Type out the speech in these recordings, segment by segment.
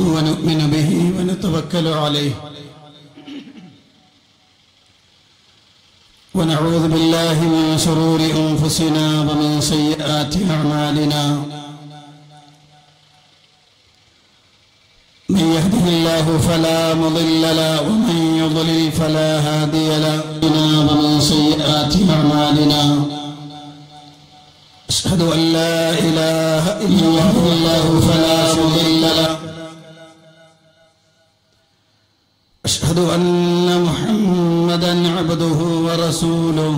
ونؤمن به ونتوكل عليه ونعوذ بالله من شرور أنفسنا ومن سيئات أعمالنا من يهده الله فلا مضل له ومن يضلل فلا هادي له ومن سيئات أعمالنا أشهد أن لا إله إلا الله فلا مضل له أشهد أن محمدا عبده ورسوله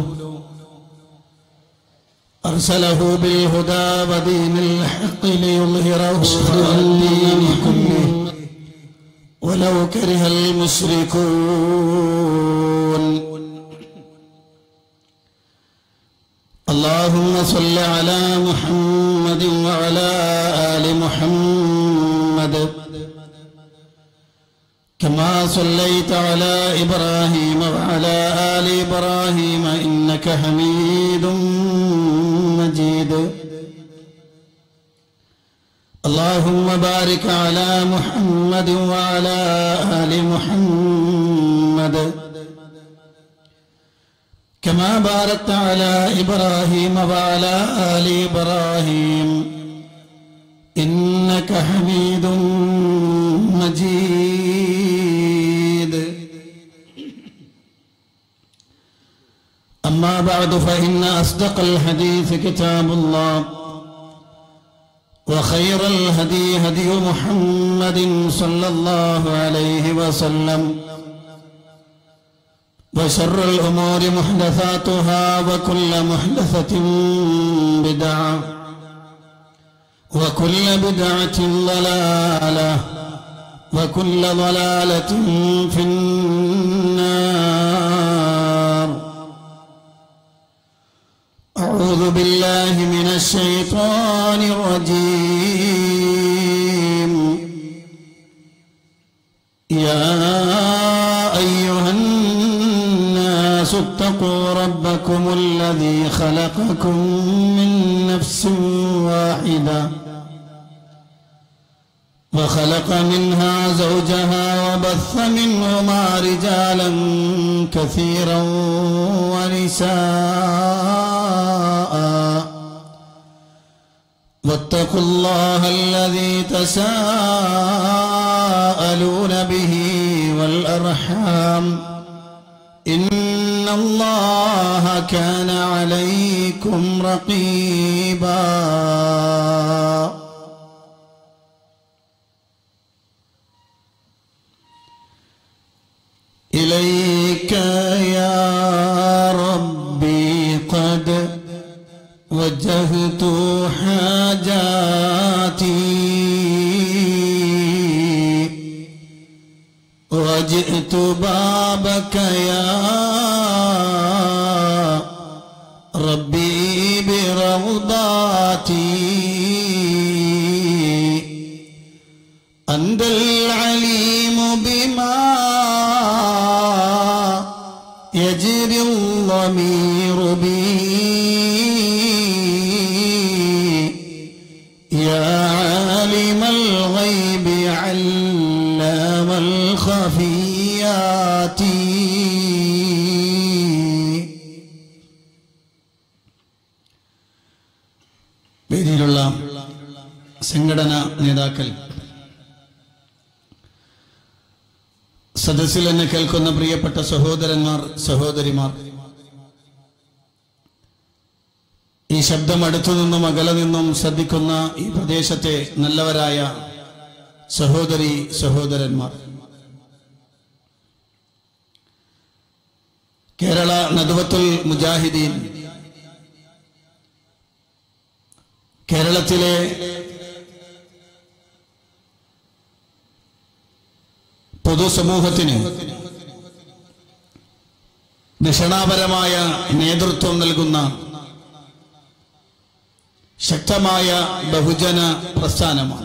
أرسله بالهدى ودين الحق ليظهره على الدين كله ولو كره المشركون اللهم صل على محمد وعلى آل محمد كما صليت على إبراهيم وعلى آل إبراهيم إنك حميد مجيد اللهم بارك على محمد وعلى آل محمد كما باركت على إبراهيم وعلى آل إبراهيم إنك حميد مجيد أما بعد فإن أصدق الحديث كتاب الله وخير الهدي هدي محمد صلى الله عليه وسلم وشر الأمور محدثاتها وكل محدثة بدعة وكل بدعة ضلالة وكل ضلالة في النار أعوذ بالله من الشيطان الرجيم يا أيها الناس اتقوا ربكم الذي خلقكم من نفس واحدة وخلق منها زوجها وبث منهما رجالا كثيرا ونساء واتقوا الله الذي تساءلون به والأرحام إن الله كان عليكم رقيبا إليك يا ربي قد وجهت حاجاتي وجئت بابك يا ربي برغباتي أنت العليم بما يجري الضمير بي يا عالم الغيب علام الخفيات വേദിയിലുള്ള സംഘടനാ നേതാക്കൾ സദസ്സിൽ എന്നെ കേൾക്കുന്ന പ്രിയപ്പെട്ട സഹോദരന്മാർ സഹോദരിമാർ ഈ ശബ്ദം അടുത്തു നിന്നും അകലെ നിന്നും ശ്രദ്ധിക്കുന്ന ഈ പ്രദേശത്തെ നല്ലവരായ സഹോദരി സഹോദരന്മാർ കേരള നദുവത്തുൽ മുജാഹിദീൻ കേരളത്തിലെ പൊതുസമൂഹത്തിന് ദിഷണാപരമായ നേതൃത്വം നൽകുന്ന ശക്തമായ ബഹുജന പ്രസ്ഥാനമാണ്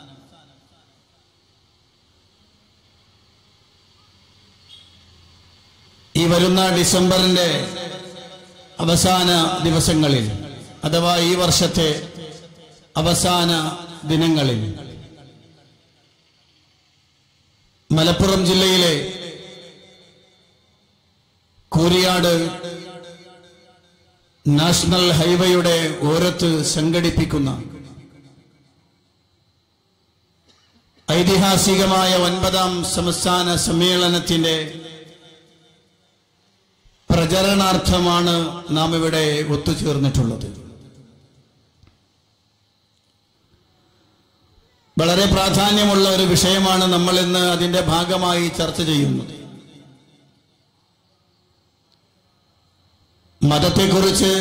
ഈ വരുന്ന ഡിസംബറിന്റെ അവസാന ദിവസങ്ങളിൽ അഥവാ ഈ വർഷത്തെ അവസാന ദിനങ്ങളിൽ മലപ്പുറം ജില്ലയിലെ കൂരിയാട് നാഷണൽ ഹൈവേയുടെ ഓരത്ത് സംഘടിപ്പിക്കുന്ന ഐതിഹാസികമായ ഒൻപതാം സംസ്ഥാന സമ്മേളനത്തിന്റെ പ്രചരണാർത്ഥമാണ് നാം ഇവിടെ ഒത്തുചേർന്നിട്ടുള്ളത് വളരെ പ്രാധാന്യമുള്ള ഒരു വിഷയമാണ് നമ്മൾ ഇന്ന് അതിന്റെ ഭാഗമായി ചർച്ച ചെയ്യുന്നത് മതത്തെക്കുറിച്ച്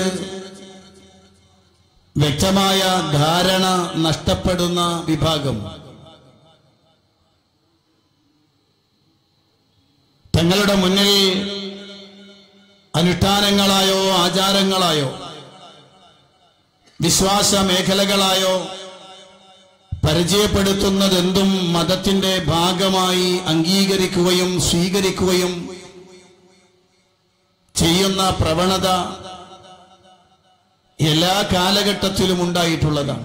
വ്യക്തമായ ധാരണ നഷ്ടപ്പെടുന്ന വിഭാഗം തങ്ങളുടെ മുന്നിൽ അനുഷ്ഠാനങ്ങളായോ ആചാരങ്ങളായോ വിശ്വാസ മേഖലകളായോ പരിചയപ്പെടുത്തുന്നതെന്തും മതത്തിന്റെ ഭാഗമായി അംഗീകരിക്കുകയും സ്വീകരിക്കുകയും ചെയ്യുന്ന പ്രവണത എല്ലാ കാലഘട്ടത്തിലും ഉണ്ടായിട്ടുള്ളതാണ്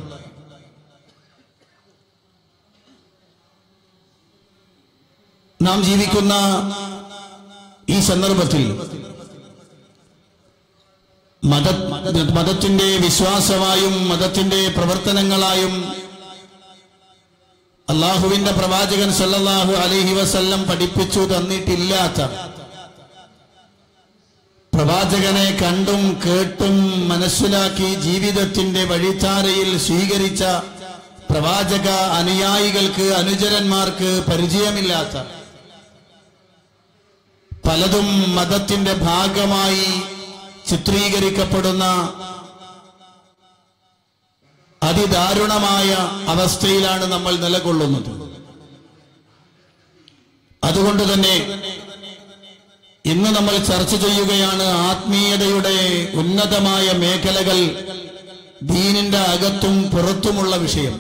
നാം ജീവിക്കുന്ന ഈ സന്ദർഭത്തിൽ മത മതത്തിന്റെ വിശ്വാസമായും മതത്തിന്റെ പ്രവർത്തനങ്ങളായും അള്ളാഹുവിന്റെ പ്രവാചകൻ സല്ലല്ലാഹു അലൈഹി വസല്ലം പഠിപ്പിച്ചു തന്നിട്ടില്ലാത്ത പ്രവാചകനെ കണ്ടും കേട്ടും മനസ്സിലാക്കി ജീവിതത്തിന്റെ വഴിത്താരയിൽ സ്വീകരിച്ച പ്രവാചക അനുയായികൾക്ക് അനുചരന്മാർക്ക് പരിചയമില്ലാത്ത പലതും മതത്തിന്റെ ഭാഗമായി ചിത്രീകരിക്കപ്പെടുന്ന അതിദാരുണമായ അവസ്ഥയിലാണ് നമ്മൾ നിലകൊള്ളുന്നത് അതുകൊണ്ട് തന്നെ ഇന്ന് നമ്മൾ ചർച്ച ചെയ്യുകയാണ് ആത്മീയതയുടെ ഉന്നതമായ മേഖലകൾ ദീനിന്റെ അകത്തും പുറത്തുമുള്ള വിഷയം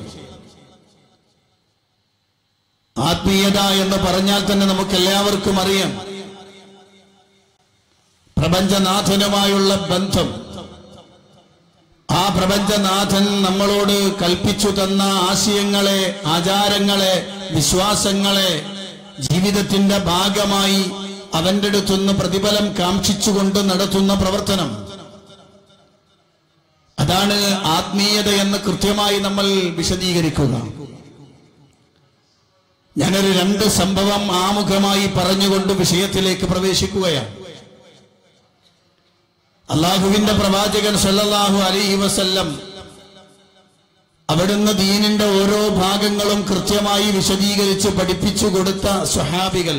ആത്മീയത എന്ന് പറഞ്ഞാൽ തന്നെ നമുക്ക് എല്ലാവർക്കും അറിയാം പ്രപഞ്ചനാഥനുമായുള്ള ബന്ധം ആ പ്രപഞ്ചനാഥൻ നമ്മളോട് കൽപ്പിച്ചു തന്ന ആശയങ്ങളെ ആചാരങ്ങളെ വിശ്വാസങ്ങളെ ജീവിതത്തിന്റെ ഭാഗമായി അവന്റെ അടുത്തുനിന്ന് പ്രതിഫലം കാക്ഷിച്ചുകൊണ്ട് നടത്തുന്ന പ്രവർത്തനം അതാണ് ആത്മീയത എന്ന് കൃത്യമായി നമ്മൾ വിശദീകരിക്കുക ഞാനൊരു രണ്ട് സംഭവം ആമുഖമായി പറഞ്ഞുകൊണ്ട് വിഷയത്തിലേക്ക് പ്രവേശിക്കുകയാണ് അള്ളാഹുവിന്റെ പ്രവാചകൻ സല്ലല്ലാഹു അലൈഹി വസല്ലം അവിടുന്ന് ദീനിന്റെ ഓരോ ഭാഗങ്ങളും കൃത്യമായി വിശദീകരിച്ച് പഠിപ്പിച്ചു കൊടുത്ത സ്വഹാബികൾ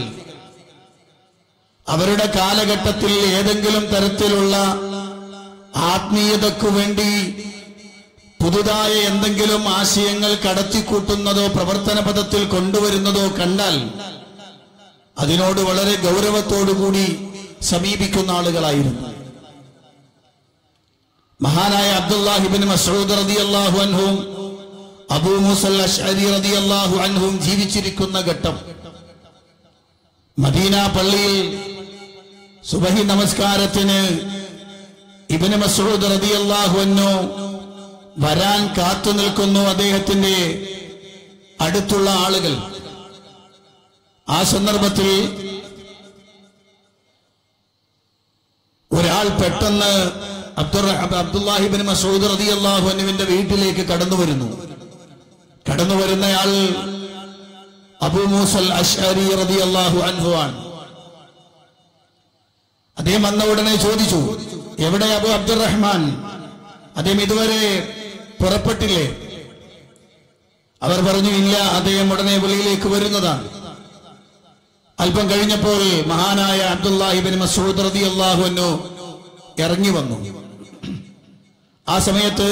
അവരുടെ കാലഘട്ടത്തിൽ ഏതെങ്കിലും തരത്തിലുള്ള ആത്മീയതക്കു വേണ്ടി പുതുതായ എന്തെങ്കിലും ആശയങ്ങൾ കടത്തിക്കൂട്ടുന്നതോ പ്രവർത്തന പദത്തിൽ കൊണ്ടുവരുന്നതോ കണ്ടാൽ അതിനോട് വളരെ ഗൗരവത്തോടുകൂടി സമീപിക്കുന്ന ആളുകളായിരുന്നു മഹാനായ അബ്ദുല്ലാഹിബിൻ മസൂദ് റളിയല്ലാഹു അൻഹും അബൂ മുസൽ അഷ്അരി റളിയല്ലാഹു അൻഹും ജീവിച്ചിരിക്കുന്ന ഘട്ടം മദീന പള്ളിയിൽ സുബഹി നമസ്കാരത്തിന് ഇബ്നു മസൂദ് റളിയല്ലാഹു അൻഹു വരാൻ കാത്തു നിൽക്കുന്നു അദ്ദേഹത്തിന്റെ അടുത്തുള്ള ആളുകൾ ആ സന്ദർഭത്തിൽ ഒരാൾ പെട്ടെന്ന് അബ്ദുർ അബ്ദുല്ലാഹിബിൻ മസൂദ് റതി അള്ളാഹു അനുവിന്റെ വീട്ടിലേക്ക് കടന്നു വരുന്നു കടന്നു വരുന്നയാൾ അബു മൂസൽ അഷ്അരി റതി അള്ളാഹു അൻഹു ആണ് അദ്ദേഹം വന്ന ഉടനെ ചോദിച്ചു എവിടെ അബു അബ്ദുറഹ്മാൻ അദ്ദേഹം ഇതുവരെ പുറപ്പെട്ടില്ലേ അവർ പറഞ്ഞു ഇല്ല അദ്ദേഹം ഉടനെ വെളിയിലേക്ക് വരുന്നതാണ് അല്പം കഴിഞ്ഞപ്പോൾ മഹാനായ അബ്ദുല്ലാഹിബിൻ മസൂദ് റതി അള്ളാഹു അന്നു ഇറങ്ങി വന്നു ആ സമയത്ത്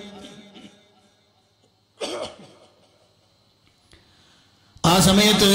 ആ സമയത്ത്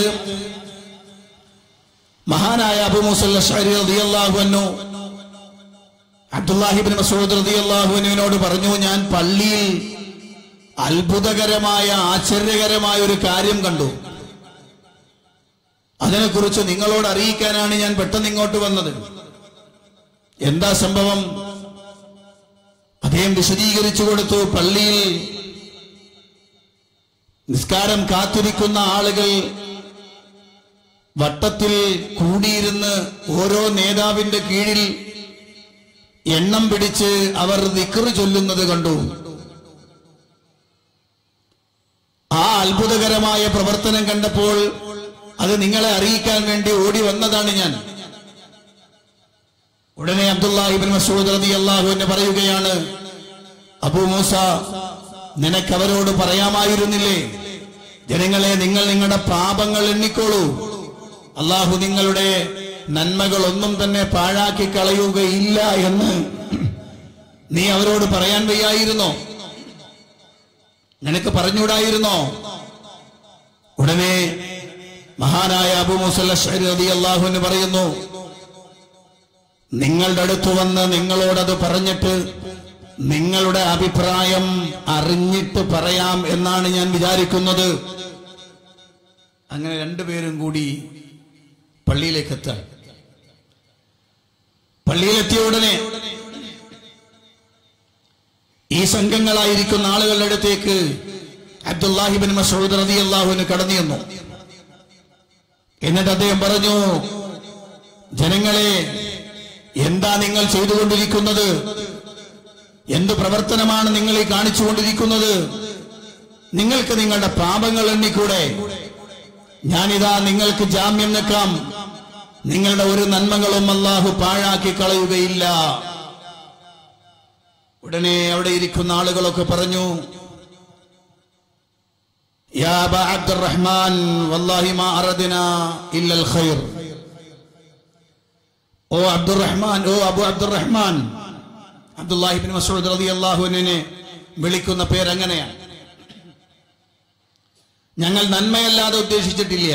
മഹാനായ അബു മുസൽ അഷ്അരി റളിയല്ലാഹു അൻഹു അബ്ദുല്ലാഹിബിൻ മസൂദ് റളിയല്ലാഹു അൻഹുവിനോട് പറഞ്ഞു ഞാൻ പള്ളിയിൽ അത്ഭുതകരമായ ആശ്ചര്യകരമായ ഒരു കാര്യം കണ്ടു അതിനെക്കുറിച്ച് നിങ്ങളോട് അറിയിക്കാനാണ് ഞാൻ പെട്ടെന്ന് ഇങ്ങോട്ട് വന്നത് എന്താ സംഭവം അദ്ദേഹം വിശദീകരിച്ചു കൊടുത്തു പള്ളിയിൽ നിസ്കാരം കാത്തിരിക്കുന്ന ആളുകൾ വട്ടത്തിൽ കൂടിയിരുന്ന് ഓരോ നേതാവിന്റെ കീഴിൽ എണ്ണം പിടിച്ച് അവർ ദിക്റ് ചൊല്ലുന്നത് കണ്ടു ആ അത്ഭുതകരമായ പ്രവർത്തനം കണ്ടപ്പോൾ അത് നിങ്ങളെ അറിയിക്കാൻ വേണ്ടി ഓടി വന്നതാണ് ഞാൻ ഉടനെ അബ്ദുല്ലാഹിബിൻ മസൂദ് റതി അള്ളാഹു എന്നെ പറയുകയാണ് അബൂ മൂസ നിനക്ക് അവരോട് പറയാമായിരുന്നില്ലേ ജനങ്ങളെ നിങ്ങൾ നിങ്ങളുടെ പാപങ്ങൾ എണ്ണിക്കോളൂ അള്ളാഹു നിങ്ങളുടെ നന്മകളൊന്നും തന്നെ പാഴാക്കി കളയുകയില്ല എന്ന് നീ അവരോട് പറയാൻ വയ്യായിരുന്നോ നിനക്ക് പറഞ്ഞുകൂടായിരുന്നോ ഉടനെ മഹാനായ അബു മുസല്ലി റതി അള്ളാഹുവിന് പറയുന്നു നിങ്ങളുടെ അടുത്ത് വന്ന് നിങ്ങളോടത് പറഞ്ഞിട്ട് നിങ്ങളുടെ അഭിപ്രായം അറിഞ്ഞിട്ട് പറയാം എന്നാണ് ഞാൻ വിചാരിക്കുന്നത് അങ്ങനെ രണ്ടുപേരും കൂടി പള്ളിയിലേക്ക് എത്താൻ പള്ളിയിലെത്തിയ ഉടനെ ഈ സംഘങ്ങളായിരിക്കുന്ന ആളുകളുടെ അടുത്തേക്ക് അബ്ദുല്ലാഹിബിൻ മസൂദ് റതി അള്ളാഹുവിന് കടന്നു ചെന്നു എന്നിട്ട് അദ്ദേഹം പറഞ്ഞു ജനങ്ങളെ എന്താ നിങ്ങൾ ചെയ്തുകൊണ്ടിരിക്കുന്നത് എന്ത് പ്രവർത്തനമാണ് നിങ്ങൾ ഈ കാണിച്ചുകൊണ്ടിരിക്കുന്നത് നിങ്ങൾക്ക് നിങ്ങളുടെ പാപങ്ങൾ എണ്ണിക്കൂടെ ഞാനിതാ നിങ്ങൾക്ക് ജാമ്യം നിൽക്കാം നിങ്ങളുടെ ഒരു നന്മകളും അല്ലാഹു പാഴാക്കി കളയുകയില്ല ഉടനെ അവിടെ ഇരിക്കുന്ന ആളുകളൊക്കെ പറഞ്ഞു യാ അബാ അബ്ദുറഹ്മാൻ വല്ലാഹി മാ അറദിനാ ഇല്ലൽ ഖൈർ ഓ അബ്ദുറഹ്മാൻ ഓ അബു അബ്ദുറഹ്മാൻ അബ്ദുല്ലാഹിബിൻ മസൂദ് റളിയല്ലാഹുവിനെ വിളിക്കുന്ന പേരങ്ങനെയാണ് ഞങ്ങൾ നന്മയല്ലാതെ ഉദ്ദേശിച്ചിട്ടില്ല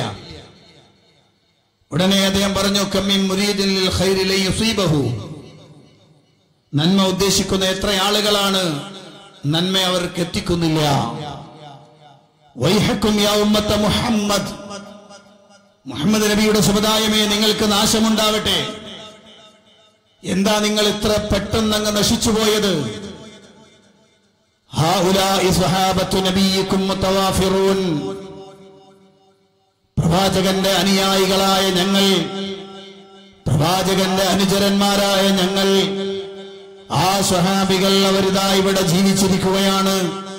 ഉടനെ അദ്ദേഹം പറഞ്ഞു കമ്മിൻ മുരീദിൻ ലിൽ ഖൈരി ലൻ യുസീബഹു നന്മ ഉദ്ദേശിക്കുന്ന എത്ര ആളുകളാണ് നന്മ അവർക്ക് എത്തിക്കുന്നില്ല വൈഹക്കും യാ ഉമ്മത്ത മുഹമ്മദ് മുഹമ്മദ് നബിയുടെ സമുദായമേ നിങ്ങൾക്ക് നാശമുണ്ടാവട്ടെ എന്താ നിങ്ങൾ ഇത്ര പെട്ടെന്ന് അങ്ങ് നശിച്ചു പോയത് ഹാഉലാഇ സ്വഹാബത്തു നബിയിക്കും മുത്തവാഫിറൂൻ പ്രവാചകന്റെ അനുയായികളായ ഞങ്ങൾ പ്രവാചകന്റെ അനുചരന്മാരായ ഞങ്ങൾ ആ സ്വഹാബികൾ അവരിതാ ഇവിടെ ജീവിച്ചിരിക്കുകയാണ്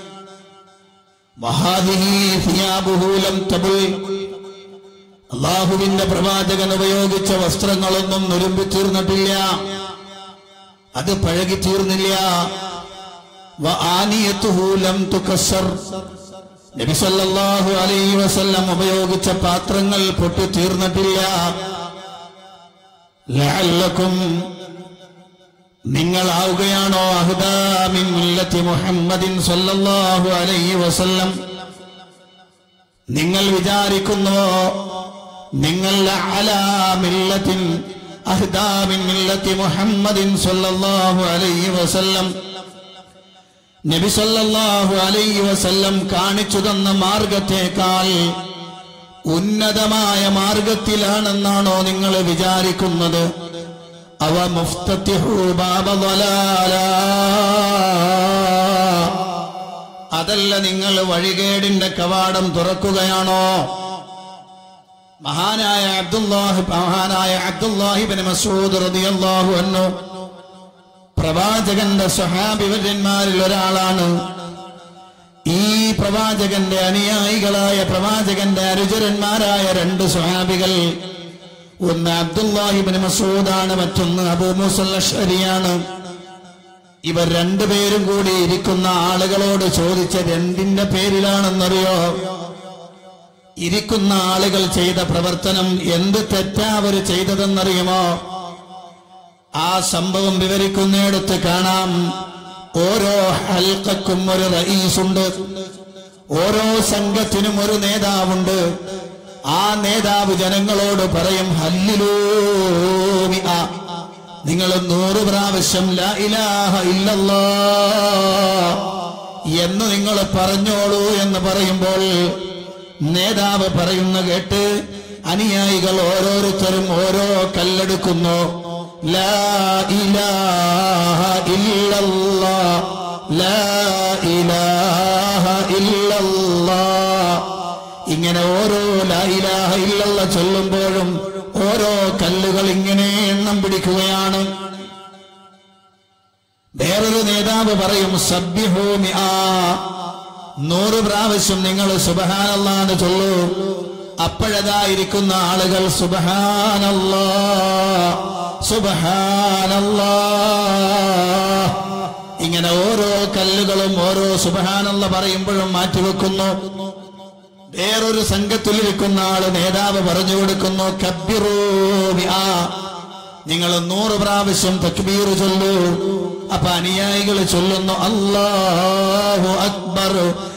വഹാദിഹി സിയാബുഹു ലം തബുൽ അള്ളാഹുവിന്റെ പ്രവാചകൻ ഉപയോഗിച്ച വസ്ത്രങ്ങളൊന്നും നുരുമ്പി തീർന്നിട്ടില്ല അത് പഴകി തീർന്നില്ല വ ആനിയത്തുഹു ലം തുകസ്സർ നബി സല്ലല്ലാഹു അലൈഹി വസല്ലം ഉപയോഗിച്ച പാത്രങ്ങൾ പൊട്ടി തീർന്നിട്ടില്ല ലഅല്ലക്കും നിങ്ങളാവുകയാണോ അഹ്ദാമിൻ മില്ലത്തി മുഹമ്മദിൻ സല്ലല്ലാഹു അലൈഹി വസല്ലം നിങ്ങൾ വിചാരിക്കുന്നുവോ നിങ്ങൾ അലാ മില്ലത്തിൻ അഹ്ദാമിൻ മില്ലത്തി മുഹമ്മദിൻ സല്ലല്ലാഹു അലൈഹി വസല്ലം നബി സല്ലല്ലാഹു അലൈഹി വസല്ലം കാണിച്ചു തന്ന മാർഗത്തേക്കാൾ ഉന്നതമായ മാർഗത്തിലാണെന്നാണോ നിങ്ങൾ വിചാരിക്കുന്നത് അവ മുഫ്തത്തിഹു ബാബ ളലാല. അതല്ല നിങ്ങൾ വഴികേടിന്റെ കവാടം തുറക്കുകയാണോ മഹാനായ അബ്ദുല്ലാഹി മഹാനായ അബ്ദുല്ലാഹിബിൻ മസൂദ് റളിയല്ലാഹു അൻഹു പ്രവാചകന്റെ സ്വഹാബിവര്യന്മാരിൽ ഒരാളാണ് ഈ പ്രവാചകന്റെ അനുയായികളായ പ്രവാചകന്റെ അനുചരന്മാരായ രണ്ട് സ്വഹാബികൾ ഒന്ന് അബ്ദുല്ലാഹിബിൻ മസൂദാണ് മറ്റൊന്ന് അബൂ മുസല്ലഷരിയാണ് ഇവർ രണ്ടുപേരും കൂടി ഇരിക്കുന്ന ആളുകളോട് ചോദിച്ചത് എന്തിന്റെ പേരിലാണെന്നറിയോ ഇരിക്കുന്ന ആളുകൾ ചെയ്ത പ്രവർത്തനം എന്ത് തെറ്റാ അവർ ചെയ്തതെന്നറിയുമോ ആ സംഭവം വിവരിക്കുന്നിടത്ത് കാണാം ഓരോ ഹൽക്കും ഒരു റയീസുണ്ട് ഓരോ സംഘത്തിനും ഒരു നേതാവുണ്ട് ആ നേതാവ് ജനങ്ങളോട് പറയും ഹല്ലിലൂമി നിങ്ങൾ നൂറ് പ്രാവശ്യം ലാ ഇലാഹ ഇല്ലല്ലാ എന്ന് നിങ്ങൾ പറഞ്ഞോളൂ എന്ന് പറയുമ്പോൾ നേതാവ് പറയുന്ന കേട്ട് അനുയായികൾ ഓരോരുത്തരും ഓരോ കല്ലെടുക്കുന്നു ലാ ഇലാഹ ഇല്ലല്ലാ ലാ ഇലാഹ ഇല്ലല്ലാ ഇങ്ങനെ ഓരോ ലാ ഇലാഹ ഇല്ലല്ല ചൊല്ലുമ്പോഴും ഓരോ കല്ലുകൾ ഇങ്ങനെ എണ്ണം പിടിക്കുകയാണ് വേറൊരു നേതാവ് പറയും സബ്യഭൂമി ആ നൂറ് പ്രാവശ്യം നിങ്ങൾ സുബഹാനല്ലാന്ന് ചൊല്ലൂ അപ്പോഴതായിരിക്കുന്ന ആളുകൾ സുബഹാനല്ലാ സുബഹാനല്ലാ ഇങ്ങനെ ഓരോ കല്ലുകളും ഓരോ സുബഹാനല്ല പറയുമ്പോഴും മാറ്റിവെക്കുന്നു വേറൊരു സംഘത്തിലിരിക്കുന്ന ആള് നേതാവ് പറഞ്ഞു കൊടുക്കുന്നു കബ്ബിറൂ ബിആ. നിങ്ങൾ നൂറ് പ്രാവശ്യം തക്ബീർ ചൊല്ലൂ അപ്പൊ അനുയായികൾ ചൊല്ലുന്നു അല്ലാഹു അക്ബർ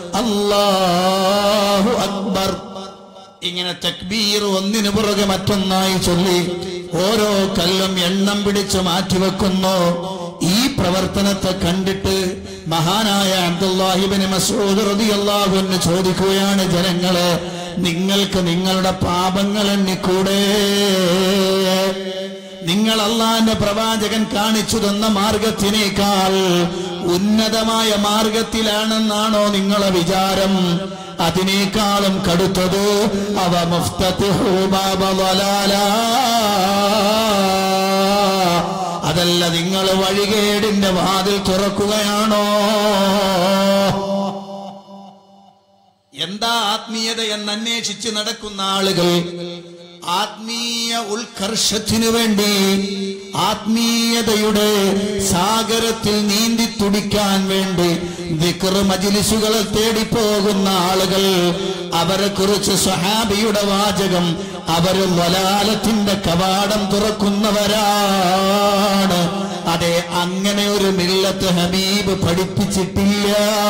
അല്ലാഹു അക്ബർ ഇങ്ങനെ തക്ബീർ ഒന്നിനു പുറകെ മറ്റൊന്നായി ചൊല്ലി ഓരോ കല്ലും എണ്ണം പിടിച്ച് മാറ്റിവെക്കുന്നു ഈ പ്രവർത്തനത്തെ കണ്ടിട്ട് മഹാനായ അബ്ദുല്ലാഹിബിന് മസൂദ് റളിയല്ലാഹു അൻഹു ചോദിക്കുകയാണ് ജനങ്ങളെ നിങ്ങൾക്ക് നിങ്ങളുടെ പാപങ്ങൾ എണ്ണിക്കൂടെ നിങ്ങൾ അള്ളാന്റെ പ്രവാചകൻ കാണിച്ചു തന്ന മാർഗത്തിനേക്കാൾ ഉന്നതമായ മാർഗത്തിലാണെന്നാണോ നിങ്ങളെ വിചാരം അതിനേക്കാളും കടുത്തത് അവ മുഫ്തത്തിഹു ബാബ ളലാലാ. അതല്ല നിങ്ങൾ വഴികേടിന്റെ വാതിൽ തുറക്കുകയാണോ എന്താ ആത്മീയത എന്ന് അന്വേഷിച്ച് നടക്കുന്ന ആളുകൾ ആത്മീയ ഉത്കർഷത്തിനു വേണ്ടി ആത്മീയതയുടെ സാഗരത്തിൽ നീന്തി തുടിക്കാൻ വേണ്ടി ദിക്ർ മജിലിസുകളെ തേടിപ്പോകുന്ന ആളുകൾ അവരെ കുറിച്ച് സ്വഹാബിയുടെ വാചകം അവര് വലാലത്തിന്റെ കവാടം തുറക്കുന്നവരാണ് അതെ അങ്ങനെ ഒരു മില്ലത്ത് ഹബീബ് പഠിപ്പിച്ചിട്ടില്ല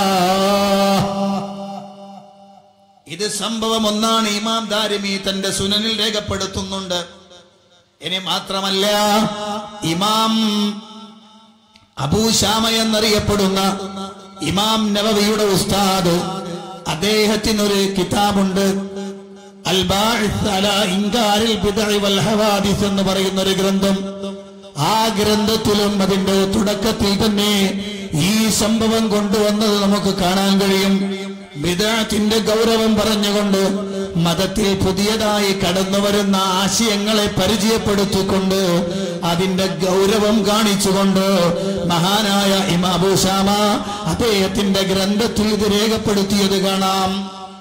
ഇത് സംഭവം ഒന്നാണ് ഇമാം ദാരിമി തന്റെ സുനനിൽ രേഖപ്പെടുത്തുന്നുണ്ട് ഇനി മാത്രമല്ല ഇമാം അബൂശാമ എന്നറിയപ്പെടുന്ന ഇമാം നവവിയുടെ ഉസ്താദ് അദ്ദേഹത്തിനൊരു കിതാബുണ്ട് അൽ ബാഇസ് അലാ ഇൻകാരിൽ ബിദ്അ വൽ ഹവാദിസ് എന്ന് പറയുന്ന ഒരു ഗ്രന്ഥം ആ ഗ്രന്ഥത്തിലും അതിന്റെ തുടക്കത്തിൽ തന്നെ ഈ സംഭവം കൊണ്ടുവന്നത് നമുക്ക് കാണാൻ കഴിയും ബിദാത്തിന്റെ ഗൗരവം പറഞ്ഞുകൊണ്ട് മതത്തിൽ പുതിയതായി കടന്നു വരുന്ന ആശയങ്ങളെ പരിചയപ്പെടുത്തിക്കൊണ്ട് അതിന്റെ ഗൗരവം കാണിച്ചുകൊണ്ട് മഹാനായ ഇമാബുഷാമ അദ്ദേഹത്തിന്റെ ഗ്രന്ഥത്തിൽ ഇത് രേഖപ്പെടുത്തിയത് കാണാം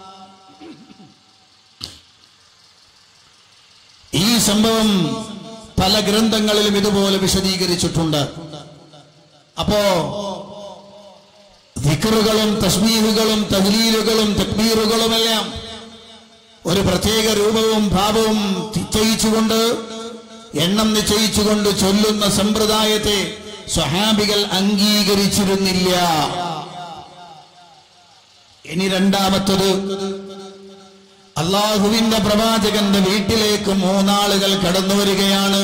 ഈ സംഭവം പല ഗ്രന്ഥങ്ങളിലും ഇതുപോലെ വിശദീകരിച്ചിട്ടുണ്ട് അപ്പോ ദിക്കറുകളും തസ്മീഹുകളും തഹ്ലീലുകളും തക്ബീറുകളുമെല്ലാം ഒരു പ്രത്യേക രൂപവും ഭാവവും നിശ്ചയിച്ചുകൊണ്ട് എണ്ണം നിശ്ചയിച്ചുകൊണ്ട് ചൊല്ലുന്ന സമ്പ്രദായത്തെ സ്വഹാബികൾ അംഗീകരിച്ചിരുന്നില്ല ഇനി രണ്ടാമത്തത് അള്ളാഹുവിന്റെ പ്രവാചകന്റെ വീട്ടിലേക്ക് മൂന്നാളുകൾ കടന്നു വരികയാണ്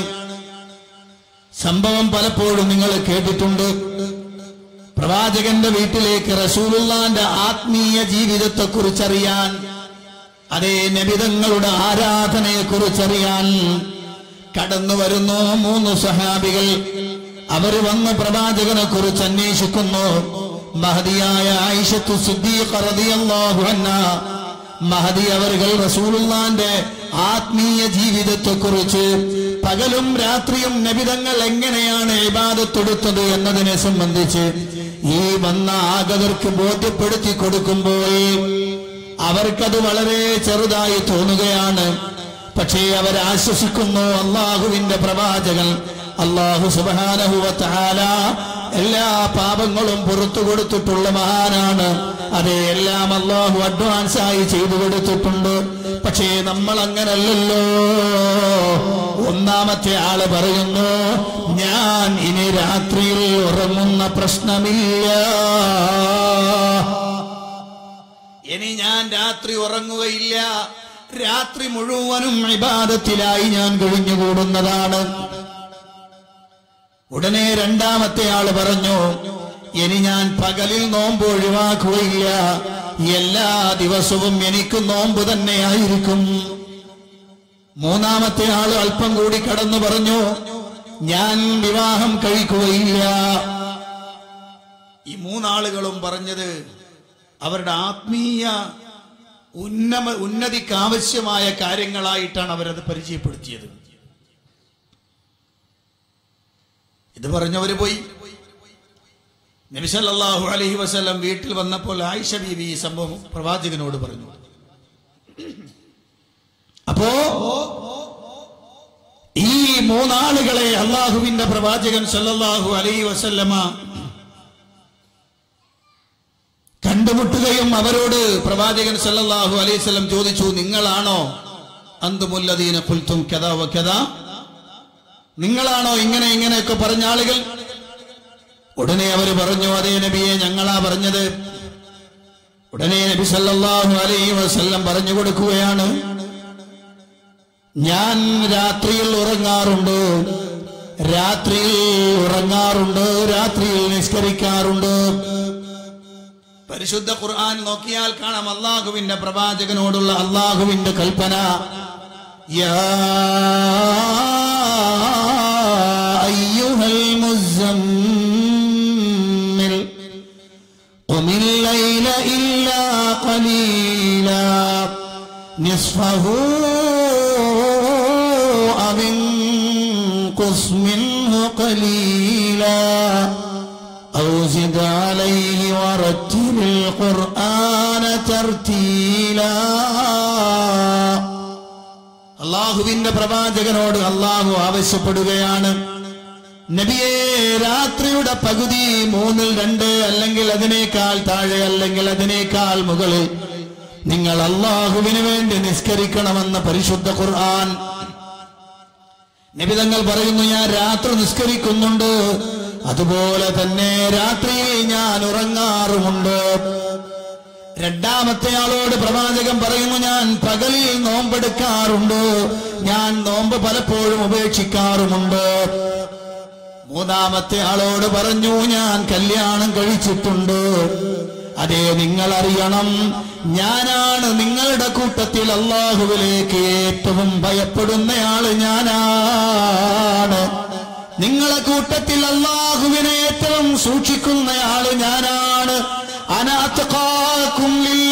സംഭവം പലപ്പോഴും നിങ്ങൾ കേട്ടിട്ടുണ്ട് പ്രവാചകന്റെ വീട്ടിലേക്ക് റസൂലുള്ളാന്റെ ആത്മീയ ജീവിതത്തെ കുറിച്ചറിയാൻ അതേ നബിതങ്ങളുടെ ആരാധനയെ കുറിച്ചറിയാൻ കടന്നു വരുന്നു മൂന്ന് സഹാബികൾ അവർ വന്ന് പ്രവാചകനെ കുറിച്ച് അന്വേഷിക്കുന്നു മഹദിയായ ആയിഷത്തു സിദ്ദീഖ റളിയല്ലാഹു അൻഹ മഹദി അവർകൾ റസൂലുള്ളാന്റെ ആത്മീയ ജീവിതത്തെ കുറിച്ച് പകലും രാത്രിയും നബിതങ്ങൾ എങ്ങനെയാണ് ഇബാദത്തെടുത്തത് എന്നതിനെ സംബന്ധിച്ച് ഈ വന്ന ആഗതർക്ക് ബോധ്യപ്പെടുത്തി കൊടുക്കുമ്പോൾ അവർക്കത് വളരെ ചെറുതായി തോന്നുകയാണ് പക്ഷേ അവരാശ്വസിക്കുന്നു അള്ളാഹുവിന്റെ പ്രവാചകൻ അള്ളാഹു സുബാനഹുവത്താല എല്ലാ പാപങ്ങളും പുറത്തു കൊടുത്തിട്ടുള്ള മഹാനാണ് അതെ എല്ലാം അള്ളാഹു അഡ്വാൻസ് ആയി ചെയ്തു കൊടുത്തിട്ടുണ്ട് പക്ഷേ നമ്മൾ അങ്ങനല്ലല്ലോ ഒന്നാമത്തെ ആള് പറയുന്നു ഞാൻ ഇനി രാത്രിയിൽ ഉറങ്ങുന്ന പ്രശ്നമില്ല ഇനി ഞാൻ രാത്രി ഉറങ്ങുകയില്ല രാത്രി മുഴുവനും ഇബാദത്തിലായി ഞാൻ കഴിഞ്ഞുകൂടുന്നതാണ് ഉടനെ രണ്ടാമത്തെ ആള് പറഞ്ഞു ഇനി ഞാൻ പകലിൽ നോമ്പ് ഒഴിവാക്കുകയില്ല എല്ലാ ദിവസവും എനിക്ക് നോമ്പ് തന്നെയായിരിക്കും മൂന്നാമത്തെ ആള് അല്പം കൂടി കടന്നു പറഞ്ഞു ഞാൻ വിവാഹം കഴിക്കുകയില്ല ഈ മൂന്നാളുകളും പറഞ്ഞത് അവരുടെ ആത്മീയ ഉന്നമ ഉന്നതിക്ക് ആവശ്യമായ കാര്യങ്ങളായിട്ടാണ് അവരത് പരിചയപ്പെടുത്തിയത് ഇത് പറഞ്ഞവര് പോയി നബി സല്ലല്ലാഹു അലൈഹി വസല്ലം വീട്ടിൽ വന്നപ്പോൾ ആയിഷ ബീവി ഈ സംഭവം പ്രവാചകനോട് പറഞ്ഞു അപ്പോ ഈ മൂന്നാളുകളെ അള്ളാഹുവിന്റെ പ്രവാചകൻ സല്ലല്ലാഹു അലൈഹി വസല്ലമ കണ്ടുമുട്ടുകയും അവരോട് പ്രവാചകൻ സല്ലല്ലാഹു അലൈഹി വസല്ലം ചോദിച്ചു നിങ്ങളാണോ അന്തുമുല്ലദീന കുൽത്തും കഥാ വ കഥാ നിങ്ങളാണോ ഇങ്ങനെ ഇങ്ങനെയൊക്കെ പറഞ്ഞ ആളുകൾ ഉടനെ അവർ പറഞ്ഞു അതേ നബിയെ ഞങ്ങളാ പറഞ്ഞത് ഉടനെ നബി സല്ലല്ലാഹു അലൈഹി വസല്ലം പറഞ്ഞു കൊടുക്കുകയാണ് ഞാൻ രാത്രിയിൽ ഉറങ്ങാറുണ്ട് രാത്രിയിൽ ഉറങ്ങാറുണ്ട് രാത്രിയിൽ നിസ്കരിക്കാറുണ്ട് പരിശുദ്ധ ഖുർആൻ നോക്കിയാൽ കാണാം അള്ളാഹുവിന്റെ പ്രവാചകനോടുള്ള അള്ളാഹുവിന്റെ കൽപ്പന യാ അയ്യുഹൽ മുസമ്മിൽ قم الليل إلا قليلا نصفه أو انقص منه قليلا أو زد عليه ورتل القرآن ترتيلا അള്ളാഹുവിന്റെ പ്രവാചകനോട് അള്ളാഹു ആവശ്യപ്പെടുകയാണ് നബിയെ രാത്രിയുടെ പകുതി മൂന്നിൽ രണ്ട് അല്ലെങ്കിൽ അതിനേക്കാൾ താഴെ അല്ലെങ്കിൽ അതിനേക്കാൾ മുകളിൽ നിങ്ങൾ അള്ളാഹുവിന് വേണ്ടി നിസ്കരിക്കണമെന്ന് പരിശുദ്ധ ഖുർആൻ നബിതങ്ങൾ പറയുന്നു ഞാൻ രാത്രി നിസ്കരിക്കുന്നുണ്ട് അതുപോലെ തന്നെ രാത്രിയിൽ ഞാൻ ഉറങ്ങാറുമുണ്ട് രണ്ടാമത്തെ ആളോട് പ്രവാചകൻ പറയുന്നു ഞാൻ പകലിൽ നോമ്പെടുക്കാറുണ്ട് ഞാൻ നോമ്പ് പലപ്പോഴും ഉപേക്ഷിക്കാറുമുണ്ട് മൂന്നാമത്തെ ആളോട് പറഞ്ഞു ഞാൻ കല്യാണം കഴിച്ചിട്ടുണ്ട് അതെ നിങ്ങൾ അറിയണം ഞാനാണ് നിങ്ങളുടെ കൂട്ടത്തിൽ അള്ളാഹുവിലേക്ക് ഏറ്റവും ഭയപ്പെടുന്നയാള് ഞാനാണ് നിങ്ങളെ കൂട്ടത്തിൽ അള്ളാഹുവിനെ ഏറ്റവും സൂക്ഷിക്കുന്നയാള് ഞാനാണ് അനാത്തക്കാക്കും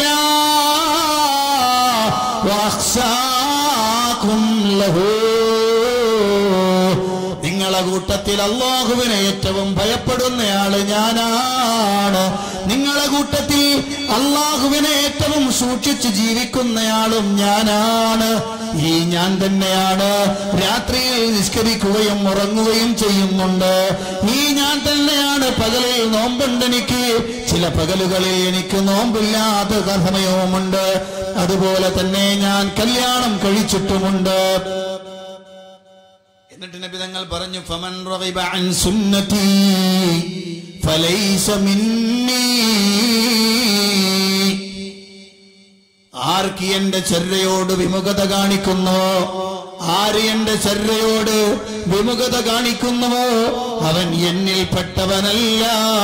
നിങ്ങളെ കൂട്ടത്തിൽ അള്ളാഹുവിനെ ഏറ്റവും ഭയപ്പെടുന്നയാള് ഞാനാണ് നിങ്ങളെ കൂട്ടത്തിൽ അള്ളാഹുവിനെ ഏറ്റവും സൂക്ഷിച്ച് ജീവിക്കുന്നയാളും ഞാനാണ് ഈ ഞാൻ തന്നെയാണ് രാത്രിയിൽ നിസ്കരിക്കുകയും ഉറങ്ങുകയും ചെയ്യുന്നുണ്ട് ഈ ഞാൻ തന്നെയാണ് പകലിൽ നോമ്പുണ്ട് എനിക്ക് ചില പകലുകളിൽ എനിക്ക് നോമ്പില്ലാത്ത സമയവുമുണ്ട് അതുപോലെ തന്നെ ഞാൻ കല്യാണം കഴിച്ചിട്ടുമുണ്ട് എന്നിട്ട് നബി തങ്ങൾ പറഞ്ഞു ഫമൻ റഗിബ അൻ സുന്നതി ഫലൈസ മിന്നീ ആർക്ക് എന്റെ ചര്യയോട് വിമുഖത കാണിക്കുന്നുവോ ആര് എന്റെ ചര്യയോട് വിമുഖത കാണിക്കുന്നുവോ അവൻ എന്നിൽ പെട്ടവനല്ല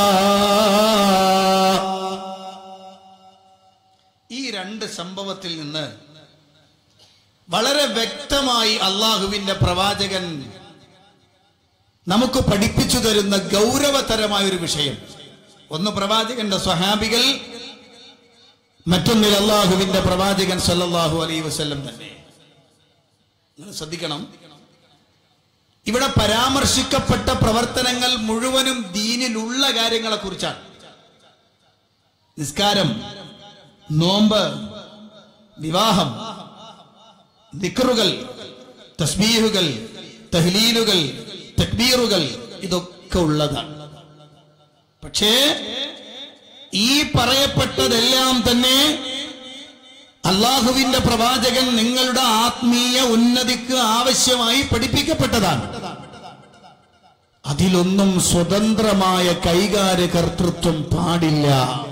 ഈ രണ്ട് സംഭവത്തിൽ നിന്ന് വളരെ വ്യക്തമായി അള്ളാഹുവിന്റെ പ്രവാചകൻ നമുക്ക് പഠിപ്പിച്ചു തരുന്ന ഗൗരവതരമായ ഒരു വിഷയം ഒന്ന് പ്രവാചകന്റെ സ്വഹാബികൾ മറ്റൊന്നിൽ അള്ളാഹുവിന്റെ പ്രവാചകൻ സല്ലല്ലാഹു അലൈഹി വസല്ലം തന്നെ നിങ്ങൾ ശ്രദ്ധിക്കണം ഇവിടെ പരാമർശിക്കപ്പെട്ട പ്രവർത്തനങ്ങൾ മുഴുവനും ദീനിലുള്ള കാര്യങ്ങളെ കുറിച്ചാണ് നിസ്കാരം നോമ്പ് വിവാഹം ദിക്റുകൾ തസ്ബീഹുകൾ തഹ്ലീലുകൾ തക്ബീറുകൾ ഇതൊക്കെ ഉള്ളതാണ് പക്ഷേ ഈ പറയപ്പെട്ടതെല്ലാം തന്നെ അള്ളാഹുവിന്റെ പ്രവാചകൻ നിങ്ങളുടെ ആത്മീയ ഉന്നതിക്ക് ആവശ്യമായി പഠിപ്പിക്കപ്പെട്ടതാണ് അതിലൊന്നും സ്വതന്ത്രമായ കൈകാര്യകർത്തൃത്വം പാടില്ല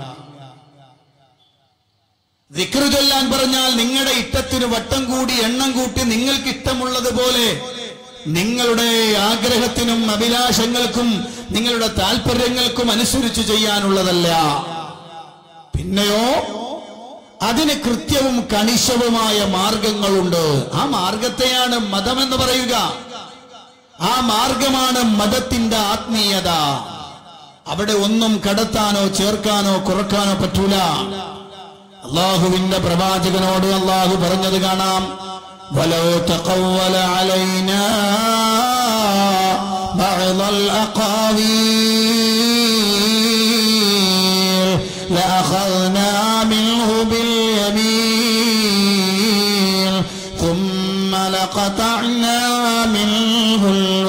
ദിക്റ് ചൊല്ലാൻ പറഞ്ഞാൽ നിങ്ങളുടെ ഇഷ്ടത്തിന് വട്ടം കൂടി എണ്ണം കൂട്ടി നിങ്ങൾക്ക് ഇഷ്ടമുള്ളതുപോലെ നിങ്ങളുടെ ആഗ്രഹത്തിനും അഭിലാഷങ്ങൾക്കും നിങ്ങളുടെ താല്പര്യങ്ങൾക്കും അനുസരിച്ച് ചെയ്യാനുള്ളതല്ല പിന്നെയോ അതിന് കൃത്യവും കണിശവുമായ മാർഗങ്ങളുണ്ട് ആ മാർഗത്തെയാണ് മതമെന്ന് പറയുക ആ മാർഗമാണ് മതത്തിന്റെ ആത്മീയത അവിടെ ഒന്നും കടത്താനോ ചേർക്കാനോ കുറക്കാനോ പറ്റൂല അള്ളാഹുവിന്റെ പ്രവാചകനോട് അള്ളാഹു പറഞ്ഞത് കാണാം ولو تقول علينا بعض الأقاويل لأخذنا منه باليمين ثم لقطعنا منه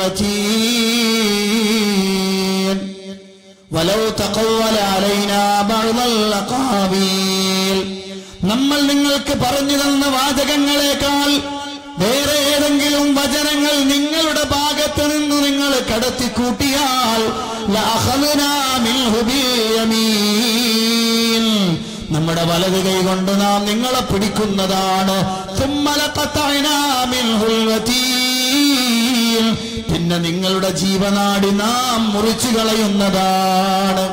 الوتين ولو تقول علينا بعض الأقاويل നമ്മൾ നിങ്ങൾക്ക് പറഞ്ഞു തന്ന വാചകങ്ങളെക്കാൾ വേറെ ഏതെങ്കിലും വചനങ്ങൾ നിങ്ങളുടെ ഭാഗത്ത് നിന്ന് നിങ്ങൾ കടത്തിക്കൂട്ടിയാൽ ലഅഖദ്നാ മിൻഹു ബിൽയമീൻ. നമ്മുടെ വലത് കൈ കൊണ്ട് നാം നിങ്ങളെ പിടിക്കുന്നതാണ് ثم لقطعنا منه الوتين. പിന്നെ നിങ്ങളുടെ ജീവനാടി നാം മുറിച്ചു കളയുന്നതാണ്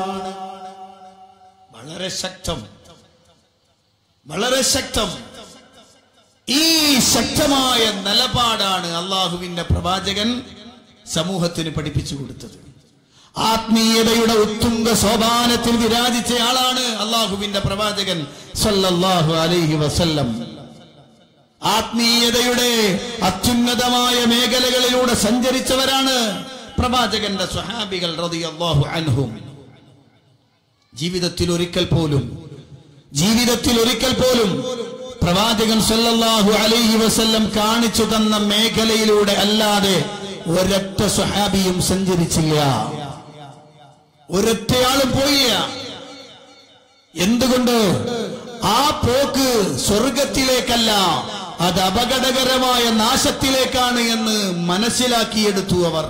വളരെ ശക്തം വളരെ ശക്തം ഈ ശക്തമായ നിലപാടാണ് അള്ളാഹുവിന്റെ പ്രവാചകൻ സമൂഹത്തിന് പഠിപ്പിച്ചു കൊടുത്തത് ആത്മീയതയുടെ ഉത്തുംഗ സോപാനത്തിൽ വിരാജിച്ചയാളാണ് അള്ളാഹുവിന്റെ പ്രവാചകൻ സല്ലല്ലാഹു അലൈഹി വസല്ലം ആത്മീയതയുടെ അത്യുന്നതമായ മേഖലകളിലൂടെ സഞ്ചരിച്ചവരാണ് പ്രവാചകന്റെ സ്വഹാബികൾ റളിയല്ലാഹു അൻഹും ജീവിതത്തിൽ ഒരിക്കൽ പോലും ജീവിതത്തിൽ ഒരിക്കൽ പോലും പ്രവാചകൻ സല്ലല്ലാഹു അലൈഹി വസല്ലം കാണിച്ചു തന്ന മേഖലയിലൂടെ അല്ലാതെ ഒരൊറ്റ സ്വഹാബിയും സഞ്ചരിച്ചില്ല ഒരൊറ്റയാളും പോയില്ല എന്തുകൊണ്ട് ആ പോക്ക് സ്വർഗത്തിലേക്കല്ല അത് അപകടകരമായ നാശത്തിലേക്കാണ് എന്ന് മനസ്സിലാക്കിയെടുത്തു അവർ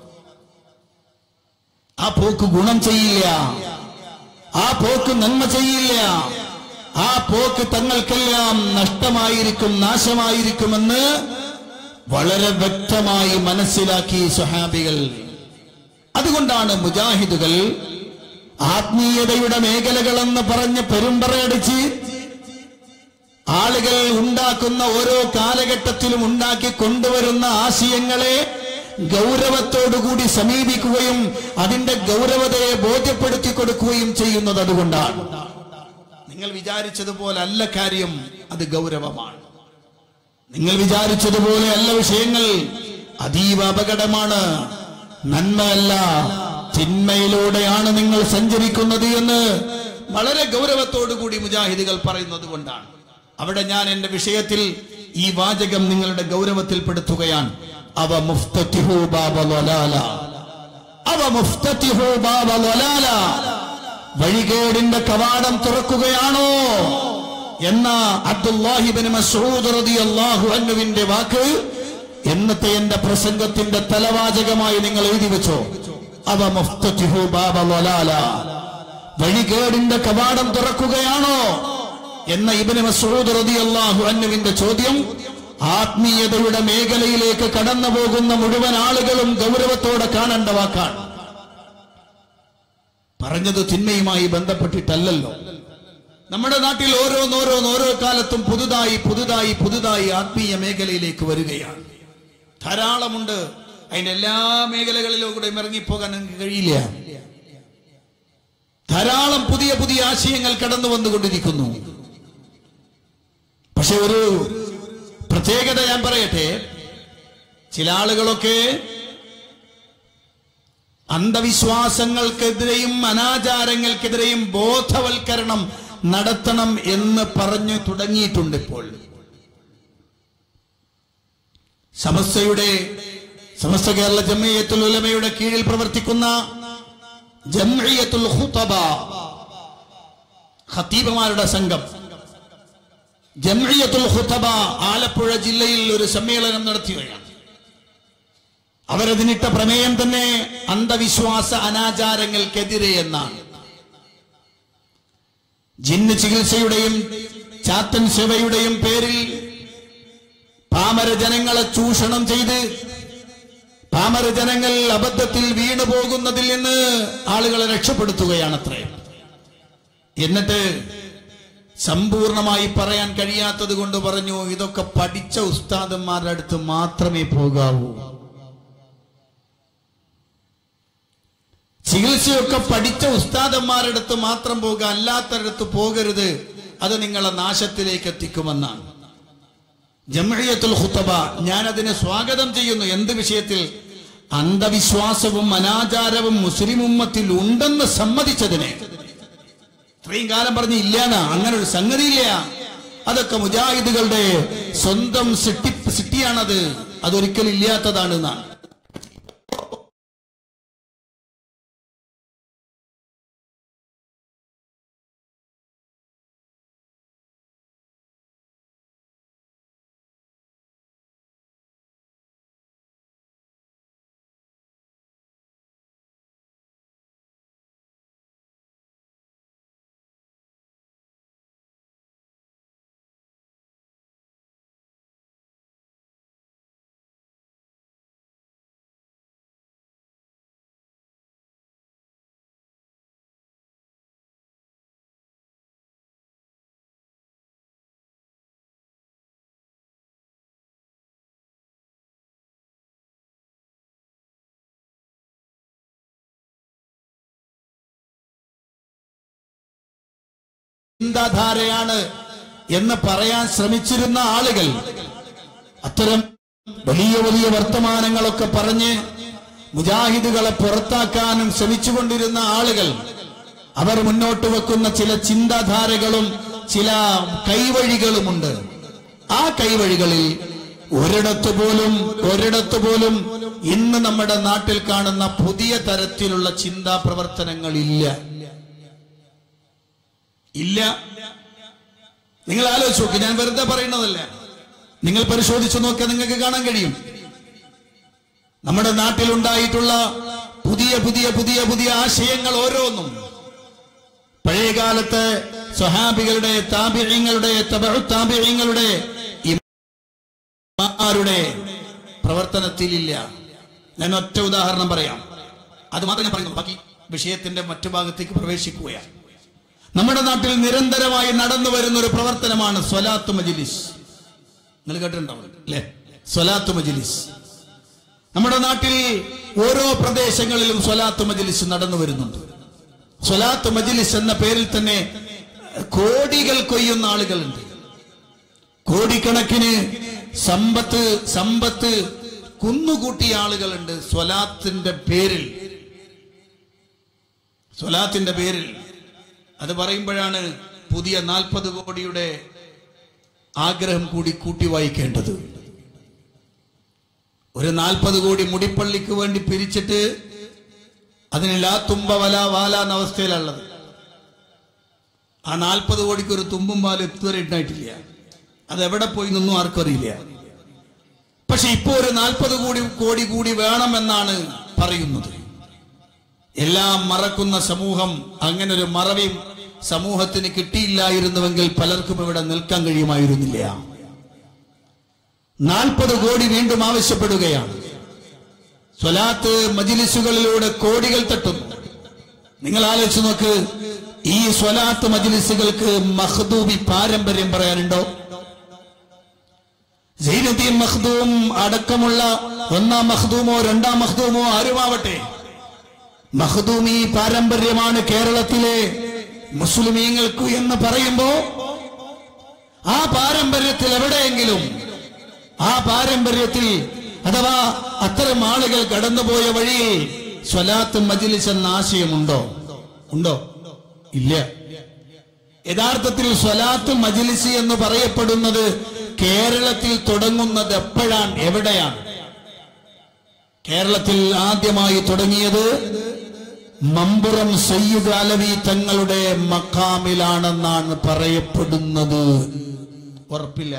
ആ പോക്ക് ഗുണം ചെയ്യില്ല ആ പോക്ക് നന്മ ചെയ്യില്ല ആ പോക്ക് തങ്ങൾക്കെല്ലാം നഷ്ടമായിരിക്കും നാശമായിരിക്കുമെന്ന് വളരെ വ്യക്തമായി മനസ്സിലാക്കി സുഹാബികൾ അതുകൊണ്ടാണ് മുജാഹിദുകൾ ആത്മീയതയുടെ മേഖലകളെന്ന് പറഞ്ഞ് പെരുമ്പറയടിച്ച് ആളുകൾ ഉണ്ടാക്കുന്ന ഓരോ കാലഘട്ടത്തിലും ഉണ്ടാക്കി കൊണ്ടുവരുന്ന ആശയങ്ങളെ ഗൗരവത്തോടുകൂടി സമീപിക്കുകയും അതിന്റെ ഗൗരവതയെ ബോധ്യപ്പെടുത്തി കൊടുക്കുകയും ചെയ്യുന്നത് അതുകൊണ്ടാണ് നിങ്ങൾ വിചാരിച്ചതുപോലെ അല്ല കാര്യം അത് ഗൗരവമാണ് നിങ്ങൾ വിചാരിച്ചതുപോലെ അല്ല വിഷയങ്ങൾ അതീവ അപകടമാണ് നന്മയല്ല തിന്മയിലൂടെയാണ് നിങ്ങൾ സഞ്ചരിക്കുന്നത് എന്ന് വളരെ ഗൗരവത്തോടു കൂടി മുജാഹിദുകൾ പറയുന്നത് കൊണ്ടാണ് അവിടെ ഞാൻ എന്റെ വിഷയത്തിൽ ഈ വാചകം നിങ്ങളുടെ ഗൗരവത്തിൽപ്പെടുത്തുകയാണ് അവ മുഫ്തത്തിഹു ബാബ ലലാല അവ മുഫ്തത്തിഹു ബാബ ലലാല വഴികേടിന്റെ കവാടം തുറക്കുകയാണോ എന്ന അബ്ദുല്ലാഹിബിൻ മസൂദ് റളിയല്ലാഹു അൻഹുവിന്റെ വാക്ക് എന്നത്തെ എന്റെ പ്രസംഗത്തിന്റെ തലവാചകമായി നിങ്ങൾ എഴുതി വെച്ചോ അവ മുഫ്തത്തിഹു ബാബ ലലാല വഴികേടിന്റെ കവാടം തുറക്കുകയാണോ എന്ന ഇബിന് മസൂദ് റളിയല്ലാഹു അൻഹുവിന്റെ ചോദ്യം ആത്മീയതയുടെ മേഖലയിലേക്ക് കടന്നു പോകുന്ന മുഴുവൻ ആളുകളും ഗൗരവത്തോടെ കാണേണ്ട വാക്കാണ് പറഞ്ഞത് തിന്മയുമായി ബന്ധപ്പെട്ടിട്ടല്ലല്ലോ നമ്മുടെ നാട്ടിൽ ഓരോന്നോരോന്ന് ഓരോ കാലത്തും പുതുതായി പുതുതായി പുതുതായി ആത്മീയ മേഖലയിലേക്ക് വരികയാണ് ധാരാളമുണ്ട് അതിന്റെ എല്ലാ മേഖലകളിലൂടെയും ഇറങ്ങിപ്പോകാൻ നിങ്ങൾക്ക് കഴിയില്ല ധാരാളം പുതിയ പുതിയ ആശയങ്ങൾ കടന്നു വന്നുകൊണ്ടിരിക്കുന്നു പക്ഷെ ഒരു പ്രത്യേകത ഞാൻ പറയട്ടെ ചില ആളുകളൊക്കെ അന്ധവിശ്വാസങ്ങൾക്കെതിരെയും അനാചാരങ്ങൾക്കെതിരെയും ബോധവൽക്കരണം നടത്തണം എന്ന് പറഞ്ഞു തുടങ്ങിയിട്ടുണ്ട് ഇപ്പോൾ സമസ്തയുടെ സമസ്ത കേരള ജമ്മിയത്തുൽ ഉലമയുടെ കീഴിൽ പ്രവർത്തിക്കുന്ന ജംഇയ്യത്തുൽ ഖുതബ ഖത്തീബുമാരുടെ സംഘം ജംഇയ്യത്തുൽ ഖുതബ ആലപ്പുഴ ജില്ലയിൽ ഒരു സമ്മേളനം നടത്തുകയാണ് അവരതിനിട്ട പ്രമേയം തന്നെ അന്ധവിശ്വാസ അനാചാരങ്ങൾക്കെതിരെ എന്നാണ് ജിന്ന് ചികിത്സയുടെയും ചാത്തൻ സേവയുടെയും പേരിൽ പാമര ജനങ്ങളെ ചൂഷണം ചെയ്ത് പാമര ജനങ്ങൾ അബദ്ധത്തിൽ വീണു പോകുന്നതിൽ നിന്ന് ആളുകളെ രക്ഷപ്പെടുത്തുകയാണത്രേ എന്നിട്ട് സമ്പൂർണമായി പറയാൻ കഴിയാത്തത് കൊണ്ട് പറഞ്ഞു ഇതൊക്കെ പഠിച്ച ഉസ്താദന്മാരുടെ അടുത്ത് മാത്രമേ പോകാവൂ ചികിത്സയൊക്കെ പഠിച്ച ഉസ്താദന്മാരുടെ അടുത്ത് മാത്രം പോകുക അല്ലാത്തടത്ത് പോകരുത് അത് നിങ്ങളെ നാശത്തിലേക്ക് എത്തിക്കുമെന്നാണ് ജംഇയ്യത്തുൽ ഖുത്തബ ഞാൻ അതിനെ സ്വാഗതം ചെയ്യുന്നു എന്ത് വിഷയത്തിൽ അന്ധവിശ്വാസവും അനാചാരവും മുസ്ലിം ഉമ്മത്തിൽ ഉണ്ടെന്ന് സമ്മതിച്ചതിനെ ഇത്രയും കാലം പറഞ്ഞ് ഇല്ലാന്ന അങ്ങനെ ഒരു സംഗതിയില്ല അതൊക്കെ മുജാഹിദുകളുടെ സ്വന്തം സിട്ടി സിട്ടിയാണത് അതൊരിക്കലും ഇല്ലാത്തതാണ് എന്നാണ് ചിന്താധാരയാണ് എന്ന് പറയാൻ ശ്രമിച്ചിരുന്ന ആളുകൾ അത്തരം വലിയ വലിയ വർത്തമാനങ്ങളൊക്കെ പറഞ്ഞ് മുജാഹിദുകളെ പുറത്താക്കാനും ശ്രമിച്ചുകൊണ്ടിരുന്ന ആളുകൾ അവർ മുന്നോട്ട് വെക്കുന്ന ചില ചിന്താധാരകളും ചില കൈവഴികളുമുണ്ട് ആ കൈവഴികളിൽ ഒരിടത്ത് പോലും ഒരിടത്ത് പോലും ഇന്ന് നമ്മുടെ നാട്ടിൽ കാണുന്ന പുതിയ തരത്തിലുള്ള ചിന്താ പ്രവർത്തനങ്ങൾ ഇല്ല ഇല്ല നിങ്ങൾ ആലോചിച്ച് നോക്ക് ഞാൻ വെറുതെ പറയുന്നതല്ല നിങ്ങൾ പരിശോധിച്ചു നോക്കിയാൽ നിങ്ങൾക്ക് കാണാൻ കഴിയും നമ്മുടെ നാട്ടിലുണ്ടായിട്ടുള്ള പുതിയ പുതിയ പുതിയ പുതിയ ആശയങ്ങൾ ഓരോന്നും പഴയകാലത്തെ സ്വഹാബികളുടെ താപിഴങ്ങളുടെ താപിഴങ്ങളുടെ ഇമാരുടെ പ്രവർത്തനത്തിലില്ല ഞാൻ ഒറ്റ ഉദാഹരണം പറയാം അത് മാത്രം ഞാൻ പറയുന്നു ബാക്കി വിഷയത്തിന്റെ മറ്റു ഭാഗത്തേക്ക് പ്രവേശിക്കുകയാണ് നമ്മുടെ നാട്ടിൽ നിരന്തരമായി നടന്നു വരുന്ന ഒരു പ്രവർത്തനമാണ് സ്വലാത്ത് മജിലിസ് നിങ്ങൾ കേട്ടിട്ടുണ്ടാവും അല്ലേ സ്വലാത്ത് മജിലിസ് നമ്മുടെ നാട്ടിൽ ഓരോ പ്രദേശങ്ങളിലും സ്വലാത്ത് മജിലിസ് നടന്നു വരുന്നുണ്ട് സ്വലാത്ത് മജിലിസ് എന്ന പേരിൽ തന്നെ കോടികൾ കൊയ്യുന്ന ആളുകളുണ്ട് കോടിക്കണക്കിന് സമ്പത്ത് സമ്പത്ത് കുന്നുകൂട്ടിയ ആളുകളുണ്ട് സ്വലാത്തിന്റെ പേരിൽ സ്വലാത്തിന്റെ പേരിൽ അത് പറയുമ്പോഴാണ് പുതിയ നാൽപ്പത് കോടിയുടെ ആഗ്രഹം കൂടി കൂട്ടി വായിക്കേണ്ടത് ഒരു നാൽപ്പത് കോടി മുടിപ്പള്ളിക്ക് വേണ്ടി പിരിച്ചിട്ട് അതിന് ലാ തുമ്പ വല വാല എന്ന അവസ്ഥയിലുള്ളത് ആ നാൽപ്പത് കോടിക്ക് ഒരു തുമ്പും പാലും ഇതുവരെ ഉണ്ടായിട്ടില്ല അത് എവിടെ പോയി നിന്നും ആർക്കും അറിയില്ല പക്ഷെ ഇപ്പോ ഒരു നാൽപ്പത് കോടി കോടി കൂടി വേണമെന്നാണ് പറയുന്നത് എല്ലാം മറക്കുന്ന സമൂഹം അങ്ങനെ ഒരു മറവിയും സമൂഹത്തിന് കിട്ടിയില്ലായിരുന്നുവെങ്കിൽ പലർക്കും ഇവിടെ നിൽക്കാൻ കഴിയുമായിരുന്നില്ല നാൽപ്പത് കോടി വീണ്ടും ആവശ്യപ്പെടുകയാണ് സ്വലാത്ത് മജിലിസുകളിലൂടെ കോടികൾ തട്ടുന്നു നിങ്ങൾ ആലോചിച്ച് നോക്ക് ഈ സ്വലാത്ത് മജിലിസുകൾക്ക് മഹദൂബി പാരമ്പര്യം പറയാനുണ്ടോ സൈനുദ്ദീൻ മഖ്ദൂം അടക്കമുള്ള ഒന്നാം മഖ്ദൂമോ രണ്ടാം മഖ്ദൂമോ ആരുമാവട്ടെ മഖ്ദൂമി പാരമ്പര്യമാണ് കേരളത്തിലെ മുസ്ലിമീങ്ങൾക്ക് എന്ന് പറയുമ്പോ ആ പാരമ്പര്യത്തിൽ എവിടെയെങ്കിലും ആ പാരമ്പര്യത്തിൽ അഥവാ അത്തരം ആളുകൾ കടന്നുപോയ വഴിയിൽ സ്വലാത്ത് മജിലിസ് എന്ന ആശയമുണ്ടോ ഉണ്ടോ ഇല്ല യഥാർത്ഥത്തിൽ സ്വലാത്ത് മജിലിസ് എന്ന് പറയപ്പെടുന്നത് കേരളത്തിൽ തുടങ്ങുന്നത് എപ്പോഴാണ് എവിടെയാണ് കേരളത്തിൽ ആദ്യമായി തുടങ്ങിയത് മമ്പുറം സയ്യിദ് അലവി തങ്ങളുടെ മക്കാമിലാണെന്നാണ് പറയപ്പെടുന്നത് ഉറപ്പില്ല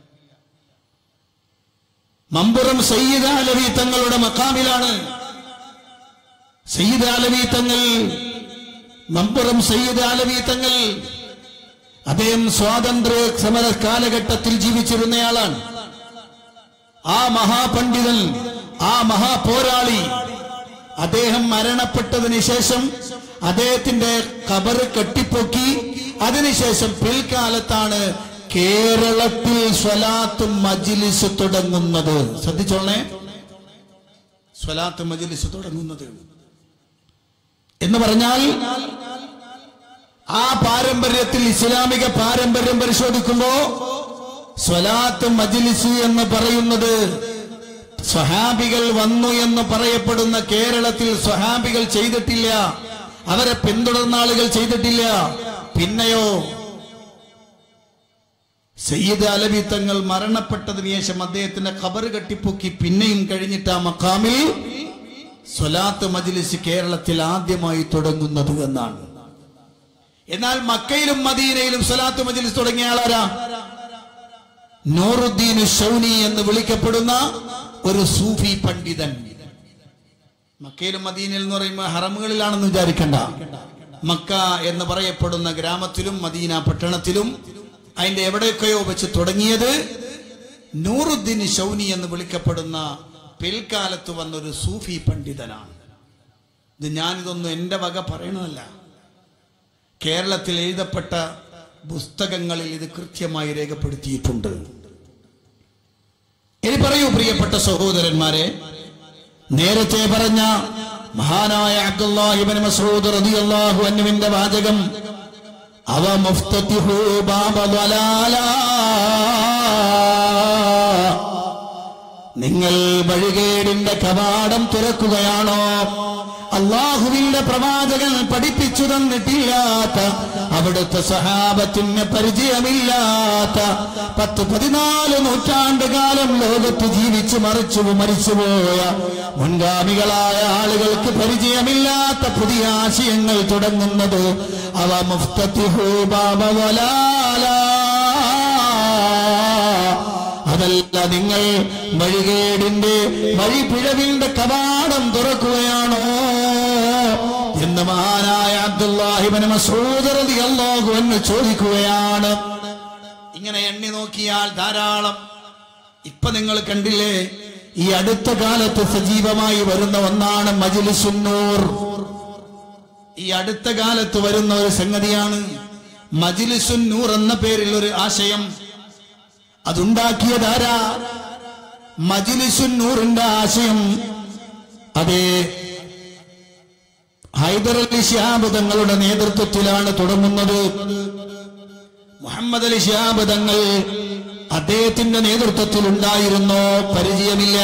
മമ്പുറം സയ്യിദ് അലവി തങ്ങളുടെ മക്കാമിലാണ് സയ്യിദ് അലവി തങ്ങൾ മമ്പുറം സയ്യിദ് അലവി തങ്ങൾ അദ്ദേഹം സ്വാതന്ത്ര്യ സമര കാലഘട്ടത്തിൽ ജീവിച്ചിരുന്നയാളാണ് ആ മഹാപണ്ഡിതൻ ആ മഹാപോരാളി അദ്ദേഹം മരണപ്പെട്ടതിന് ശേഷം അദ്ദേഹത്തിന്റെ കബറ് കെട്ടിപ്പൊക്കി അതിനുശേഷം പിൽക്കാലത്താണ് കേരളത്തിൽ സ്വലാത്ത് മജിലിസ് തുടങ്ങുന്നത് ശ്രദ്ധിച്ചോളേ സ്വലാത്ത് മജിലിസ് തുടങ്ങുന്നത് എന്ന് പറഞ്ഞാൽ ആ പാരമ്പര്യത്തിൽ ഇസ്ലാമിക പാരമ്പര്യം പരിശോധിക്കുമ്പോ സ്വലാത്ത് മജ്ലിസ് എന്ന് പറയുന്നത് സ്വഹാബികൾ വന്നു എന്ന് പറയപ്പെടുന്ന കേരളത്തിൽ സ്വഹാബികൾ ചെയ്തിട്ടില്ല അവരെ പിന്തുടർന്ന ആളുകൾ ചെയ്തിട്ടില്ല പിന്നെയോ സയ്യിദ് അലവി തങ്ങൾ മരണപ്പെട്ടതിന് ശേഷം അദ്ദേഹത്തിന്റെ ഖബർ കെട്ടിപ്പൊക്കി പിന്നെയും കഴിഞ്ഞിട്ട് ആ മക്കാമിൽ സ്വലാത്ത് മജ്ലിസ് കേരളത്തിൽ ആദ്യമായി തുടങ്ങുന്നത് എന്നാണ് എന്നാൽ മക്കയിലും മദീനയിലും സ്വലാത്ത് മജ്ലിസ് തുടങ്ങിയ ആളാരാ നൂറുദ്ദീൻ ഷൗനി എന്ന് വിളിക്കപ്പെടുന്ന ഒരു സൂഫി പണ്ഡിതൻ മക്കയിലും മദീനയിൽ എന്ന് പറയുമ്പോൾ ഹറമുകളിലാണെന്ന് വിചാരിക്കണ്ട മക്ക എന്ന് പറയപ്പെടുന്ന ഗ്രാമത്തിലും മദീന പട്ടണത്തിലും അതിന്റെ എവിടെയൊക്കെയോ വെച്ച് തുടങ്ങിയത് നൂറുദ്ദീൻ ഷൗനി എന്ന് വിളിക്കപ്പെടുന്ന പിൽക്കാലത്ത് വന്നൊരു സൂഫി പണ്ഡിതനാണ് ഇത് ഞാനിതൊന്നും എൻ്റെ വക പറയണതല്ല കേരളത്തിൽ എഴുതപ്പെട്ട പുസ്തകങ്ങളിൽ ഇത് കൃത്യമായി രേഖപ്പെടുത്തിയിട്ടുണ്ട് ഇനി പറയൂ പ്രിയപ്പെട്ട സഹോദരന്മാരെ നേരത്തെ പറഞ്ഞ മഹാനായ അബ്ദുല്ലാഹിബിൻ മസൂദ് റളിയല്ലാഹു അൻഹുവിന്റെ വാചകം അവ മുഫ്തതിഹു ബാബ ളലാല നിങ്ങൾ വഴികേടിന്റെ കവാടം തുറക്കുകയാണോ അള്ളാഹുവിന്റെ പ്രവാചകൻ പഠിപ്പിച്ചു തന്നിട്ടില്ലാത്ത അവിടുത്തെ സഹാബത്തിന് പരിചയമില്ലാത്ത പത്ത് പതിനാല് നൂറ്റാണ്ട് കാലം ലോകത്ത് ജീവിച്ചു മറിച്ചു മരിച്ചുപോയ മുൻഗാമികളായ ആളുകൾക്ക് പരിചയമില്ലാത്ത പുതിയ ആശയങ്ങൾ തുടങ്ങുന്നത് അവ മുഫ്തത്തിഹു ബാബ അതല്ല നിങ്ങൾ വഴികേടിന്റെ വഴിപിഴവിന്റെ കവാടം തുറക്കുകയാണോ എന്ന് മഹാനായ അബ്ദുല്ലാഹിബിന് മസൂദ് റളിയല്ലാഹു അൻഹു ചോദിക്കുകയാണ് ഇങ്ങനെ എണ്ണി നോക്കിയാൽ ധാരാളം ഇപ്പൊ നിങ്ങൾ കണ്ടില്ലേ ഈ അടുത്ത കാലത്ത് സജീവമായി വരുന്ന ഒന്നാണ് മജിലിസുന്നൂർ ഈ അടുത്ത കാലത്ത് വരുന്ന ഒരു സംഗതിയാണ് മജിലിസുന്നൂർ എന്ന പേരിൽ ഒരു ആശയം അതുണ്ടാക്കിയതാരാ മജിലിസുന്നൂറിന്റെ ആശയം അതേ ഹൈദർ അലി ശിഹാബ് തങ്ങളുടെ നേതൃത്വത്തിലാണ് തുടങ്ങുന്നത് മുഹമ്മദ് അലി ശിഹാബ് തങ്ങൾ അദ്ദേഹത്തിന്റെ നേതൃത്വത്തിൽ ഉണ്ടായിരുന്നോ പരിചയമില്ല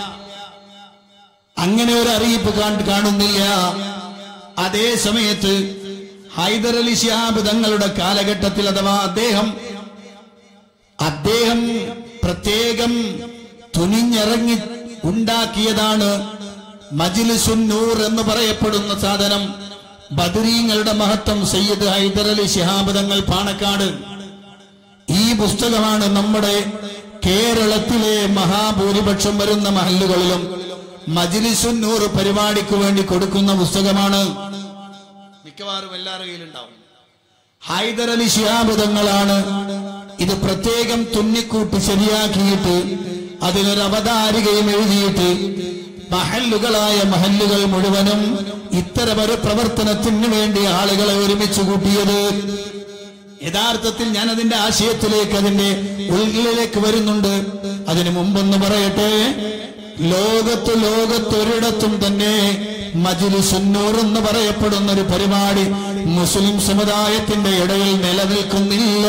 അങ്ങനെ ഒരു അറിയിപ്പ് കാണ്- കാണുന്നില്ല അതേ സമയത്ത് ഹൈദർ അലി ശിഹാബ് തങ്ങളുടെ കാലഘട്ടത്തിൽ അഥവാ അദ്ദേഹം അദ്ദേഹം പ്രത്യേകം തുനിഞ്ഞിറങ്ങി ഉണ്ടാക്കിയതാണ് മജിലിസുന്നൂർ എന്ന് പറയപ്പെടുന്ന സാധനം ബദരീങ്ങളുടെ മഹത്വം സയ്യിദ് ഹൈദർ അലി ശിഹാബ് തങ്ങൾ പാണക്കാട് ഈ പുസ്തകമാണ് നമ്മുടെ കേരളത്തിലെ മഹാഭൂരിപക്ഷം വരുന്ന മഹല്ലുകളിലും മജിലിസുന്നൂർ പരിപാടിക്ക് വേണ്ടി കൊടുക്കുന്ന പുസ്തകമാണ് മിക്കവാറും എല്ലാവരുടെ കയ്യിലുണ്ടാവും ഹൈദർ അലി ശിഹാബ് തങ്ങളാണ് ഇത് പ്രത്യേകം തുന്നിക്കൂട്ടി ശരിയാക്കിയിട്ട് അതിനൊരു അവതാരികയും എഴുതിയിട്ട് മഹല്ലുകളായ മഹല്ലുകൾ മുഴുവനും ഇത്തരമൊരു പ്രവർത്തനത്തിന് വേണ്ടി ആളുകളെ ഒരുമിച്ച് കൂട്ടിയത് യഥാർത്ഥത്തിൽ ഞാൻ അതിന്റെ ആശയത്തിലേക്ക് അതിന്റെ ഉള്ളിലേക്ക് വരുന്നുണ്ട് അതിനു മുമ്പൊന്ന് പറയട്ടെ ലോകത്ത് ലോകത്തൊരിടത്തും തന്നെ മജിലിസുന്നൂർ എന്ന് പറയപ്പെടുന്ന ഒരു പരിപാടി മുസ്ലിം സമുദായത്തിന്റെ ഇടയിൽ നിലനിൽക്കുന്നില്ല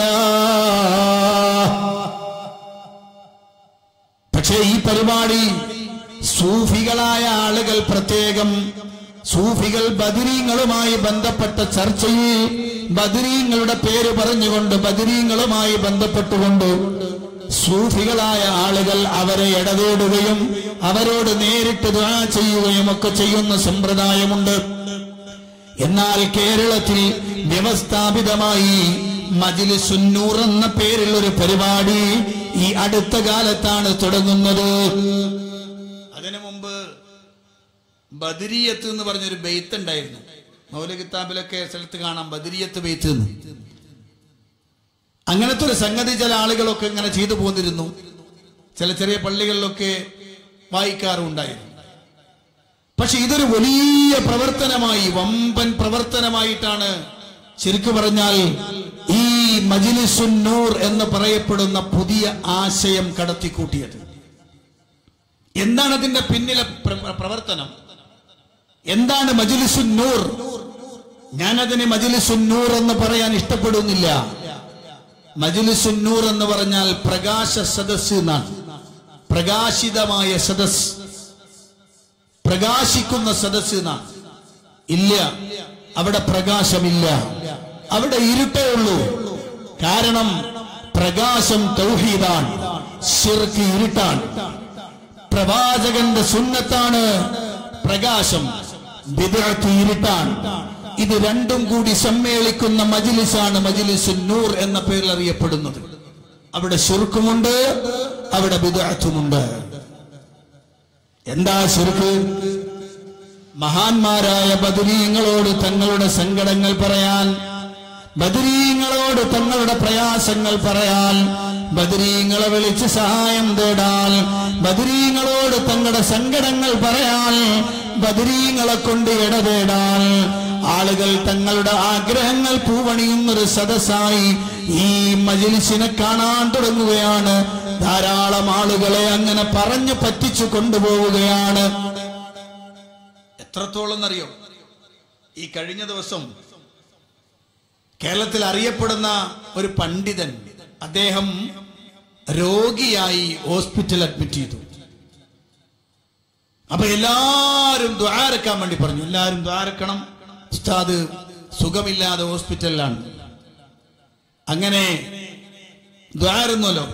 പക്ഷേ ഈ പരിപാടി സൂഫികളായ ആളുകൾ പ്രത്യേകം സൂഫികൾ ബദരീങ്ങളുമായി ബന്ധപ്പെട്ട ചർച്ചയിൽ ബദരീങ്ങളുടെ പേര് പറഞ്ഞുകൊണ്ട് ബദരീങ്ങളുമായി ബന്ധപ്പെട്ടുകൊണ്ട് സൂഫികളായ ആളുകൾ അവരെ ഇടതേടുകയും അവരോട് നേരിട്ട് ദുആ ചെയ്യുകയും ഒക്കെ ചെയ്യുന്ന സമ്പ്രദായമുണ്ട് എന്നാൽ കേരളത്തിൽ വ്യവസ്ഥാപിതമായി മജിലിസുന്നൂർ എന്ന പേരിൽ ഒരു പരിപാടി ഈ അടുത്ത കാലത്താണ് തുടങ്ങുന്നത് അതിനു മുമ്പ് ബദരിയത്ത് എന്ന് പറഞ്ഞൊരു ബെയ്ത്ത് ഉണ്ടായിരുന്നു മൗല കിതാബിലൊക്കെ സ്ഥലത്ത് കാണാം ബദരിയത്ത് ബെയ്ത്ത് എന്ന് അങ്ങനത്തെ ഒരു സംഗതി ചില ആളുകളൊക്കെ ഇങ്ങനെ ചെയ്തു പോന്നിരുന്നു ചില ചെറിയ പള്ളികളിലൊക്കെ വായിക്കാറുണ്ടായിരുന്നു പക്ഷെ ഇതൊരു വലിയ പ്രവർത്തനമായി വമ്പൻ പ്രവർത്തനമായിട്ടാണ് ശരിക്കു പറഞ്ഞാൽ ഈ മജിലിസുന്നൂർ എന്ന് പറയപ്പെടുന്ന പുതിയ ആശയം കടത്തിക്കൂട്ടിയത് എന്താണ് അതിന്റെ പിന്നിലെ പ്ര- പ്രവർത്തനം എന്താണ് മജിലിസുന്നൂർ ഞാനതിന് മജിലിസുന്നൂർ എന്ന് പറയാൻ ഇഷ്ടപ്പെടുന്നില്ല മജിലിസുന്നൂർ എന്ന് പറഞ്ഞാൽ പ്രകാശ സദസ് എന്നാണ് പ്രകാശിതമായ സദസ് പ്രകാശിക്കുന്ന സദസ് എന്നാണ് ഇല്ല അവിടെ പ്രകാശമില്ല അവിടെ ഇരുട്ടേ ഉള്ളൂ കാരണം പ്രകാശം തൗഹീദാണ് ശിർക്ക് ഇരുട്ടാണ് പ്രവാചകന്റെ സുന്നത്താണ് പ്രകാശം ബിദ്അത്ത് ഇരുട്ടാണ് ഇത് രണ്ടും കൂടി സമ്മേളിക്കുന്ന മജിലിസാണ് മജിലിസ് നൂർ എന്ന പേരിൽ അറിയപ്പെടുന്നത് അവിടെ ശുർക്കുമുണ്ട് അവിടെ ബിദ്അത്തുമുണ്ട് എന്താ ശുർക്ക് മഹാന്മാരായ ബദരീങ്ങളോട് തങ്ങളുടെ സങ്കടങ്ങൾ പറയാൻ ബദരീങ്ങളോട് തങ്ങളുടെ പ്രയാസങ്ങൾ പറയാൻ ബദരീങ്ങളെ വിളിച്ച് സഹായം തേടാൻ ബദരീങ്ങളോട് തങ്ങളുടെ സങ്കടങ്ങൾ പറയാൻ ബദരീങ്ങളെ കൊണ്ട് ഇടതേടാൻ ആളുകൾ തങ്ങളുടെ ആഗ്രഹങ്ങൾ പൂവണിയുന്നൊരു സദസ്സായി ഈ മജിലിസിനെ കാണാൻ തുടങ്ങുകയാണ് ധാരാളം ആളുകളെ അങ്ങനെ പറഞ്ഞു പറ്റിച്ചു കൊണ്ടുപോവുകയാണ് എത്രത്തോളം എന്നറിയോ ഈ കഴിഞ്ഞ ദിവസം കേരളത്തിൽ അറിയപ്പെടുന്ന ഒരു പണ്ഡിതൻ അദ്ദേഹം രോഗിയായി ഹോസ്പിറ്റൽ അഡ്മിറ്റ് ചെയ്തു അപ്പൊ എല്ലാരും ദ്വാരക്കാൻ വേണ്ടി പറഞ്ഞു എല്ലാരും ദ്വാരക്കണം ഉസ്താദ് സുഖമില്ലാതെ ഹോസ്പിറ്റലിലാണ് അങ്ങനെ ദ്വാരുന്നല്ലോ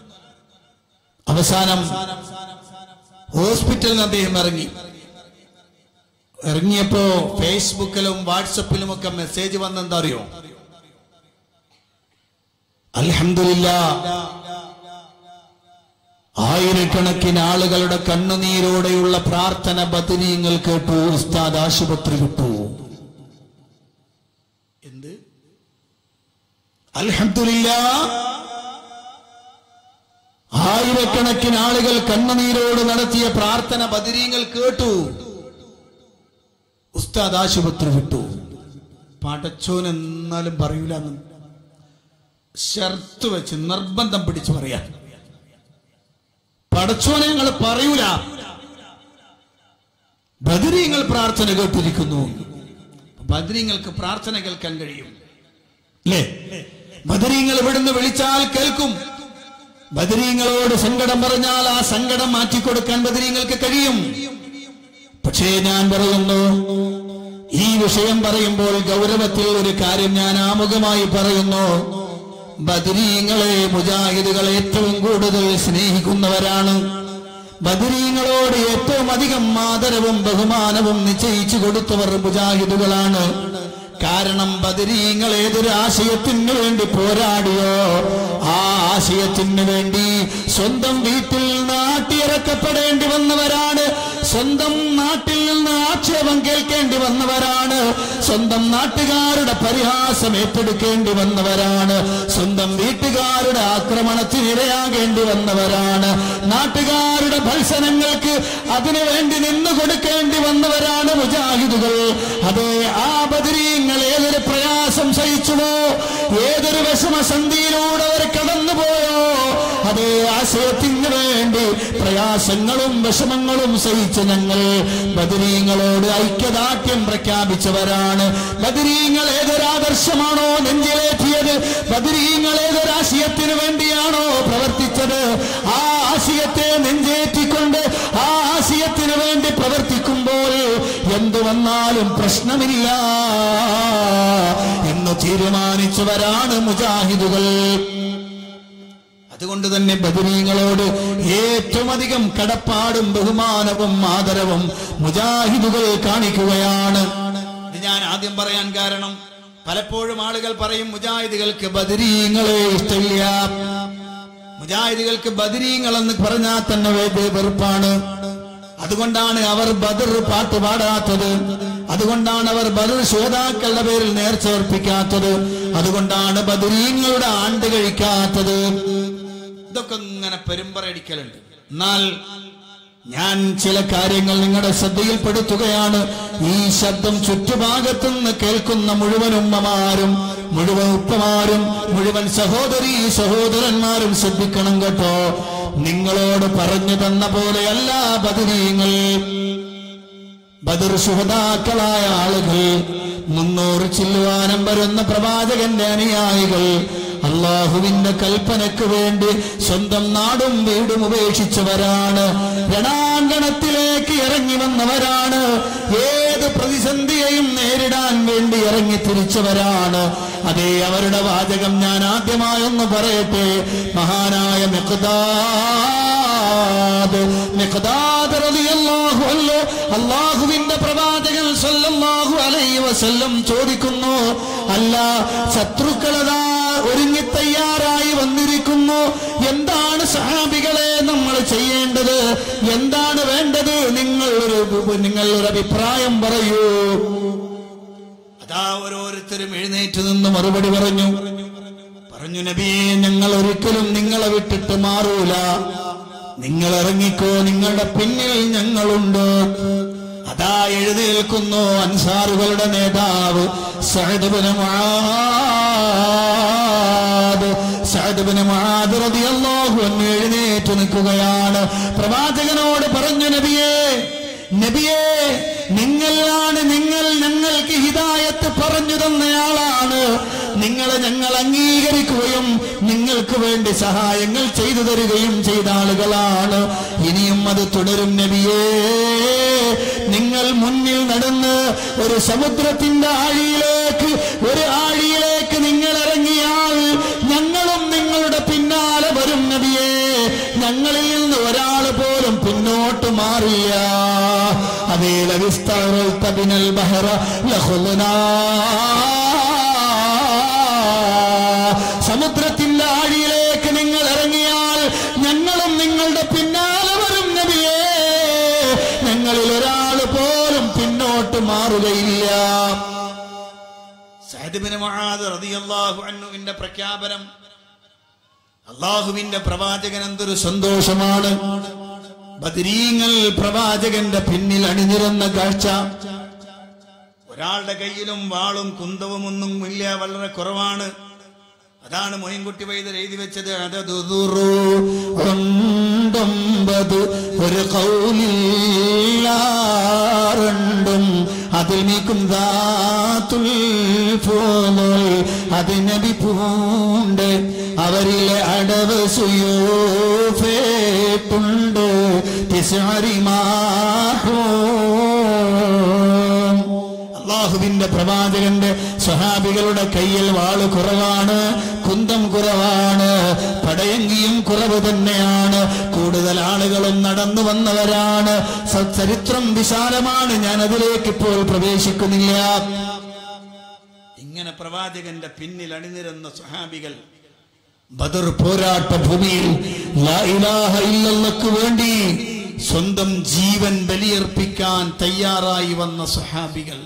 അവസാനം ഹോസ്പിറ്റലിൽ നിന്ന് അദ്ദേഹം ഇറങ്ങി ഇറങ്ങിയപ്പോ ഫേസ്ബുക്കിലും വാട്സപ്പിലും ഒക്കെ മെസ്സേജ് വന്നെന്താ അറിയോ അൽഹമില്ല ആയിരക്കണക്കിന് ആളുകളുടെ കണ്ണുനീരോടെയുള്ള പ്രാർത്ഥന ബദനീങ്ങൾ കേട്ടു ഉസ്താദ് ആശുപത്രി വിട്ടു എന്ത് അൽഹമില്ല ആയിരക്കണക്കിന് ആളുകൾ കണ്ണുനീരോട് നടത്തിയ പ്രാർത്ഥന ബദരീങ്ങൾ കേട്ടു ഉസ്താദ് ആശുപത്രി വിട്ടു പടച്ചോൻ എന്നാലും പറയൂല ഷർത്ത് വെച്ച് നിർബന്ധം പിടിച്ചു പറയാ പടച്ചോനെ ഞങ്ങൾ പറയൂല ബദരീങ്ങൾ പ്രാർത്ഥന കേട്ടിരിക്കുന്നു ബദരീങ്ങൾക്ക് പ്രാർത്ഥന കേൾക്കാൻ കഴിയും അല്ലേ ബദരീങ്ങൾ ഇവിടുന്ന് വിളിച്ചാൽ കേൾക്കും ബദരീങ്ങളോട് സങ്കടം പറഞ്ഞാൽ ആ സങ്കടം മാറ്റിക്കൊടുക്കാൻ ബദരീങ്ങൾക്ക് കഴിയും പക്ഷേ ഞാൻ പറയുന്നു ഈ വിഷയം പറയുമ്പോൾ ഗൗരവത്തിൽ ഒരു കാര്യം ഞാൻ ആമുഖമായി പറയുന്നു ബദരീങ്ങളെ മുജാഹിദുകൾ ഏറ്റവും കൂടുതൽ സ്നേഹിക്കുന്നവരാണ് ബദരീങ്ങളോട് ഏറ്റവും അധികം ആദരവും ബഹുമാനവും നിശ്ചയിച്ചു കൊടുത്തവർ മുജാഹിദുകളാണ് കാരണം ബദരീങ്ങൾ ഏതൊരു ആശയത്തിന് വേണ്ടി പോരാടിയോ ആ ആശയത്തിന് വേണ്ടി സ്വന്തം വീട്ടിൽ നാട്ടിയിറക്കപ്പെടേണ്ടി വന്നവരാണ് സ്വന്തം നാട്ടിൽ നിന്ന് ആക്ഷേപം കേൾക്കേണ്ടി വന്നവരാണ് സ്വന്തം നാട്ടുകാരുടെ പരിഹാസം ഏറ്റെടുക്കേണ്ടി വന്നവരാണ് സ്വന്തം വീട്ടുകാരുടെ ആക്രമണത്തിനിരയാകേണ്ടി വന്നവരാണ് നാട്ടുകാരുടെ ഭത്സനങ്ങൾക്ക് അതിനു വേണ്ടി നിന്നു കൊടുക്കേണ്ടി വന്നവരാണ് മുജാഹിദുകൾ അതേ ആ ബദരീങ്ങൾ ഏതൊരു പ്രയാസം സഹിച്ചുവോ ഏതൊരു വിഷമസന്ധിയിലൂടെ അവർ കടന്നുപോയോ അതേ ആശയത്തിന് വേണ്ടി പ്രയാസങ്ങളും വിഷമങ്ങളും സഹിച്ച ഞങ്ങൾ ബദരീങ്ങളോട് ഐക്യദാർഢ്യം പ്രഖ്യാപിച്ചവരാണ് ബദരീങ്ങൾ ഏതൊരാദർശമാണോ നെഞ്ചിലേറ്റിയത് ബദരീങ്ങൾ ഏതൊരാശയത്തിന് വേണ്ടിയാണോ പ്രവർത്തിച്ചത് ആ ആശയത്തെ നെഞ്ചേറ്റിക്കൊണ്ട് ആ ആശയത്തിന് വേണ്ടി പ്രവർത്തിക്കുമ്പോൾ എന്തു വന്നാലും പ്രശ്നമില്ല എന്ന് തീരുമാനിച്ചവരാണ് മുജാഹിദുകൾ അതുകൊണ്ട് തന്നെ ബദരീങ്ങളോട് ഏറ്റവും അധികം കടപ്പാടും ബഹുമാനവും ആദരവും മുജാഹിദുകൾ കാണിക്കുകയാണ് ഇത് ഞാൻ ആദ്യം പറയാൻ കാരണം പലപ്പോഴും ആളുകൾ പറയും മുജാഹിദുകൾക്ക് ബദരീങ്ങളെ ഇഷ്ടമില്ല മുജാഹിദുകൾക്ക് ബദരീങ്ങൾ എന്ന് പറഞ്ഞാൽ തന്നെ വേ- വെറുപ്പാണ് അതുകൊണ്ടാണ് അവർ ബദർ പാട്ട് പാടാത്തത് അതുകൊണ്ടാണ് അവർ ബദർ ശ്രോതാക്കളുടെ പേരിൽ നേർച്ചേർപ്പിക്കാത്തത് അതുകൊണ്ടാണ് ബദരീങ്ങളുടെ ആണ്ട് കഴിക്കാത്തത് ഇതൊക്കെ ഇങ്ങനെ പെരുമ്പറയടിക്കലുണ്ട് എന്നാൽ ഞാൻ ചില കാര്യങ്ങൾ നിങ്ങളുടെ ശ്രദ്ധയിൽപ്പെടുത്തുകയാണ് ഈ ശബ്ദം ചുറ്റുഭാഗത്തുനിന്ന് കേൾക്കുന്ന മുഴുവൻ ഉമ്മമാരും മുഴുവൻ ഉപ്പമാരും മുഴുവൻ സഹോദരി സഹോദരന്മാരും ശ്രദ്ധിക്കണം കേട്ടോ നിങ്ങളോട് പറഞ്ഞു തന്ന പോലെയല്ല ബദരീങ്ങൾ ബദർ സുഹതാക്കളായ ആളുകൾ മുന്നൂറ് ചില്ലുവാനം വരുന്ന പ്രവാചകന്റെ അനുയായികൾ അള്ളാഹുവിന്റെ കൽപ്പനയ്ക്ക് വേണ്ടി സ്വന്തം നാടും വീടും ഉപേക്ഷിച്ചവരാണ് രണാങ്കണത്തിലേക്ക് ഇറങ്ങി വന്നവരാണ് ഏത് പ്രതിസന്ധിയെയും നേരിടാൻ വേണ്ടി ഇറങ്ങി തിരിച്ചവരാണ് അതേ അവരുടെ വാചകം ഞാൻ ആദ്യമായൊന്ന് പറയട്ടെ മഹാനായ മിഖ്ദാദ് മിഖ്ദാദ് റളിയല്ലാഹു അൻഹു അള്ളാഹുവിന്റെ പ്രവാചകൻ സല്ലല്ലാഹു അലൈഹി വസല്ലം ചോദിക്കുന്നു അല്ല ശത്രുക്കളതാ ഒരുങ്ങി തയ്യാറായി വന്നിരിക്കുന്നു എന്താണ് സഹാബികളെ നമ്മൾ ചെയ്യേണ്ടത് എന്താണ് വേണ്ടത് നിങ്ങൾ ഒരു നിങ്ങൾ ഒരു അഭിപ്രായം പറയൂ അതാ ഓരോരുത്തരും എഴുന്നേറ്റ് നിന്ന് മറുപടി പറഞ്ഞു പറഞ്ഞു നബിയെ ഞങ്ങൾ ഒരിക്കലും നിങ്ങളെ വിട്ടിട്ട് മാറൂല നിങ്ങൾ ഇറങ്ങിക്കോ നിങ്ങളുടെ പിന്നിൽ ഞങ്ങളുണ്ട് അതാ എഴുന്നേൽക്കുന്നു അൻസാറുകളുടെ നേതാവ് സഹദബിന് സഹദബിന് റളിയല്ലാഹു അൻഹു എഴുന്നേറ്റ് നിൽക്കുകയാണ് പ്രവാചകനോട് പറഞ്ഞു നബിയേ നബിയേ നിങ്ങളാണ് നിങ്ങൾ ഞങ്ങൾക്ക് ഹിദായത്ത് പറഞ്ഞു തന്നയാളാണ് നിങ്ങളെ ഞങ്ങൾ അംഗീകരിക്കുകയും നിങ്ങൾക്ക് വേണ്ടി സഹായങ്ങൾ ചെയ്തു തരികയും ചെയ്ത ആളുകളാണ് ഇനിയും അത് തുടരും നബിയേ നിങ്ങൾ മുന്നിൽ നടന്ന് ഒരു സമുദ്രത്തിന്റെ ആഴിയിലേക്ക് ഒരു ആഴിയിലേക്ക് നിങ്ങൾ ഇറങ്ങിയാൽ ഞങ്ങളും നിങ്ങളുടെ പിന്നാലെ വരും നബിയേ ഞങ്ങളിൽ നിന്ന് ഒരാൾ പോലും പിന്നോട്ട് മാറില്ല അതേ ലവിസ്തബിനൽ ബഹറ ലഹുലനാ സമുദ്രത്തിന്റെ ആഴിയിലേക്ക് നിങ്ങൾ ഇറങ്ങിയാൽ ഞങ്ങളും നിങ്ങളുടെ പിന്നാലെ വരും നബിയേ ഞങ്ങളിൽ ഒരാൾ പോലും പിന്നോട്ട് മാറുകയില്ല സഹദിബിന് മഹാദ് റളിയല്ലാഹു അൻഹുവിന്റെ പ്രഖ്യാപനം അള്ളാഹുവിന്റെ പ്രവാചകൻ എന്തൊരു സന്തോഷമാണ് ബദരീങ്ങൾ പ്രവാചകന്റെ പിന്നിൽ അണിനിരന്ന കാഴ്ച ഒരാളുടെ കയ്യിലും വാളും കുന്തവും ഒന്നും ഇല്ല വളരെ കുറവാണ് അതാണ് മൊയിൻകുട്ടി വൈദ്യർ എഴുതി വെച്ചത് അതതുറു ഒണ്ടൊമ്പത് ഒരു കൗലില്ലാറുണ്ടും അതിൽ നീക്കും ദാത്തുൽ പോൽ അതിനബി പൂണ്ട് അവരിലെ അടവ് സുയോഫേട്ടുണ്ട് അള്ളാഹുവിന്റെ പ്രവാചകന്റെ സ്വഹാബികളുടെ കയ്യിൽ വാള് കുറവാണ് കുന്തം കുറവാണ് പടയങ്കിയും കുറവ് തന്നെയാണ് കൂടുതൽ ആളുകളും നടന്നു വന്നവരാണ് സ- ചരിത്രം വിശാലമാണ് ഞാൻ അതിലേക്ക് ഇപ്പോൾ പ്രവേശിക്കുന്നില്ല ഇങ്ങനെ പ്രവാചകന്റെ പിന്നിൽ അണിനിരുന്ന സ്വഹാബികൾ ബദർ പോരാട്ട ഭൂമിയിൽ ലാ ഇലാഹ ഇല്ലല്ലക്ക് വേണ്ടി സ്വന്തം ജീവൻ ബലിയർപ്പിക്കാൻ തയ്യാറായി വന്ന സ്വഹാബികൾ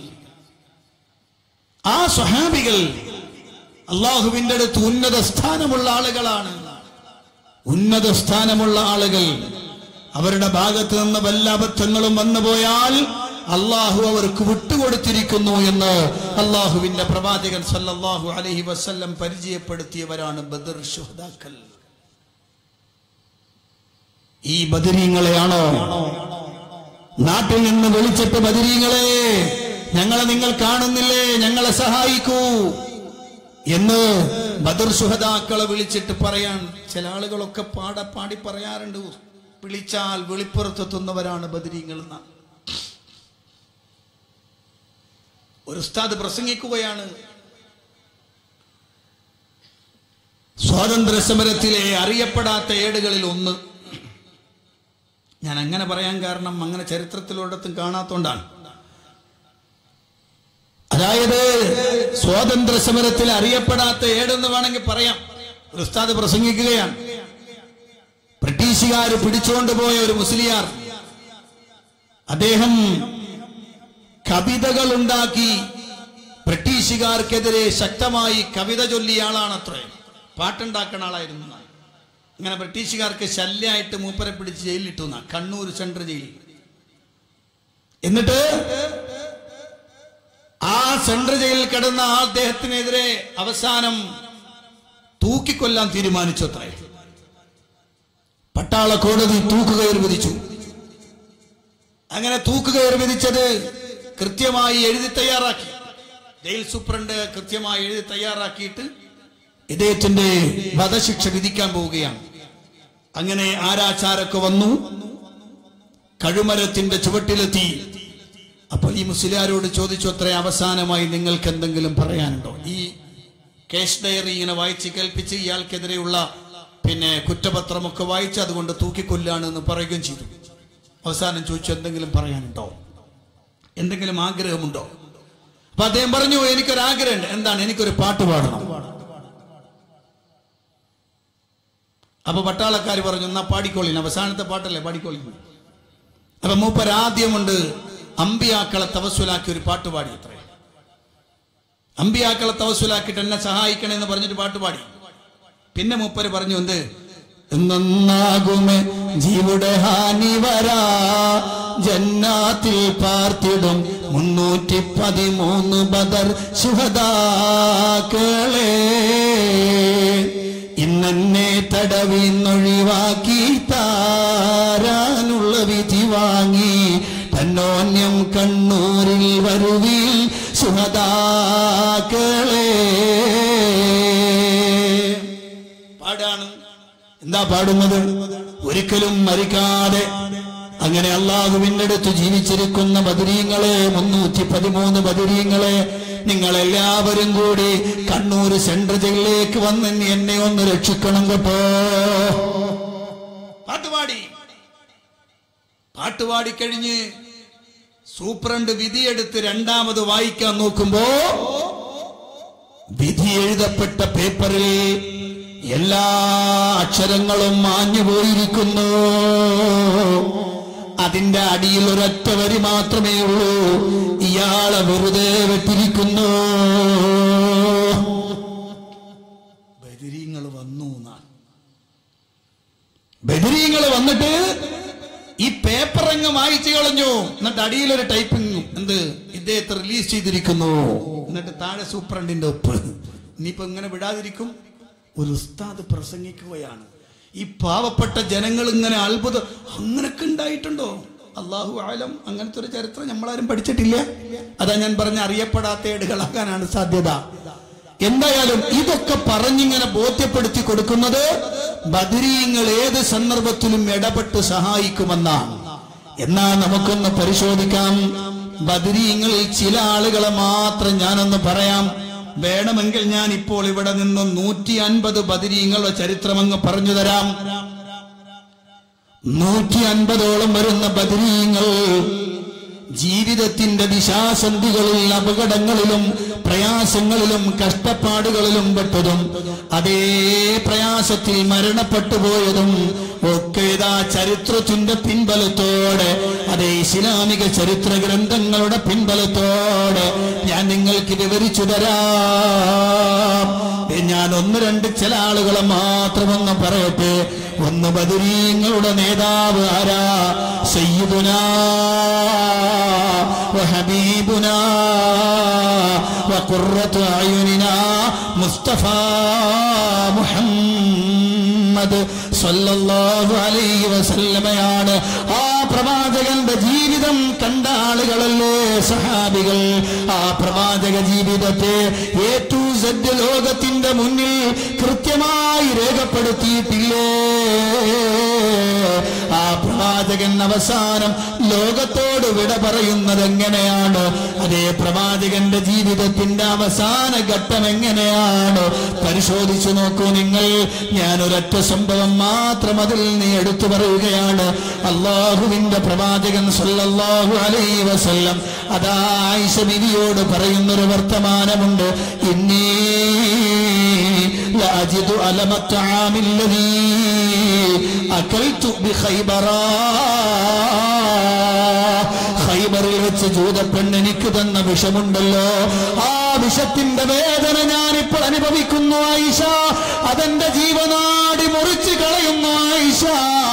ആ സ്വഹാബികൾ അള്ളാഹുവിന്റെ അടുത്ത് ഉന്നത സ്ഥാനമുള്ള ആളുകളാണ് ഉന്നത സ്ഥാനമുള്ള ആളുകൾ അവരുടെ ഭാഗത്ത് നിന്ന് വല്ല അബദ്ധങ്ങളും വന്നുപോയാൽ അള്ളാഹു അവർക്ക് വിട്ടുകൊടുത്തിരിക്കുന്നു എന്ന് അള്ളാഹുവിന്റെ പ്രവാചകൻ സല്ലല്ലാഹു അലൈഹി വസല്ലം പരിചയപ്പെടുത്തിയവരാണ് ബദർ ശുഹദാക്കൾ ഈ ബദരീങ്ങളെയാണോ നാട്ടിൽ നിന്ന് വിളിച്ചിട്ട് ബദരീങ്ങളെ ഞങ്ങളെ നിങ്ങൾ കാണുന്നില്ലേ ഞങ്ങളെ സഹായിക്കൂ എന്ന് ബദർ സുഹദാക്കളെ വിളിച്ചിട്ട് പറയാൻ ചില ആളുകളൊക്കെ പാട പാടി പറയാറുണ്ട് വിളിച്ചാൽ വെളിപ്പുറത്തെത്തുന്നവരാണ് ബദരീങ്ങൾ എന്നാണ് ഒരു ഉസ്താദ് പ്രസംഗിക്കുകയാണ് സ്വാതന്ത്ര്യ സമരത്തിലെ അറിയപ്പെടാത്ത ഏടുകളിൽ ഒന്ന് ഞാൻ അങ്ങനെ പറയാൻ കാരണം അങ്ങനെ ചരിത്രത്തിലൊരിടത്തും കാണാത്തോണ്ടാണ് അതായത് സ്വാതന്ത്ര്യ സമരത്തിൽ അറിയപ്പെടാത്ത ഏടെന്ന് വേണമെങ്കിൽ പറയാം ഒരു ഉസ്താദ് പ്രസംഗിക്കുകയാണ് ബ്രിട്ടീഷുകാർ പിടിച്ചുകൊണ്ട് പോയ ഒരു മുസ്ലിയാർ അദ്ദേഹം കവിതകൾ ഉണ്ടാക്കി ബ്രിട്ടീഷുകാർക്കെതിരെ ശക്തമായി കവിത ചൊല്ലിയ ആളാണത്രേ പാട്ടുണ്ടാക്കുന്ന ആളായിരുന്നു എന്നാണ്. അങ്ങനെ ബ്രിട്ടീഷുകാർക്ക് ശല്യമായിട്ട് മൂപ്പരെ പിടിച്ച് ജയിലിലിട്ടു എന്നാ കണ്ണൂർ സെൻട്രൽ ജയിൽ എന്നിട്ട് ആ സെൻട്രൽ ജയിലിൽ കിടന്ന ആ അദ്ദേഹത്തിനെതിരെ അവസാനം തൂക്കിക്കൊല്ലാൻ തീരുമാനിച്ചു അത്രേ പട്ടാള കോടതി തൂക്കുകയർ വിധിച്ചു അങ്ങനെ തൂക്കുകയർ വിധിച്ചത് കൃത്യമായി എഴുതി തയ്യാറാക്കി ജയിൽ സൂപ്രണ്ട് കൃത്യമായി എഴുതി തയ്യാറാക്കിയിട്ട് ഇദ്ദേഹത്തിന്റെ വധശിക്ഷ വിധിക്കാൻ പോവുകയാണ് അങ്ങനെ ആരാച്ചാരൊക്കെ വന്നു കഴുമരത്തിന്റെ ചുവട്ടിലെത്തി അപ്പോൾ ഈ മുസ്ലിയാരോട് ചോദിച്ചു അത്ര അവസാനമായി നിങ്ങൾക്ക് എന്തെങ്കിലും പറയാനുണ്ടോ ഈ കേസ് ഡയറി ഇങ്ങനെ വായിച്ച് കേൾപ്പിച്ച് ഇയാൾക്കെതിരെയുള്ള പിന്നെ കുറ്റപത്രമൊക്കെ വായിച്ച് അതുകൊണ്ട് തൂക്കിക്കൊല്ലാണ് എന്ന് പറയുകയും ചെയ്തു അവസാനം ചോദിച്ചു എന്തെങ്കിലും പറയാനുണ്ടോ എന്തെങ്കിലും ആഗ്രഹമുണ്ടോ അപ്പൊ അദ്ദേഹം പറഞ്ഞു എനിക്കൊരു ആഗ്രഹമുണ്ട് എന്താണ് എനിക്കൊരു പാട്ട് പാടണം അപ്പൊ പട്ടാളക്കാർ പറഞ്ഞു എന്നാ പാടിക്കോളിന് അവസാനത്തെ പാട്ടല്ലേ പാടിക്കോളിന് അപ്പൊ മൂപ്പർ ആദ്യമുണ്ട് അമ്പിയാക്കളെ തവസ്സുലാക്കി ഒരു പാട്ട് പാടി അത്രേ അമ്പിയാക്കളെ തവസ്സുലാക്കിയിട്ട് എന്നെ സഹായിക്കണേ എന്ന് പറഞ്ഞിട്ട് പാട്ട് പാടി പിന്നെ മൂപ്പര് പറഞ്ഞു എന്ത് നന്നാകുമേ ജീവുടെ ഹാനി വരാ ജന്നാത്തിൽ പാർത്തിടും മുന്നൂറ്റി പതിമൂന്ന് ബദർ ശുഹദാക്കളെ ഇന്നെന്നെ തടവിന്നൊഴിവാക്കി താരാനുള്ള വിധി വാങ്ങി തന്നോന്യം കണ്ണൂരിൽ വരുവിൽ സുഹദാക്കളെ പാടാണ് എന്താ പാടുന്നത് ഒരിക്കലും മരിക്കാതെ അങ്ങനെ അള്ളാഹുവിന്റെ അടുത്ത് ജീവിച്ചിരിക്കുന്ന ബദരീങ്ങളെ മുന്നൂറ്റി പതിമൂന്ന് ബദരീങ്ങളെ നിങ്ങൾ എല്ലാവരും കൂടി കണ്ണൂർ സെൻട്രൽ ജയിലിലേക്ക് വന്ന് ഇനി എന്നെ ഒന്ന് രക്ഷിക്കണം കേട്ടോ പാട്ടുപാടി പാട്ടുപാടി കഴിഞ്ഞ് സൂപ്രണ്ട് വിധിയെടുത്ത് രണ്ടാമത് വായിക്കാൻ നോക്കുമ്പോ വിധി എഴുതപ്പെട്ട പേപ്പറിൽ എല്ലാ അക്ഷരങ്ങളും മാഞ്ഞു പോയിരിക്കുന്നു അതിന്റെ അടിയിൽ ഒരൊറ്റ വരി മാത്രമേ ഉള്ളൂ ഇയാളെ വെറുതെ വെട്ടിരിക്കുന്നു ബദിരീങ്ങൾ വന്നു എന്നാണ് ബദിരീങ്ങൾ വന്നിട്ട് ഈ പേപ്പർ അങ്ങ് വായിച്ചു കളഞ്ഞു എന്നിട്ട് അടിയിലൊരു ടൈപ്പിംഗ് എന്ത് ഇദ്ദേഹത്തെ റിലീസ് ചെയ്തിരിക്കുന്നു എന്നിട്ട് താഴെ സൂപ്രണ്ടിന്റെ ഒപ്പ് ഇനിയിപ്പോ ഇങ്ങനെ വിടാതിരിക്കും ഒരു ഉസ്താദ് പ്രസംഗിക്കുകയാണ് ഈ പാവപ്പെട്ട ജനങ്ങൾ ഇങ്ങനെ അത്ഭുതം അങ്ങനൊക്കെ ഉണ്ടായിട്ടുണ്ടോ അള്ളാഹു ആലം അങ്ങനത്തെ ഒരു ചരിത്രം നമ്മളാരും പഠിച്ചിട്ടില്ല അതാ ഞാൻ പറഞ്ഞ അറിയപ്പെടാത്ത ഏടുകളാകാനാണ് സാധ്യത എന്തായാലും ഇതൊക്കെ പറഞ്ഞിങ്ങനെ ബോധ്യപ്പെടുത്തി കൊടുക്കുന്നത് ബദരീങ്ങൾ ഏത് സന്ദർഭത്തിലും ഇടപെട്ട് സഹായിക്കുമെന്നാണ് എന്നാ നമുക്കൊന്ന് പരിശോധിക്കാം ബദരീങ്ങളിൽ ചില ആളുകളെ മാത്രം ഞാനൊന്ന് പറയാം വേണമെങ്കിൽ ഞാൻ ഇപ്പോൾ ഇവിടെ നിന്ന് നൂറ്റി അൻപത് ബദരീങ്ങളുടെ ചരിത്രമങ്ങ് പറഞ്ഞു തരാം നൂറ്റി അൻപതോളം വരുന്ന ബദരീങ്ങൾ ജീവിതത്തിന്റെ ദിശാസന്ധികളിൽ അപകടങ്ങളിലും പ്രയാസങ്ങളിലും കഷ്ടപ്പാടുകളിലും പെട്ടതും അതേ പ്രയാസത്തിൽ മരണപ്പെട്ടു പോയതും ഒക്കെ ഇതാ ചരിത്രത്തിന്റെ പിൻബലത്തോടെ അതേ ഇസ്ലാമിക ചരിത്ര ഗ്രന്ഥങ്ങളുടെ പിൻബലത്തോടെ ഞാൻ നിങ്ങൾക്ക് വിവരിച്ചു തരാം ഞാൻ ഒന്ന് രണ്ട് ചില ആളുകളെ മാത്രമൊന്ന് പറയട്ടെ ഒന്ന് ബദരീങ്ങളുടെ നേതാവ് ആരാ സയ്യിദുനാ وحبيبنا وقرة أعيننا مصطفى محمد സല്ലല്ലാഹു അലൈഹി വസല്ലമയാണ് ആ പ്രവാചകന്റെ ജീവിതം കണ്ട ആളുകളല്ലേ സഹാബികൾ ആ പ്രവാചക ജീവിതത്തെ എ ടു സെഡ് ലോകത്തിന്റെ മുന്നിൽ കൃത്യമായി രേഖപ്പെടുത്തിയിട്ടില്ലേ ആ പ്രവാചകൻ അവസാനം ലോകത്തോട് വിട പറയുന്നത് എങ്ങനെയാണ് അതേ പ്രവാചകന്റെ ജീവിതത്തിന്റെ അവസാന ഘട്ടം എങ്ങനെയാണ് പരിശോധിച്ചു നോക്കൂ നിങ്ങൾ ഞാൻ ഒരൊറ്റ സംഭവം മാത്രം അതിൽ നീ എടുത്തു പറയുകയാണ് അള്ളാഹുവിന്റെ പ്രവാചകൻ സല്ലല്ലാഹു അലൈഹി വസല്ലം അതാ ആയിഷ ബിവിയോട് പറയുന്നൊരു വർത്തമാനമുണ്ട് ഇന്നീ لأجد ألم الطعام الذي أكلت بخيبرا ഖൈബറിൽ വെച്ച് ജൂതപ്പെണ്ണ് എനിക്ക് തന്ന വിഷമുണ്ടല്ലോ ആ വിഷത്തിന്റെ വേദന ഞാനിപ്പോൾ അനുഭവിക്കുന്നു ആയിഷ അതെന്റെ ജീവനാടി മുറിച്ചു കളയുന്നു ആയിഷ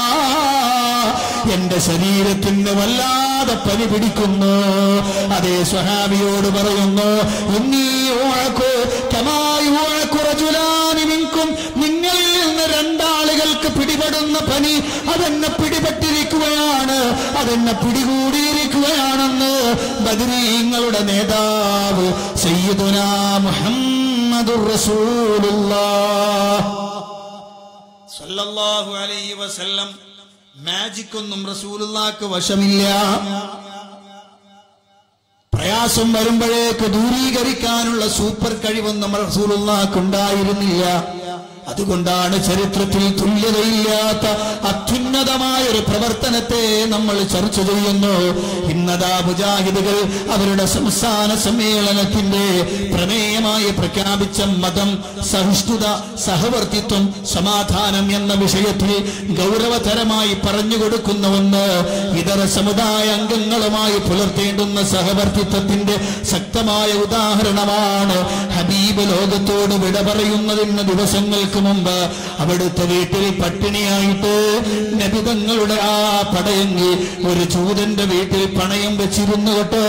എന്റെ ശരീരത്തിന് വല്ലാതെ പനി പിടിക്കുന്നു അതേ സ്വഹാബിയോട് പറയുന്നു ഇന്നീ ഓഴക്കോ കമായി ഓഴക്കുറജുലാനി നിൽക്കും നിങ്ങളിൽ നിന്ന് രണ്ടാളുകൾക്ക് പിടിപെടുന്ന പനി അതെന്നെ പിടിപെട്ടിരിക്കുകയാണ് അതെന്നെ പിടികൂടിയിരിക്കുകയാണ് ബദരീങ്ങളുടെ നേതാവ് സയ്യിദുന മുഹമ്മദുർ റസൂലുള്ളാഹ് സല്ലല്ലാഹു അലൈഹി വസല്ലം മാജിക് ഒന്നും റസൂലുള്ളാക്ക് വശമില്ല പ്രയാസം വരുമ്പോഴേക്ക് ദൂരീകരിക്കാനുള്ള സൂപ്പർ കഴിവൊന്നും റസൂലുള്ളാക്ക് ഉണ്ടായിരുന്നില്ല അതുകൊണ്ടാണ് ചരിത്രത്തിൽ തുല്യതയില്ലാത്ത അത്യുന്നതമായ ഒരു പ്രവർത്തനത്തെ നമ്മൾ ചർച്ച ചെയ്യുന്നു ഇന്നതാ മുജാഹിദുകൾ അവരുടെ സംസ്ഥാന സമ്മേളനത്തിന്റെ പ്രമേയമായി പ്രഖ്യാപിച്ച മതം സഹിഷ്ണുത സഹവർത്തിത്വം സമാധാനം എന്ന വിഷയത്തിൽ ഗൗരവതരമായി പറഞ്ഞു കൊടുക്കുന്ന ഒന്ന് ഇതര സമുദായ അംഗങ്ങളുമായി പുലർത്തേണ്ടുന്ന സഹവർത്തിത്വത്തിന്റെ ശക്തമായ ഉദാഹരണമാണ് ഹബീബ് ലോകത്തോട് വിട പറയുന്നതിന് ദിവസങ്ങൾക്ക് മുമ്പ് അവിടുത്തെ വീട്ടിൽ പട്ടിണിയായിട്ട് നബിതങ്ങളുടെ ആ പടയങ്കി ഒരു ചൂതന്റെ വീട്ടിൽ പണയം വെച്ചിരുന്നു കേട്ടോ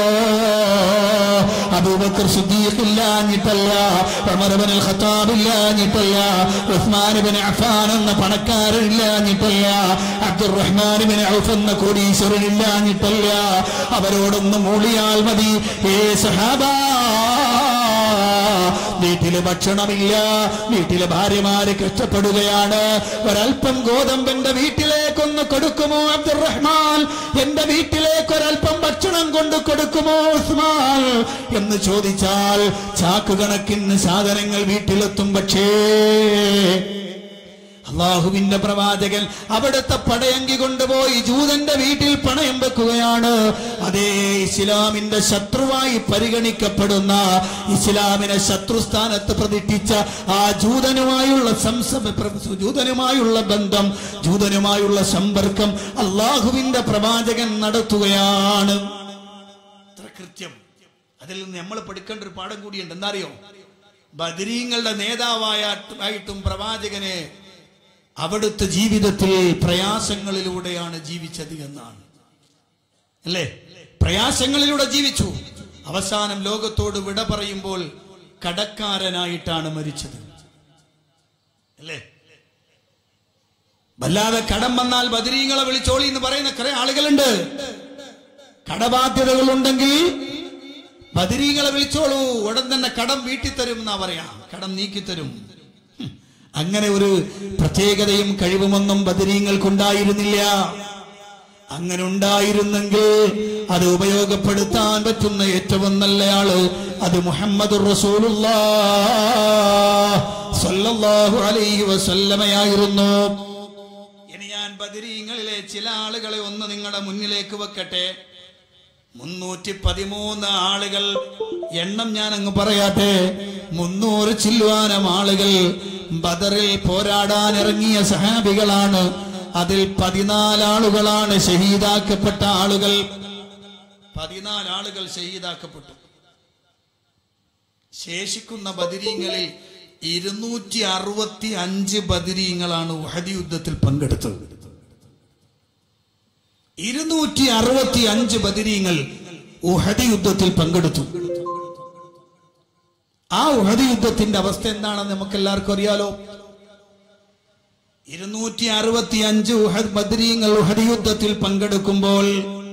അബൂബക്കർ സിദ്ദീഖ് ഇല്ലാഞ്ഞിട്ടല്ല ഉമർ ഇബ്നുൽ ഖത്താബ് ഇല്ലാഞ്ഞിട്ടല്ല ഉസ്മാൻ ഇബ്നു അഫ്ഫാൻ എന്ന പണക്കാരൻ ഇല്ലാഞ്ഞിട്ടല്ല അബ്ദുറഹ്മാൻ ഇബ്നു ഔഫ് എന്ന കോടീശ്വരൻ ഇല്ലാഞ്ഞിട്ടല്ല അവരോടൊന്ന് മൂളിയാൽ മതി ഏ സഹാബാ വീട്ടില് ഭക്ഷണമില്ല വീട്ടിലെ ഭാര്യമാര് കഷ്ടപ്പെടുകയാണ് ഒരൽപ്പം ഗോതമ്പന്റെ വീട്ടിലേക്കൊന്ന് കൊടുക്കുമോ അബ്ദുറഹ്മാൻ എന്റെ വീട്ടിലേക്ക് ഒരൽപ്പം ഭക്ഷണം കൊണ്ട് കൊടുക്കുമോ ഉസ്മാൻ എന്ന് ചോദിച്ചാൽ ചാക്കുകണക്കിന് സാധനങ്ങൾ വീട്ടിലെത്തും പക്ഷേ അള്ളാഹുവിന്റെ പ്രവാചകൻ അവിടുത്തെ പടയങ്കി കൊണ്ടുപോയി ജൂതന്റെ വീട്ടിൽ പണയം വെക്കുകയാണ് അതേ ഇസ്ലാമിന്റെ ശത്രുവായി പരിഗണിക്കപ്പെടുന്ന ഇസ്ലാമിനെ ശത്രുസ്ഥാനത്ത് പ്രതിഷ്ഠിച്ച ആ ജൂതനുമായുള്ള സംസ ജൂതനുമായുള്ള ബന്ധം ജൂതനുമായുള്ള സമ്പർക്കം അള്ളാഹുവിന്റെ പ്രവാചകൻ നടത്തുകയാണ് ഇത്ര കൃത്യം അതിൽ നിന്ന് നമ്മൾ പഠിക്കേണ്ട ഒരു പാഠം കൂടിയുണ്ട് എന്താറിയോ ബദരീങ്ങളുടെ നേതാവായ ആയിട്ടും പ്രവാചകനെ അവിടുത്തെ ജീവിതത്തിൽ പ്രയാസങ്ങളിലൂടെയാണ് ജീവിച്ചത് എന്നാണ് അല്ലേ പ്രയാസങ്ങളിലൂടെ ജീവിച്ചു അവസാനം ലോകത്തോട് വിട പറയുമ്പോൾ കടക്കാരനായിട്ടാണ് മരിച്ചത് അല്ലേ വല്ലാതെ കടം വന്നാൽ ബദരീങ്ങളെ വിളിച്ചോളി എന്ന് പറയുന്ന കുറെ ആളുകളുണ്ട് കടബാധ്യതകളുണ്ടെങ്കിൽ ബദരീങ്ങളെ വിളിച്ചോളൂ ഉടൻ തന്നെ കടം വീട്ടിൽ തരും എന്നാ പറയാ കടം നീക്കിത്തരും ഹും. അങ്ങനെ ഒരു പ്രത്യേകതയും കഴിവുമൊന്നും ബദരീങ്ങൾക്കുണ്ടായിരുന്നില്ല അങ്ങനെ ഉണ്ടായിരുന്നെങ്കിൽ അത് ഉപയോഗപ്പെടുത്താൻ പറ്റുന്ന ഏറ്റവും നല്ലയാള് അത് മുഹമ്മദ് സല്ലല്ലാഹു അലൈഹി വസല്ലമയായിരുന്നു ഇനി ഞാൻ ബദരീങ്ങളിലെ ചില ആളുകളെ ഒന്ന് നിങ്ങളുടെ മുന്നിലേക്ക് വെക്കട്ടെ മുന്നൂറ്റി പതിമൂന്ന് ആളുകൾ എണ്ണം ഞാൻ അങ്ങ് പറയാട്ടെ മുന്നൂറ് ചില്ലുവാനം ആളുകൾ ബദറിൽ പോരാടാൻ ഇറങ്ങിയ സഹാബികളാണ് അതിൽ പതിനാല് ആളുകളാണ് ഷഹീദാക്കപ്പെട്ട ആളുകൾ പതിനാല് ആളുകൾ ഷഹീദാക്കപ്പെട്ടു ശേഷിക്കുന്ന ബദിരീങ്ങളിൽ ഇരുന്നൂറ്റി അറുപത്തി അഞ്ച് ബദിരീങ്ങളാണ് ഉഹദി യുദ്ധത്തിൽ പങ്കെടുത്തത് ഇരുന്നൂറ്റി അറുപത്തി അഞ്ച് ബദിരീങ്ങൾ ഉഹദി യുദ്ധത്തിൽ പങ്കെടുത്തു ആ ഉഹദി യുദ്ധത്തിന്റെ അവസ്ഥ എന്താണെന്ന് നമുക്ക് എല്ലാവർക്കും അറിയാലോ ഇരുന്നൂറ്റി അറുപത്തി അഞ്ച് ഉഹദ് ബദരീങ്ങൾ ഉഹദി യുദ്ധത്തിൽ പങ്കെടുക്കുമ്പോൾ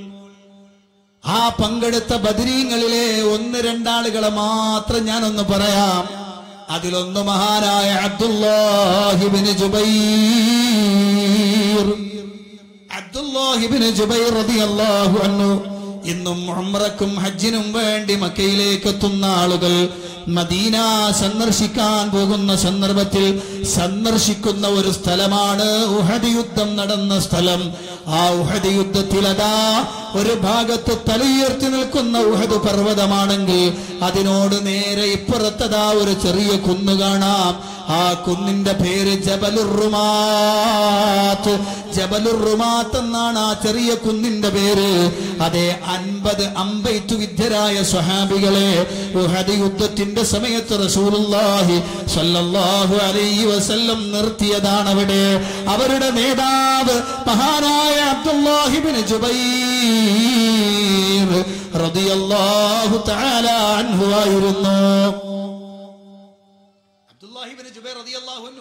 ആ പങ്കെടുത്ത ബദരീങ്ങളിലെ ഒന്ന് രണ്ടാളുകളെ മാത്രം ഞാനൊന്ന് പറയാം അതിലൊന്ന് മഹാനായ അബ്ദുല്ലാഹിബിന് ജുബൈർ അബ്ദുല്ലാഹിബിന് ജുബൈർ റളിയല്ലാഹു അൻഹു ഇന്നും ഉംറക്കും ഹജ്ജിനും വേണ്ടി മക്കയിലേക്ക് എത്തുന്ന ആളുകൾ മദീന സന്ദർശിക്കാൻ പോകുന്ന സന്ദർഭത്തിൽ സന്ദർശിക്കുന്ന ഒരു സ്ഥലമാണ് ഉഹദ് യുദ്ധം നടന്ന സ്ഥലം ആ ഉഹദ് യുദ്ധത്തിൽ അതാ ഒരു ഭാഗത്ത് തലയുയർത്തി നിൽക്കുന്ന ഉഹദ് പർവ്വതമാണെങ്കിൽ അതിനോട് നേരെ ഇപ്പുറത്തതാ ഒരു ചെറിയ കുന്നു കാണാം ആ കുന്നിന്റെ പേര് ജബലുറുമാത്ത് ജബലുറുമാത്ത് എന്നാണ് ആ ചെറിയ കുന്നിന്റെ പേര് അതെ അൻപത് അമ്പെയ്ത്തു വിദ്യരായ സ്വഹാബികളെ ഉഹദ് യുദ്ധത്തിന്റെ സമയത്ത് റസൂലുള്ളാഹി സ്വല്ലല്ലാഹു അലൈഹി വസല്ലം നിർത്തിയതാണ് അവിടെ അവരുടെ നേതാവ് മഹാനായ അബ്ദുല്ലാഹിബിന് ജുബൈർ റളിയല്ലാഹു തആല അൻഹു ആയിരുന്നു അബ്ദുല്ലാഹിബിന് ജുബൈർ റളിയല്ലാഹു അൻഹു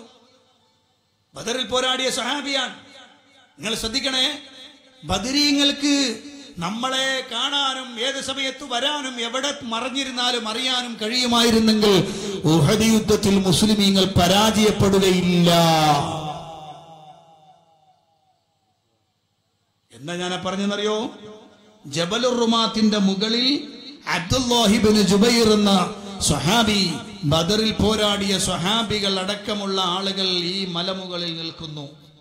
ബദറിൽ പോരാടിയ സഹാബിയാണ് നിങ്ങൾ ശ്രദ്ധിക്കണേ ബദരീങ്ങൾക്ക് നമ്മളെ കാണാനും ഏത് സമയത്ത് വരാനും എവിടെ മറഞ്ഞിരുന്നാലും അറിയാനും കഴിയുമായിരുന്നെങ്കിൽ ഉഹദ് യുദ്ധത്തിൽ മുസ്ലിമീങ്ങൾ പരാജയപ്പെടുകയില്ല എന്താ ഞാൻ പറഞ്ഞെന്നറിയോ ജബലുർ റുമാത്തിന്റെ മുകളിൽ അബ്ദുല്ലാഹിബിന് ജുബൈർ എന്ന സ്വഹാബി ബദറിൽ പോരാടിയ സ്വഹാബികൾ അടക്കമുള്ള ആളുകൾ ഈ മലമുകളിൽ നിൽക്കുന്നു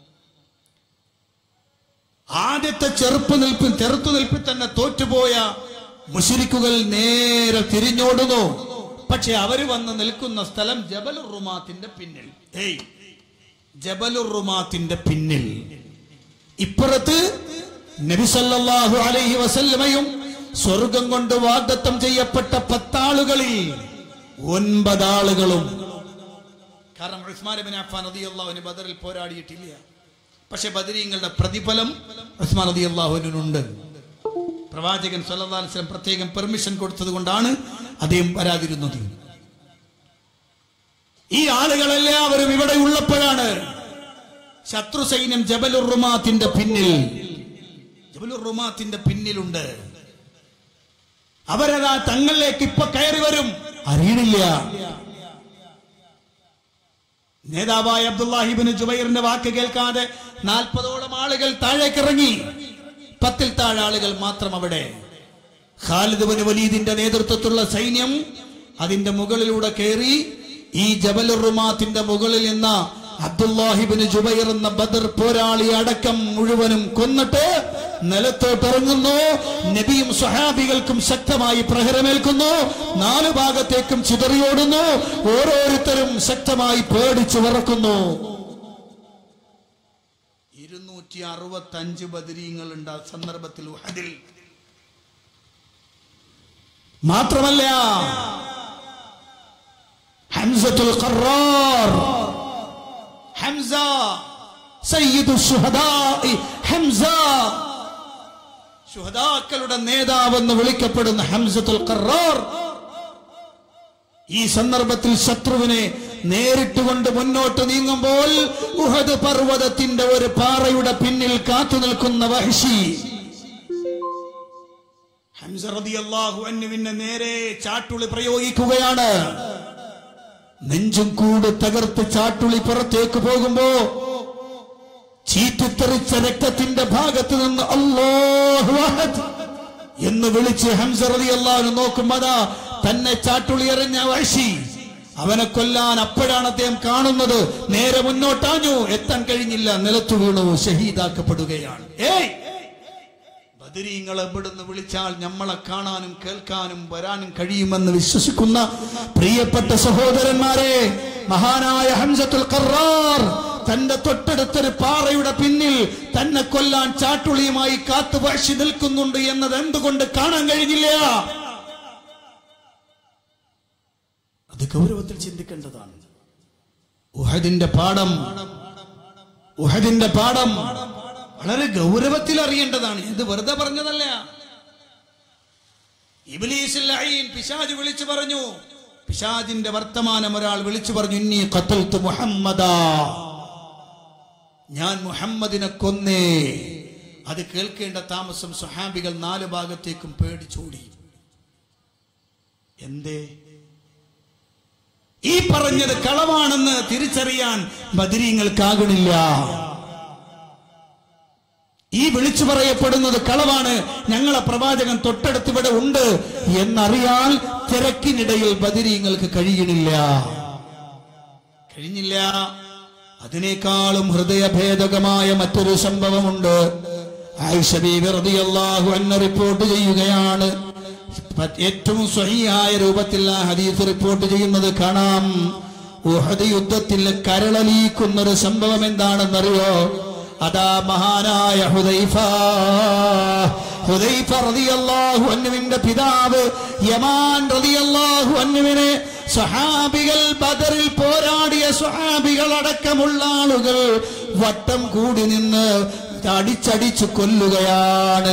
ആദ്യത്തെ ചെറുപ്പ് നിൽപ്പിൽ ചെറുത്തു നിൽപ്പിൽ തന്നെ തോറ്റുപോയ മുഷിരിക്കുകൾ നേരെ തിരിഞ്ഞോടുന്നു പക്ഷെ അവര് വന്ന് നിൽക്കുന്ന സ്ഥലം ജബലുർ റുമാത്തിന്റെ പിന്നിൽ ഏയ് ജബലുർ റുമാത്തിന്റെ പിന്നിൽ ഇപ്പുറത്ത് നബിസല്ലാഹു അലൈഹി വസല്ലമയും സ്വർഗം കൊണ്ട് വാഗ്ദത്തം ചെയ്യപ്പെട്ട പത്താളുകളിൽ ഒൻപതാളുകളും കാരണം ഉസ്മാൻ ബിൻ അഫ്ഫാൻ റളിയല്ലാഹുവിന് ബദറിൽ പോരാടിയിട്ടില്ല പക്ഷെ ബദരീങ്ങളുടെ പ്രതിഫലം ഉസ്മാൻ റളിയല്ലാഹുവിനുണ്ട് പ്രവാചകൻ സല്ലല്ലാഹു അലൈഹി വസല്ലം പ്രത്യേകം പെർമിഷൻ കൊടുത്തത് കൊണ്ടാണ് അദ്ദേഹം വരാതിരുന്നത് ഈ ആളുകളെല്ലാവരും ഇവിടെ ഉള്ളപ്പോഴാണ് ശത്രു സൈന്യം ജബലുർ റുമാത്തിന്റെ പിന്നിൽ ജബലുർ റുമാത്തിന്റെ പിന്നിലുണ്ട് അവരതാ തങ്ങളിലേക്ക് ഇപ്പൊ കയറി വരും അറിയണില്ല നേതാവായ അബ്ദുല്ലാഹിബിന് ജുബൈറിന്റെ വാക്ക് കേൾക്കാതെ നാൽപ്പതോളം ആളുകൾ താഴേക്ക് ഇറങ്ങി പത്തിൽ താഴെ ആളുകൾ മാത്രം അവിടെ ഖാലിദ് ബിൻ വലീദിന്റെ നേതൃത്വത്തിലുള്ള സൈന്യം അതിന്റെ മുകളിലൂടെ കയറി ഈ ജബലുർ റുമാത്തിന്റെ മുകളിൽ നിന്ന അബ്ദുല്ലാഹിബിന് ജുബൈർ എന്ന ബദർ പോരാളി അടക്കം മുഴുവനും കൊന്നിട്ട് നിലത്തോട്ടിറങ്ങുന്നു നബിയും സ്വഹാബികൾക്കും ശക്തമായി പ്രഹരമേൽക്കുന്നു നാലു ഭാഗത്തേക്കും ചിതറിയോടുന്നു ഓരോരുത്തരും ശക്തമായി പേടിച്ചു വിറക്കുന്നു ഇരുന്നൂറ്റി അറുപത്തി അഞ്ച് ബദരീങ്ങളുണ്ട് ആ സന്ദർഭത്തിൽ ഉഹദിൽ മാത്രമല്ല ഹംസത്തുൽ ഖറാർ ഹംസ സയ്യിദു ശുഹദാഇ ഹംസ ശുഹദാക്കളുടെ നേതാവെന്ന് വിളിക്കപ്പെടുന്ന ഹംസത്തുൽ ഖറാർ ഈ സന്ദർഭത്തിൽ ശത്രുവിനെ നേരിട്ടുകൊണ്ട് മുന്നോട്ട് നീങ്ങുമ്പോൾ ഉഹദ് പർവ്വതത്തിന്റെ ഒരു പാറയുടെ പിന്നിൽ കാത്തു നിൽക്കുന്ന വഹ്ഷി ഹംസ റളിയല്ലാഹു അൻഹുവിനെ നേരെ ചാട്ടുളി പ്രയോഗിക്കുകയാണ് നെഞ്ചും കൂട് തകർത്ത് ചാട്ടുളി പുറത്തേക്ക് പോകുമ്പോ ചീറ്റിത്തെറിച്ച രക്തത്തിന്റെ ഭാഗത്ത് നിന്ന് അല്ലാഹു അഹദ് എന്ന് വിളിച്ച് ഹംസ റളിയല്ലാഹു നോക്കുമ്പോഴാ തന്നെ ചാട്ടുളി എറിഞ്ഞ വഴി അവനെ കൊല്ലാൻ അപ്പോഴാണ് അദ്ദേഹം കാണുന്നത് നേരെ മുന്നോട്ടാഞ്ഞു എത്താൻ കഴിഞ്ഞില്ല നിലത്തു വീണു ഷഹീദാക്കപ്പെടുകയാണ് ഏയ് ബദരീങ്ങൾ എവിടുന്ന് വിളിച്ചാൽ നമ്മളെ കാണാനും കേൾക്കാനും വരാനും കഴിയുമെന്ന് വിശ്വസിക്കുന്ന പ്രിയപ്പെട്ട സഹോദരന്മാരെ മഹാനായ ഹംസത്തുൽ ഖറാർ തന്റെ തൊട്ടടുത്തൊരു പാറയുടെ പിന്നിൽ തന്നെ കൊല്ലാൻ ചാട്ടുളിയുമായി കാത്തു വഴി നിൽക്കുന്നുണ്ട് എന്നത് എന്തുകൊണ്ട് കാണാൻ കഴിഞ്ഞില്ല അത് ഗൗരവത്തിൽ ചിന്തിക്കേണ്ടതാണ് ഉഹദിന്റെ പാഠം ഉഹദിന്റെ പാഠം വളരെ ഗൗരവത്തിൽ അറിയേണ്ടതാണ് ഇത് വെറുതെ പറഞ്ഞതല്ല ഇബ്ലീസുൽ ലഈൻ പിശാജ് വിളിച്ചു പറഞ്ഞു പിശാജിന്റെ വർത്തമാനം ഒരാൾ വിളിച്ചു പറഞ്ഞു ഇന്നി ഖത്തൽതു മുഹമ്മദാ ഞാൻ മുഹമ്മദിനെ കൊന്നേ അത് കേൾക്കേണ്ട താമസം സുഹാബികൾ നാല് ഭാഗത്തേക്കും പേടിച്ചോടി എന്തേ ഈ പറഞ്ഞത് കളവാണെന്ന് തിരിച്ചറിയാൻ ബദരീങ്ങൾക്കാകണില്ല ഈ വിളിച്ചു പറയപ്പെടുന്നത് കളവാണ് ഞങ്ങളെ പ്രവാചകൻ തൊട്ടടുത്ത് ഇവിടെ ഉണ്ട് എന്നറിയാൻ തിരക്കിനിടയിൽ ബദിരീങ്ങൾക്ക് കഴിയണില്ല കഴിഞ്ഞില്ല അതിനേക്കാളും ഹൃദയഭേദകമായ മറ്റൊരു സംഭവമുണ്ട് ആയിഷ ബീബി റളിയല്ലാഹു അൻഹ റിപ്പോർട്ട് ചെയ്യുകയാണ് ഏറ്റവും സ്വഹിയായ രൂപത്തിൽ ആ ഹദീസ് റിപ്പോർട്ട് ചെയ്യുന്നത് കാണാം ഉഹദ് യുദ്ധത്തിൽ കരളലിയിക്കുന്ന ഒരു സംഭവം എന്താണെന്നറിയോ അതാ മഹാനായ ഹുദൈഫ ഹുദൈഫ റളിയല്ലാഹു അൻഹുവിന്റെ പിതാവ് യമാൻ റളിയല്ലാഹു അൻഹുവിനെ സ്വഹാബികൾ ബദറിൽ പോരാടിയ സ്വഹാബികൾ അടക്കമുള്ള ആളുകൾ വട്ടം കൂടി നിന്ന് അടിച്ചടിച്ചു കൊല്ലുകയാണ്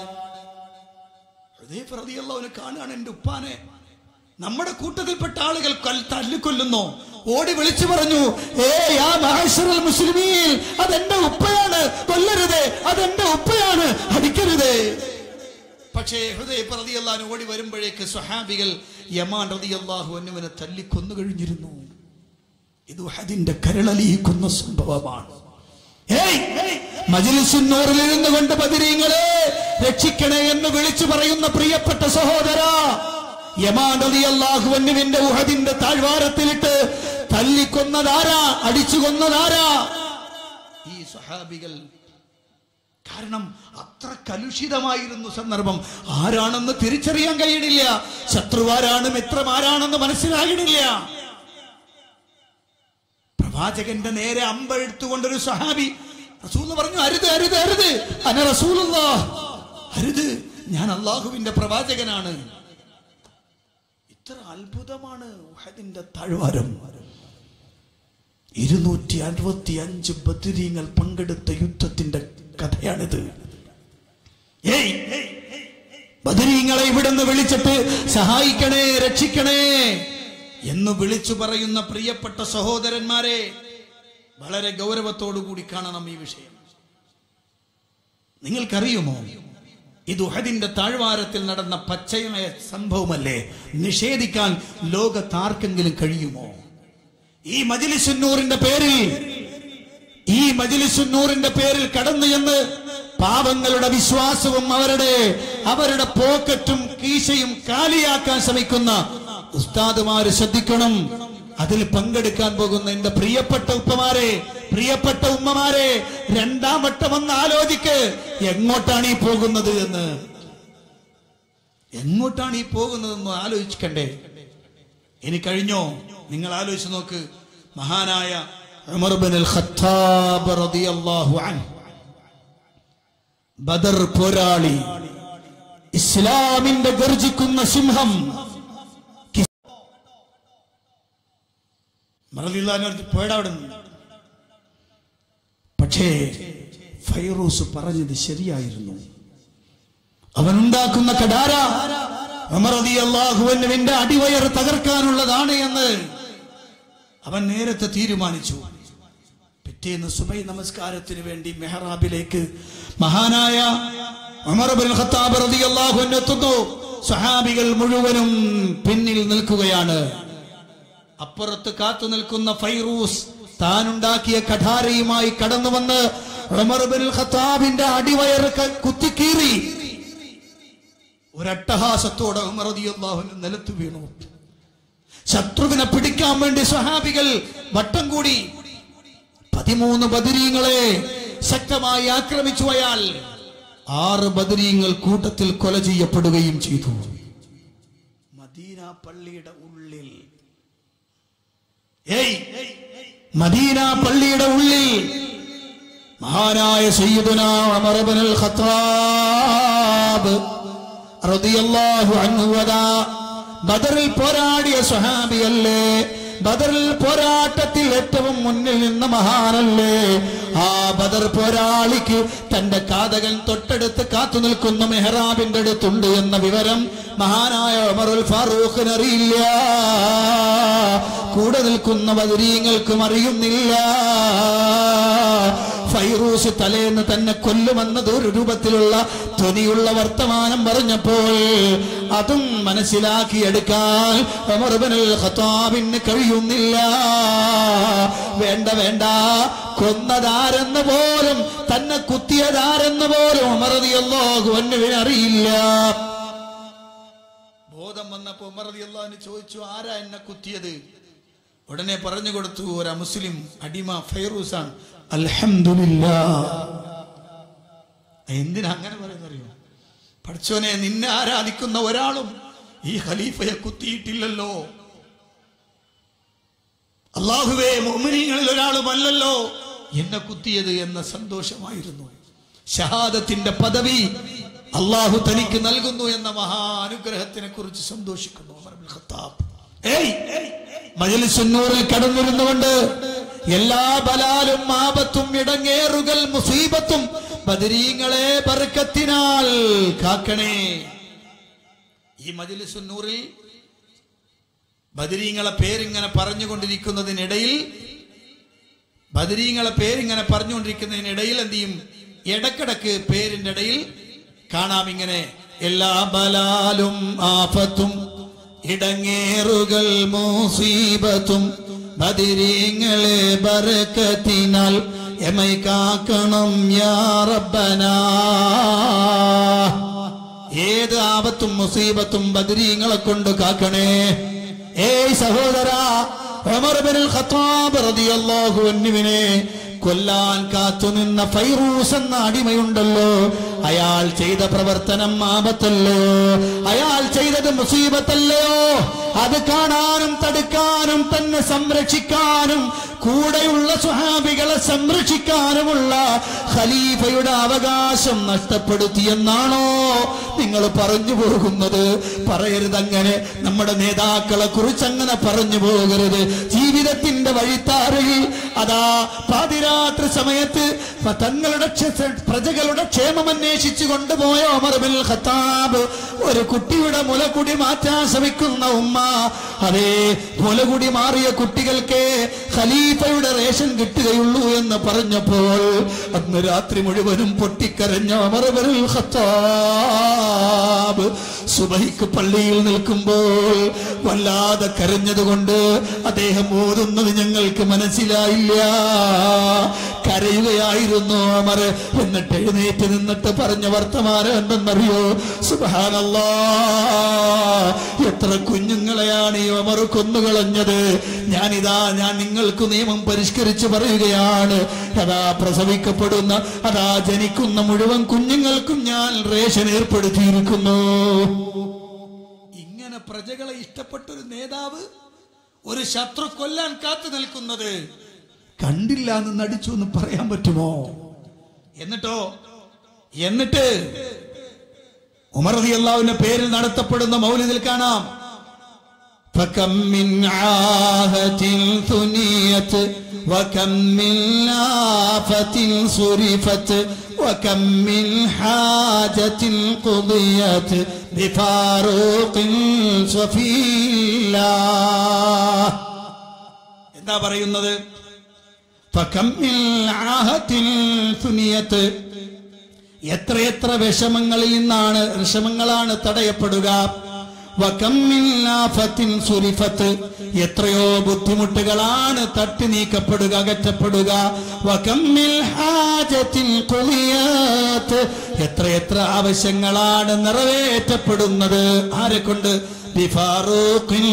ഹുദൈഫ റളിയല്ലാഹുവിനെ കാണുകയാണ് എന്റെ ഉപ്പാനെ നമ്മുടെ കൂട്ടത്തിൽപ്പെട്ട ആളുകൾ കൽ- തല്ലിക്കൊല്ലുന്നു ഓടി വിളിച്ചു പറഞ്ഞു ഏ യാ മഹേശ്വരൽ മുസ്ലിമീൻ അതെന്റെ ഉപ്പയാണ് കൊല്ലരുത് അതെന്റെ ഉപ്പയാണ് അടിക്കരുത് പക്ഷേ ഹൃദയ റളിയല്ലാഹു ഓടി വരുമ്പോഴേക്ക് സ്വഹാബികൾ യമാൻ റളിയല്ലാഹു അന്നുവിനെ തല്ലിക്കൊന്നു കഴിഞ്ഞിരുന്നു ഇത് ഉഹദിന്റെ കരളലിയിക്കുന്ന സംഭവമാണ് ഏയ് മജിലിസുന്നൂറിൽ ഇരുന്നു കൊണ്ട് ബദിരീങ്ങളെ രക്ഷിക്കണേ എന്ന് വിളിച്ചു പറയുന്ന പ്രിയപ്പെട്ട സഹോദര യമാൻ റളിയല്ലാഹു അന്നുവിന്റെ ഉഹദിന്റെ താഴ്വാരത്തിലിട്ട് തല്ലിക്കൊന്നതാരാ അടിച്ചു കൊന്നതാരാ ഈ സ്വഹാബികൾ കാരണം അത്ര കലുഷിതമായിരുന്നു സന്ദർഭം ആരാണെന്ന് തിരിച്ചറിയാൻ കഴിയണില്ല ശത്രുവാരാണ് മിത്രമാരാണെന്ന് മനസ്സിലാകണില്ല പ്രവാചകന്റെ നേരെ അമ്പെടുത്തുകൊണ്ടൊരു സഹാബി റസൂൽ പറഞ്ഞു അരുത് അരുത് അരുത് അന റസൂലുള്ള അരുത് ഞാൻ അള്ളാഹുവിന്റെ പ്രവാചകനാണ് ഇത്ര അത്ഭുതമാണ് ഉഹദിന്റെ താഴ്വാരം ഇരുന്നൂറ്റി അറുപത്തി അഞ്ച് ബദിരീങ്ങൾ പങ്കെടുത്ത യുദ്ധത്തിന്റെ കഥയാണിത് ഏയ് ബദരീങ്ങളെ ഇവിടുന്ന് വിളിച്ചിട്ട് സഹായിക്കണേ രക്ഷിക്കണേ എന്ന് വിളിച്ചു പറയുന്ന പ്രിയപ്പെട്ട സഹോദരന്മാരെ വളരെ ഗൗരവത്തോടു കൂടി കാണണം ഈ വിഷയം നിങ്ങൾക്കറിയുമോ ഇത് ഉഹദിന്റെ താഴ്വാരത്തിൽ നടന്ന പച്ചയായ സംഭവമല്ലേ നിഷേധിക്കാൻ ലോകത്താർക്കെങ്കിലും കഴിയുമോ ഈ മജിലിസുന്നൂറിന്റെ പേരിൽ ഈ മജിലിസുന്നൂറിന്റെ പേരിൽ കടന്നു എന്ന് പാവങ്ങളുടെ വിശ്വാസവും അവരുടെ അവരുടെ പോക്കറ്റും കീശയും കാലിയാക്കാൻ ശ്രമിക്കുന്ന ഉസ്താദുമാര് ശ്രദ്ധിക്കണം അതിൽ പങ്കെടുക്കാൻ പോകുന്ന എന്റെ പ്രിയപ്പെട്ട ഉപ്പമാരെ പ്രിയപ്പെട്ട ഉമ്മമാരെ രണ്ടാം വട്ടം ഒന്ന് ആലോചിക്ക് എങ്ങോട്ടാണ് ഈ പോകുന്നത് എന്ന് എങ്ങോട്ടാണ് ഈ പോകുന്നതെന്ന് ആലോചിക്കണ്ടേ ഇനി കഴിഞ്ഞോ നിങ്ങൾ ആലോചിച്ച് നോക്ക് മഹാനായ ഉമർ ബിൻ അൽ ഖത്താബ് റളിയല്ലാഹു അൻഹു ബദർ പോരാളി ഇസ്ലാമിന്റെ ഗർജിക്കുന്ന സിംഹം പോയടാ അവിടെ നിന്ന് പക്ഷേ ഫൈറൂസ് പറഞ്ഞത് ശരിയായിരുന്നു അവനുണ്ടാക്കുന്ന കടാര അള്ളാഹുവിന്റെ അടിവയർ തകർക്കാനുള്ളതാണ് എന്ന് അവൻ നേരത്തെ തീരുമാനിച്ചു പിറ്റേന്ന് സുബൈ നമസ്കാരത്തിന് വേണ്ടി മെഹറാബിലേക്ക് മഹാനായ ഉമർ ബിൻ ഖത്താബ് റളിയല്ലാഹു അൻഹു എത്തുന്നു സഹാബികൾ മുഴുവനും പിന്നിൽ നിൽക്കുകയാണ് അപ്പുറത്ത് കാത്തു നിൽക്കുന്ന ഫൈറൂസ് താനുണ്ടാക്കിയ കഠാരയുമായി കടന്നു വന്ന് ഉമർ ബിൻ ഖത്താബിന്റെ അടിവയർ ക- കുത്തിക്കീറി ഒരട്ടഹാസത്തോടെ ഉമർ റളിയല്ലാഹു അൻഹു നിലത്ത് വീണു ശത്രുവിനെ പിടിക്കാൻ വേണ്ടി സ്വഹാബികൾ വട്ടം കൂടി പതിമൂന്ന് ബദരീങ്ങളെ ശക്തമായി ആക്രമിച്ചു അയാൾ ആറ് ബദരീങ്ങൾ കൂട്ടത്തിൽ കൊല ചെയ്യപ്പെടുകയും ചെയ്തു മദീന പള്ളിയുടെ ഉള്ളിൽ ഏയ് മദീന പള്ളിയുടെ ഉള്ളിൽ മഹാനായ സയ്യിദുന ഉമർ ഇബ്നുൽ ഖത്താബ് റളിയല്ലാഹു അൻഹു വദാ ബദറിൽ പോരാടിയ സ്വഹാബിയല്ലേ ബദറിൽ പോരാട്ടത്തിൽ ഏറ്റവും മുന്നിൽ നിന്ന മഹാനല്ലേ ആ ബദർ പോരാളിക്ക് തന്റെ കാതകൻ തൊട്ടടുത്ത് കാത്തു നിൽക്കുന്ന മെഹ്റാബിന്റെ അടുത്തുണ്ട് എന്ന വിവരം മഹാനായ ഉമറുൽ ഫാറൂഖിന് അറിയില്ല കൂടെ നിൽക്കുന്ന ബദരീങ്ങൾക്കും അറിയുന്നില്ല ഫൈറൂസ് തലേന്ന് തന്നെ കൊല്ലുമെന്നത് ഒരു രൂപത്തിലുള്ള ധ്വനിയുള്ള വർത്തമാനം പറഞ്ഞപ്പോൾ അതും മനസ്സിലാക്കിയെടുക്കാൻ ഉമർ ഇബ്നുൽ ഖത്താബിന് കഴിയുന്നില്ല വേണ്ട വേണ്ട കൊന്നതാരെന്ന് പോലും തന്നെ കുത്തിയതാരെന്ന് പോലും ഉമറതിയല്ലാഹു അന്നുവിന് അറിയില്ല ബോധം വന്നപ്പോ ഉമറതിയല്ലാന്ന് ചോദിച്ചു ആരാ എന്നെ കുത്തിയത് ഉടനെ പറഞ്ഞു കൊടുത്തു ഒരു മുസ്ലിം അടിമ ഫൈറൂസാണ് അൽഹംദുലില്ലാ എന്തിനാ അങ്ങനെ പറയുന്നറിയോ പഠിച്ചോനെ നിന്നെ ആരാധിക്കുന്ന ഒരാളും ഈ ഖലീഫയെ കുത്തിയിട്ടില്ലല്ലോ അള്ളാഹുവേ മോമിനിങ്ങളിൽ ഒരാളുമല്ലല്ലോ എന്നെ കുത്തിയത് എന്ന സന്തോഷമായിരുന്നു ഷഹാദത്തിന്റെ പദവി അള്ളാഹു തനിക്ക് നൽകുന്നു എന്ന മഹാ അനുഗ്രഹത്തിനെ കുറിച്ച് സന്തോഷിക്കുന്നു ഉമർ ഇബ്നുൽ ഖത്താബ് ഏയ് മജലിസുന്നൂറിൽ കടന്നിരുന്നുകൊണ്ട് എല്ലാ ബലാലും ആപത്തും ഇടങ്ങേറുകൾ മുസീബത്തും ബദരീങ്ങളെ ബർക്കത്തിനാൽ കാക്കണേ ഈ മജലിസുന്നൂറിൽ ബദരീങ്ങളെ പേരിങ്ങനെ പറഞ്ഞുകൊണ്ടിരിക്കുന്നതിനിടയിൽ ബദരീങ്ങളെ പേരിങ്ങനെ പറഞ്ഞുകൊണ്ടിരിക്കുന്നതിനിടയിൽ എന്ത് ചെയ്യും ഇടക്കിടക്ക് പേരിന്റെ ഇടയിൽ കാണാം ഇങ്ങനെ എല്ലാ ബലാലും ആഫത്തും ഇടങ്ങേറുകൾ മൂസീബത്തും ബദിരീങ്ങളെ ബർക്കത്തിനാൽ എമൈ കാക്കണം യാ റബ്ബനാ ഏത് ആപത്തും മുസീബത്തും ബദരീങ്ങളെ കൊണ്ട് കാക്കണേ ഏയ് സഹോദര ഉമർ ബിനുൽ ഖത്താബ് റളിയല്ലാഹു അൻഹുവിനെ കൊല്ലാൻ കാത്തുനിന്ന ഫൈറൂസ് എന്ന അടിമയുണ്ടല്ലോ അയാൾ ചെയ്ത പ്രവർത്തനം ആപത്തല്ലോ അയാൾ ചെയ്തത് മുസീബത്തല്ലയോ അത് കാണാനും തടുക്കാനും തന്നെ സംരക്ഷിക്കാനും കൂടെയുള്ള സുഹാബികളെ സംരക്ഷിക്കാനുമുള്ള ഖലീഫയുടെ അവകാശം നഷ്ടപ്പെടുത്തിയെന്നാണോ നിങ്ങൾ പറഞ്ഞു പോകുന്നത് പറയരുത് അങ്ങനെ നമ്മുടെ നേതാക്കളെ കുറിച്ച് അങ്ങനെ പറഞ്ഞു പോകരുത് ജീവിതത്തിന്റെ വഴിത്താരയിൽ അതാ പാതിരാത്രി സമയത്ത് തങ്ങളുടെ ക്ഷ- പ്രജകളുടെ ക്ഷേമം അന്വേഷിച്ചു കൊണ്ടുപോയ ഒമർ ബിൻ ഖത്താബ് ഒരു കുട്ടിയുടെ മുലകുടി മാറ്റാൻ ശ്രമിക്കുന്ന ഉമ്മ അതേ മുലകുടി മാറിയ കുട്ടികൾക്ക് ഖലീഫയുടെ റേഷൻ കിട്ടുകയുള്ളൂ എന്ന് പറഞ്ഞപ്പോൾ അന്ന് രാത്രി മുഴുവനും പൊട്ടിക്കരഞ്ഞ ഒമർ ബിൻ ഖത്താബ് സുബഹിക്ക് പള്ളിയിൽ നിൽക്കുമ്പോൾ വല്ലാതെ കരഞ്ഞതുകൊണ്ട് അദ്ദേഹം ഓതുന്നത് ഞങ്ങൾക്ക് മനസ്സിലായില്ല കരയുകയായിരുന്നു അമർ എന്നിട്ട് എഴുന്നേറ്റ് നിന്നിട്ട് പറഞ്ഞ വർത്തമാനം എന്തെന്നറിയോ സുബാനല്ലാ എത്ര കുഞ്ഞുങ്ങളെയാണ് ഈ അമർ കൊന്നുകളഞ്ഞത് ഞാനിതാ ഞാൻ നിങ്ങൾക്ക് നിയമം പരിഷ്കരിച്ച് പറയുകയാണ് അതാ പ്രസവിക്കപ്പെടുന്ന അതാ ജനിക്കുന്ന മുഴുവൻ കുഞ്ഞുങ്ങൾക്കും ഞാൻ റേഷൻ ഏർപ്പെടുത്തിയിരിക്കുന്നു ഇങ്ങനെ പ്രജകളെ ഇഷ്ടപ്പെട്ട ഒരു നേതാവ് ഒരു ശത്രു കൊല്ലാൻ കാത്തു നിൽക്കുന്നത് കണ്ടില്ല എന്ന് നടിച്ചു എന്ന് പറയാൻ പറ്റുമോ എന്നിട്ടോ എന്നിട്ട് ഉമർ അള്ളാഹുവിന്റെ പേരിൽ നടത്തപ്പെടുന്ന മൗലിദിൽ കാണാം فكم من عاهة ثنيت وكم من آفة صرفت وكم من حاجة قضيت بفاروق صفي الله എന്താ പറയുന്നത് فكم من عاهة ثنيت എത്രയെത്ര വിഷമങ്ങളിൽ നിന്നാണ് വിഷമങ്ങളാണ് തടയപ്പെടുക വകമ്മിൻ ആഫത്തിൻ സുരിഫത്ത് എത്രയോ ബുദ്ധിമുട്ടുകളാണ് തട്ടി നീക്കപ്പെടുക അകറ്റപ്പെടുക വകമ്മിൽ ഹാജത്തിൻ ഖുളിയാത്ത് എത്രയെത്ര ആവശ്യങ്ങളാണ് നിറവേറ്റപ്പെടുന്നത് ആരെ കൊണ്ട് ബിഫാറൂഖിൻ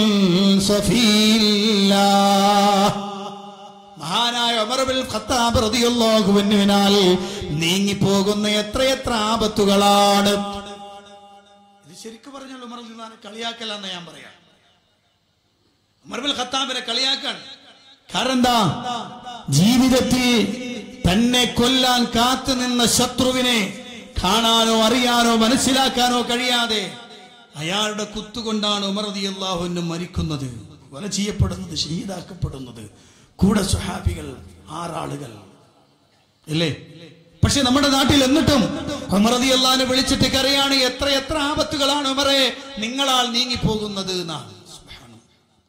സഫീല്ലാ മഹാനായ ഉമർബിൽ ഖത്താബ് റളിയല്ലാഹുവിനാൽ നീങ്ങി പോകുന്ന എത്രയെത്ര ആപത്തുകളാണ് ഇത് ശരിക്കും പറഞ്ഞാൽ ഉമർ റളിയല്ലാഹു കളിയാക്കലെന്ന് ഞാൻ പറയാം ഉമർബിൽ ഖത്താബിനെ കളിയാക്കാൻ കാരണം എന്താ ജീവിതത്തിൽ തന്നെ കൊല്ലാൻ കാത്തു നിന്ന ശത്രുവിനെ കാണാനോ അറിയാനോ മനസ്സിലാക്കാനോ കഴിയാതെ അയാളുടെ കുത്തുകൊണ്ടാണ് ഉമർ റളിയല്ലാഹു മരിക്കുന്നത് കൊല ചെയ്യപ്പെടുന്നത് ഷഹീദാക്കപ്പെടുന്നത് കൂടെ സുഹാബികൾ ആറാളുകൾ ഇല്ലേ പക്ഷെ നമ്മുടെ നാട്ടിൽ എന്നിട്ടും ഉമറതി അള്ളഹാനെ വിളിച്ചിട്ട് കരയാണ് എത്ര എത്ര ആപത്തുകളാണ് ഉമറെ നിങ്ങളാൽ നീങ്ങിപ്പോകുന്നത് എന്നാണ് സുബ്ഹാനല്ലാഹ്.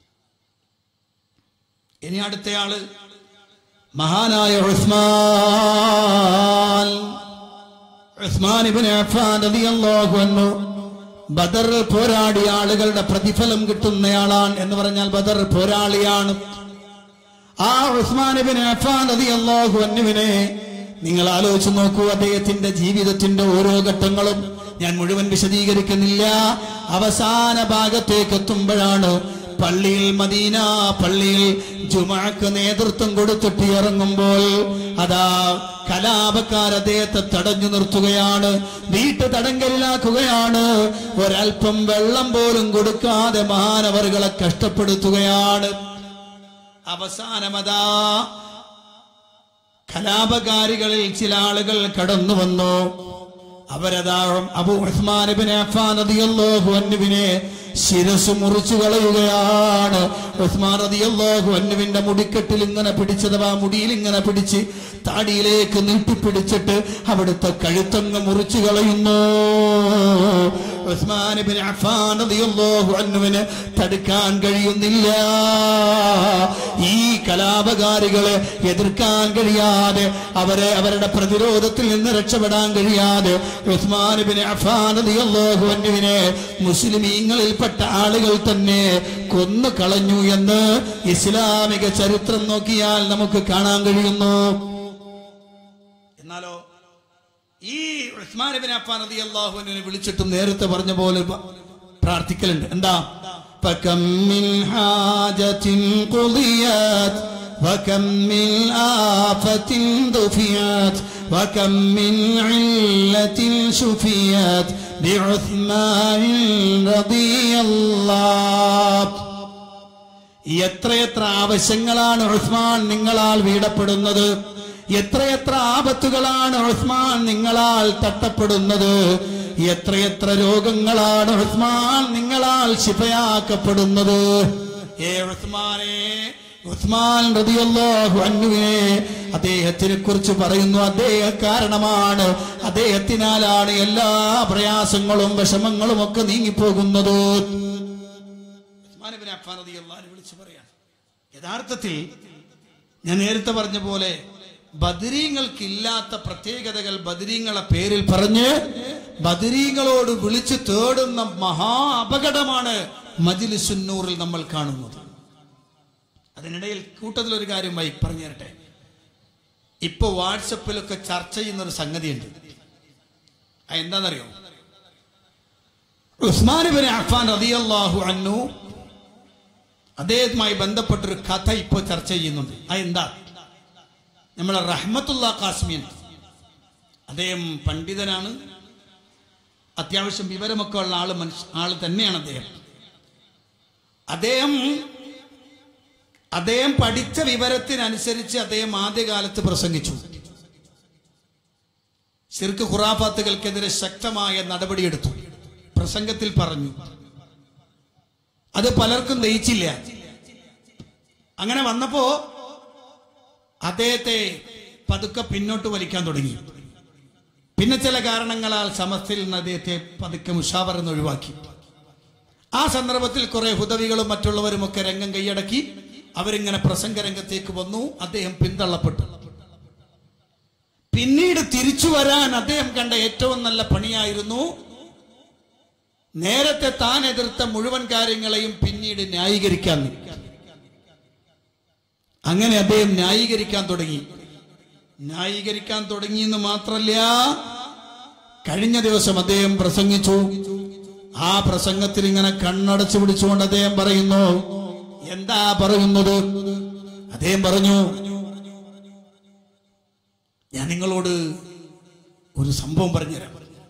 ഇനി അടുത്തയാള് മഹാനായ ഉസ്മാൻ ഉസ്മാൻ ഇബ്നു അഫ്ഫാൻ റളിയല്ലാഹു അൻഹു ബദർ പോരാടിയ ആളുകളുടെ പ്രതിഫലം കിട്ടുന്നയാളാണ് എന്ന് പറഞ്ഞാൽ ബദർ പോരാളിയാണ് ആ ഉസ്മാൻ ഇബ്നു അഫ്ഫാൻ റളിയല്ലാഹു അൻഹുവിനെ നിങ്ങൾ ആലോചിച്ച് നോക്കൂ അദ്ദേഹത്തിന്റെ ജീവിതത്തിന്റെ ഓരോ ഘട്ടങ്ങളും ഞാൻ മുഴുവൻ വിശദീകരിക്കുന്നില്ല അവസാന ഭാഗത്തേക്ക് എത്തുമ്പോഴാണ് പള്ളിയിൽ മദീന പള്ളിയിൽ ജുമാക്ക് നേതൃത്വം കൊടുത്തിട്ട് ഇറങ്ങുമ്പോൾ അതാ കലാപക്കാർ അദ്ദേഹത്തെ തടഞ്ഞു നിർത്തുകയാണ് വീട്ടു തടങ്കലിലാക്കുകയാണ് ഒരൽപ്പം വെള്ളം പോലും കൊടുക്കാതെ മഹാനവറുകളെ കഷ്ടപ്പെടുത്തുകയാണ് അവസാനമതാ കലാപകാരികളിൽ ചില ആളുകൾ കടന്നു വന്നു അവരതാ അബു ഉസ്മാൻ ഇബ്നു അഫ്ഫാൻ റളിയല്ലാഹു അൻഹുവിനെ ശിരസ് മുറിച്ചു കളയുകയാണ് ഉസ്മാൻ റളിയല്ലാഹു അൻഹുവിന്റെ മുടിക്കെട്ടിൽ ഇങ്ങനെ പിടിച്ചത് ആ മുടിയിൽ ഇങ്ങനെ പിടിച്ച് താടിയിലേക്ക് നീട്ടിപ്പിടിച്ചിട്ട് അവിടുത്തെ കഴുത്തങ്ങ് മുറിച്ചു കളയുന്നു ഉസ്മാൻ ഇബ്നു അഫ്ഫാൻ റളിയല്ലാഹു അൻഹുവിന് തടുക്കാൻ കഴിയുന്നില്ല ഈ കലാപകാരികളെ എതിർക്കാൻ കഴിയാതെ അവരെ അവരുടെ പ്രതിരോധത്തിൽ നിന്ന് രക്ഷപ്പെടാൻ കഴിയാതെ ഉസ്മാൻ ഇബ്നു അഫ്ഫാൻ റളിയല്ലാഹു അൻഹുവിനെ മുസ്ലിമീങ്ങളിൽപ്പെട്ട ആളുകൾ തന്നെ കൊന്നു കളഞ്ഞു എന്ന് ഇസ്ലാമിക ചരിത്രം നോക്കിയാൽ നമുക്ക് കാണാൻ കഴിയുന്നു എന്നാലോ ഈ ഉസ്മാൻ ഇബ്നു അഫ്ഫാൻ റളിയല്ലാഹു അൻഹുവിനെ വിളിച്ചിട്ടും നേരത്തെ പറഞ്ഞ പോലെ പ- പ്രാർത്ഥിക്കലുണ്ട് എന്താ فكم من حاجة قضيت وكم من آفة دفعت وكم من علة شفيت بعثمان رضي الله എത്രയെത്ര ആവശ്യങ്ങളാണ് ഉസ്മാൻ നിങ്ങളാൽ വീടപ്പെടുന്നത് എത്രയെത്ര ആപത്തുകളാണ് ഉസ്മാൻ നിങ്ങളാൽ തട്ടപ്പെടുന്നത് എത്രയെത്ര രോഗങ്ങളാണ് ഉസ്മാൻ നിങ്ങളാൽ ശിഫയാക്കപ്പെടുന്നത് ഏ ഉസ്മാനെ ഉസ്മാൻ റളിയല്ലാഹു അൻഹുവിനെ അദ്ദേഹത്തിനെ കുറിച്ച് പറയുന്നു അദ്ദേഹ കാരണമാണ് അദ്ദേഹത്തിനാലാണ് എല്ലാ പ്രയാസങ്ങളും വിഷമങ്ങളും ഒക്കെ നീങ്ങിപ്പോകുന്നത് ഉസ്മാൻ ഇബ്നു അഫ്ഫാൻ റളിയല്ലാഹു അൻഹു വിളിച്ചു പറയാണ് യഥാർത്ഥത്തിൽ ഞാൻ നേരത്തെ പറഞ്ഞ പോലെ ബദരീങ്ങൾക്കില്ലാത്ത പ്രത്യേകതകൾ ബദരീങ്ങളെ പേരിൽ പറഞ്ഞ് ബദരീങ്ങളോട് വിളിച്ചു തേടുന്ന മഹാ അപകടമാണ് മജിലിസുന്നൂറിൽ നമ്മൾ കാണുന്നത് അതിനിടയിൽ കൂട്ടത്തിൽ ഒരു കാര്യമായി പറഞ്ഞു തരട്ടെ ഇപ്പൊ വാട്സപ്പിലൊക്കെ ചർച്ച ചെയ്യുന്ന ഒരു സംഗതിയുണ്ട് അത് എന്താണെന്നറിയോ ഉസ്മാൻ ബിൻ അഫ്ഫാൻ റളിയല്ലാഹു അൻഹു അദ്ദേഹവുമായി ബന്ധപ്പെട്ടൊരു കഥ ഇപ്പോൾ ചർച്ച ചെയ്യുന്നുണ്ട് അതെന്താ നമ്മളെ റഹ്മത്തുള്ള കാസ്മിയൻ അദ്ദേഹം പണ്ഡിതനാണ് അത്യാവശ്യം വിവരമൊക്കെ ഉള്ള ആള് മനുഷ്യ ആള് തന്നെയാണ് അദ്ദേഹം അദ്ദേഹം അദ്ദേഹം പഠിച്ച വിവരത്തിനനുസരിച്ച് അദ്ദേഹം ആദ്യകാലത്ത് പ്രസംഗിച്ചു ശിർക്ക് ഖുറാഫാത്തുകൾക്കെതിരെ ശക്തമായ നടപടിയെടുത്തു പ്രസംഗത്തിൽ പറഞ്ഞു അത് പലർക്കും ദഹിച്ചില്ല അങ്ങനെ വന്നപ്പോ അദ്ദേഹത്തെ പതുക്കെ പിന്നോട്ട് വലിക്കാൻ തുടങ്ങി പിന്നെ ചില കാരണങ്ങളാൽ സമസ്തയിൽ നിന്ന് അദ്ദേഹത്തെ പതുക്കെ മുഷാവർ എന്ന് ഒഴിവാക്കി ആ സന്ദർഭത്തിൽ കുറെ ഹുദവികളും മറ്റുള്ളവരും ഒക്കെ രംഗം കൈയടക്കി അവരിങ്ങനെ പ്രസംഗ രംഗത്തേക്ക് വന്നു അദ്ദേഹം പിന്തള്ളപ്പെട്ടു പിന്നീട് തിരിച്ചു വരാൻ അദ്ദേഹം കണ്ട ഏറ്റവും നല്ല പണിയായിരുന്നു നേരത്തെ താൻ എതിർത്ത മുഴുവൻ കാര്യങ്ങളെയും പിന്നീട് ന്യായീകരിക്കാൻ അങ്ങനെ അദ്ദേഹം ന്യായീകരിക്കാൻ തുടങ്ങി ന്യായീകരിക്കാൻ തുടങ്ങിയെന്ന് മാത്രല്ല കഴിഞ്ഞ ദിവസം അദ്ദേഹം പ്രസംഗിച്ചു ആ പ്രസംഗത്തിൽ ഇങ്ങനെ കണ്ണടച്ചു പിടിച്ചുകൊണ്ട് അദ്ദേഹം പറയുന്നു എന്താ പറയുന്നത് അദ്ദേഹം പറഞ്ഞു ഞാൻ നിങ്ങളോട് ഒരു സംഭവം പറഞ്ഞുതരാം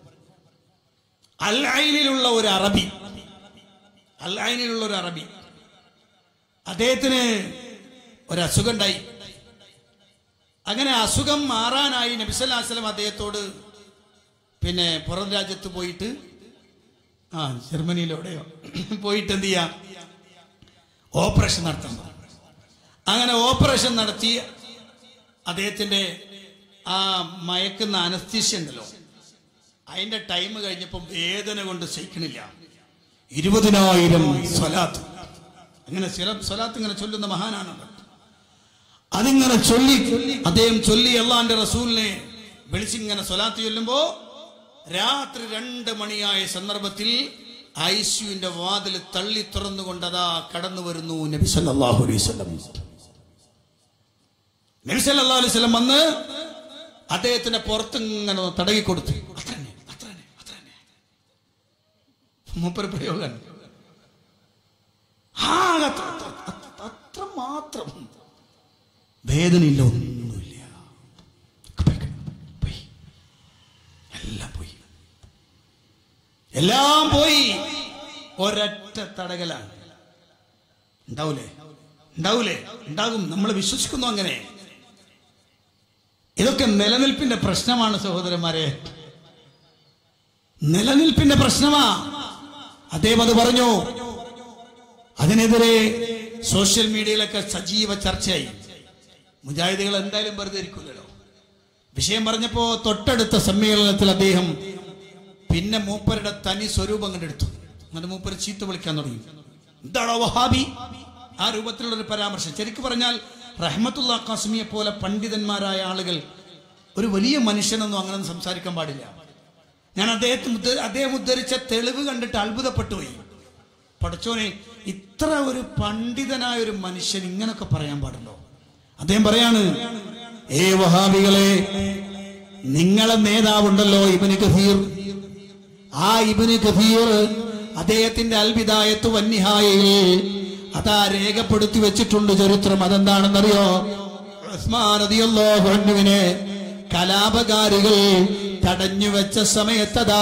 അൽ ഐനിലുള്ള ഒരു അറബി അൽ ഐനിലുള്ള ഒരു അറബി അദ്ദേഹത്തിന് ഒരു അസുഖം ഉണ്ടായി അങ്ങനെ അസുഖം മാറാനായി നബിസല്ലാസ്ലം അദ്ദേഹത്തോട് പിന്നെ പുറം രാജ്യത്ത് പോയിട്ട് ആ ജർമ്മനിയിലെവിടെയോ പോയിട്ട് എന്ത് ചെയ്യാം ഓപ്പറേഷൻ നടത്തണം അങ്ങനെ ഓപ്പറേഷൻ നടത്തി അദ്ദേഹത്തിന്റെ ആ മയക്കുന്ന അനസ്തീഷ്യ ഉണ്ടല്ലോ അതിന്റെ ടൈം കഴിഞ്ഞപ്പോൾ വേദന കൊണ്ട് സഹിക്കണില്ല ഇരുപതിനായിരം സ്വലാത്ത് അങ്ങനെ ചില സ്വലാത്ത് ഇങ്ങനെ ചൊല്ലുന്ന മഹാനാണ് അതിങ്ങനെ ചൊല്ലി അദ്ദേഹം ചൊല്ലി അള്ളാന്റെ റസൂലിനെ വിളിച്ചിങ്ങനെ സ്വലാത്ത് ചൊല്ലുമ്പോ രാത്രി രണ്ട് മണിയായ സന്ദർഭത്തിൽ ഐസ്യുവിന്റെ വാതിൽ തള്ളി തുറന്നുകൊണ്ടതാ കടന്നു വരുന്നു നബി സല്ലല്ലാഹു അലൈഹി വസല്ലം നബി സല്ലല്ലാഹു അലൈഹി വസല്ലം വന്ന് അദ്ദേഹത്തിന്റെ പുറത്ത് ഇങ്ങനെ ഒന്ന് തടകി കൊടുത്തു അത്ര തന്നെ, അത്ര തന്നെ, അത്ര തന്നെ. മൂപ്പര് പ്രയോഗം ആ, അത്ര- അത്ര- അത്ര- അത്ര മാത്രം വേദനയില്ല ഒന്നുമില്ല പോയി, പോയി. എല്ലാം പോയി എല്ലാം പോയി ഒരൊറ്റ തടകലാണ് ഉണ്ടാവൂലേ ഉണ്ടാവൂലേ ഉണ്ടാകും നമ്മൾ വിശ്വസിക്കുന്നു അങ്ങനെ ഇതൊക്കെ നിലനിൽപ്പിന്റെ പ്രശ്നമാണ് സഹോദരന്മാരെ നിലനിൽപ്പിന്റെ പ്രശ്നമാ അദ്ദേഹം അത് പറഞ്ഞു അതിനെതിരെ സോഷ്യൽ മീഡിയയിലൊക്കെ സജീവ ചർച്ചയായി മുജാഹിദുകൾ എന്തായാലും വെറുതെ ഇരിക്കില്ലല്ലോ വിഷയം പറഞ്ഞപ്പോ തൊട്ടടുത്ത സമ്മേളനത്തിൽ അദ്ദേഹം പിന്നെ മൂപ്പരുടെ തനി സ്വരൂപം കണ്ടെടുത്തു എന്നിട്ട് മൂപ്പര് ചീത്ത വിളിക്കാൻ തുടങ്ങി എന്താണോ വഹാബി ആ രൂപത്തിലുള്ള ഒരു പരാമർശം ശരിക്കും പറഞ്ഞാൽ റഹ്മത്തുള്ള കാസ്മിയെ പോലെ പണ്ഡിതന്മാരായ ആളുകൾ ഒരു വലിയ മനുഷ്യനൊന്നും അങ്ങനെ സംസാരിക്കാൻ പാടില്ല ഞാൻ അദ്ദേഹത്തെ ഉദ്ധ- അദ്ദേഹം ഉദ്ധരിച്ച തെളിവ് കണ്ടിട്ട് അത്ഭുതപ്പെട്ടു പോയി പഠിച്ചോനെ ഇത്ര ഒരു പണ്ഡിതനായ ഒരു മനുഷ്യൻ ഇങ്ങനൊക്കെ പറയാൻ പാടുണ്ടോ അദ്ദേഹം പറയാണ് ഏ വഹാബികളെ നിങ്ങളെ നേതാവുണ്ടല്ലോ ഇബിന് കഫീർ ആ ഇബിന് കഫീർ അദ്ദേഹത്തിന്റെ അൽബിദായത്ത് വന്യഹായയിൽ അതാ രേഖപ്പെടുത്തി വെച്ചിട്ടുണ്ട് ചരിത്രം അതെന്താണെന്നറിയോ ഉസ്മാൻ റളിയല്ലാഹു അൻഹുവിനെ കലാപകാരികൾ തടഞ്ഞു വെച്ച സമയത്തതാ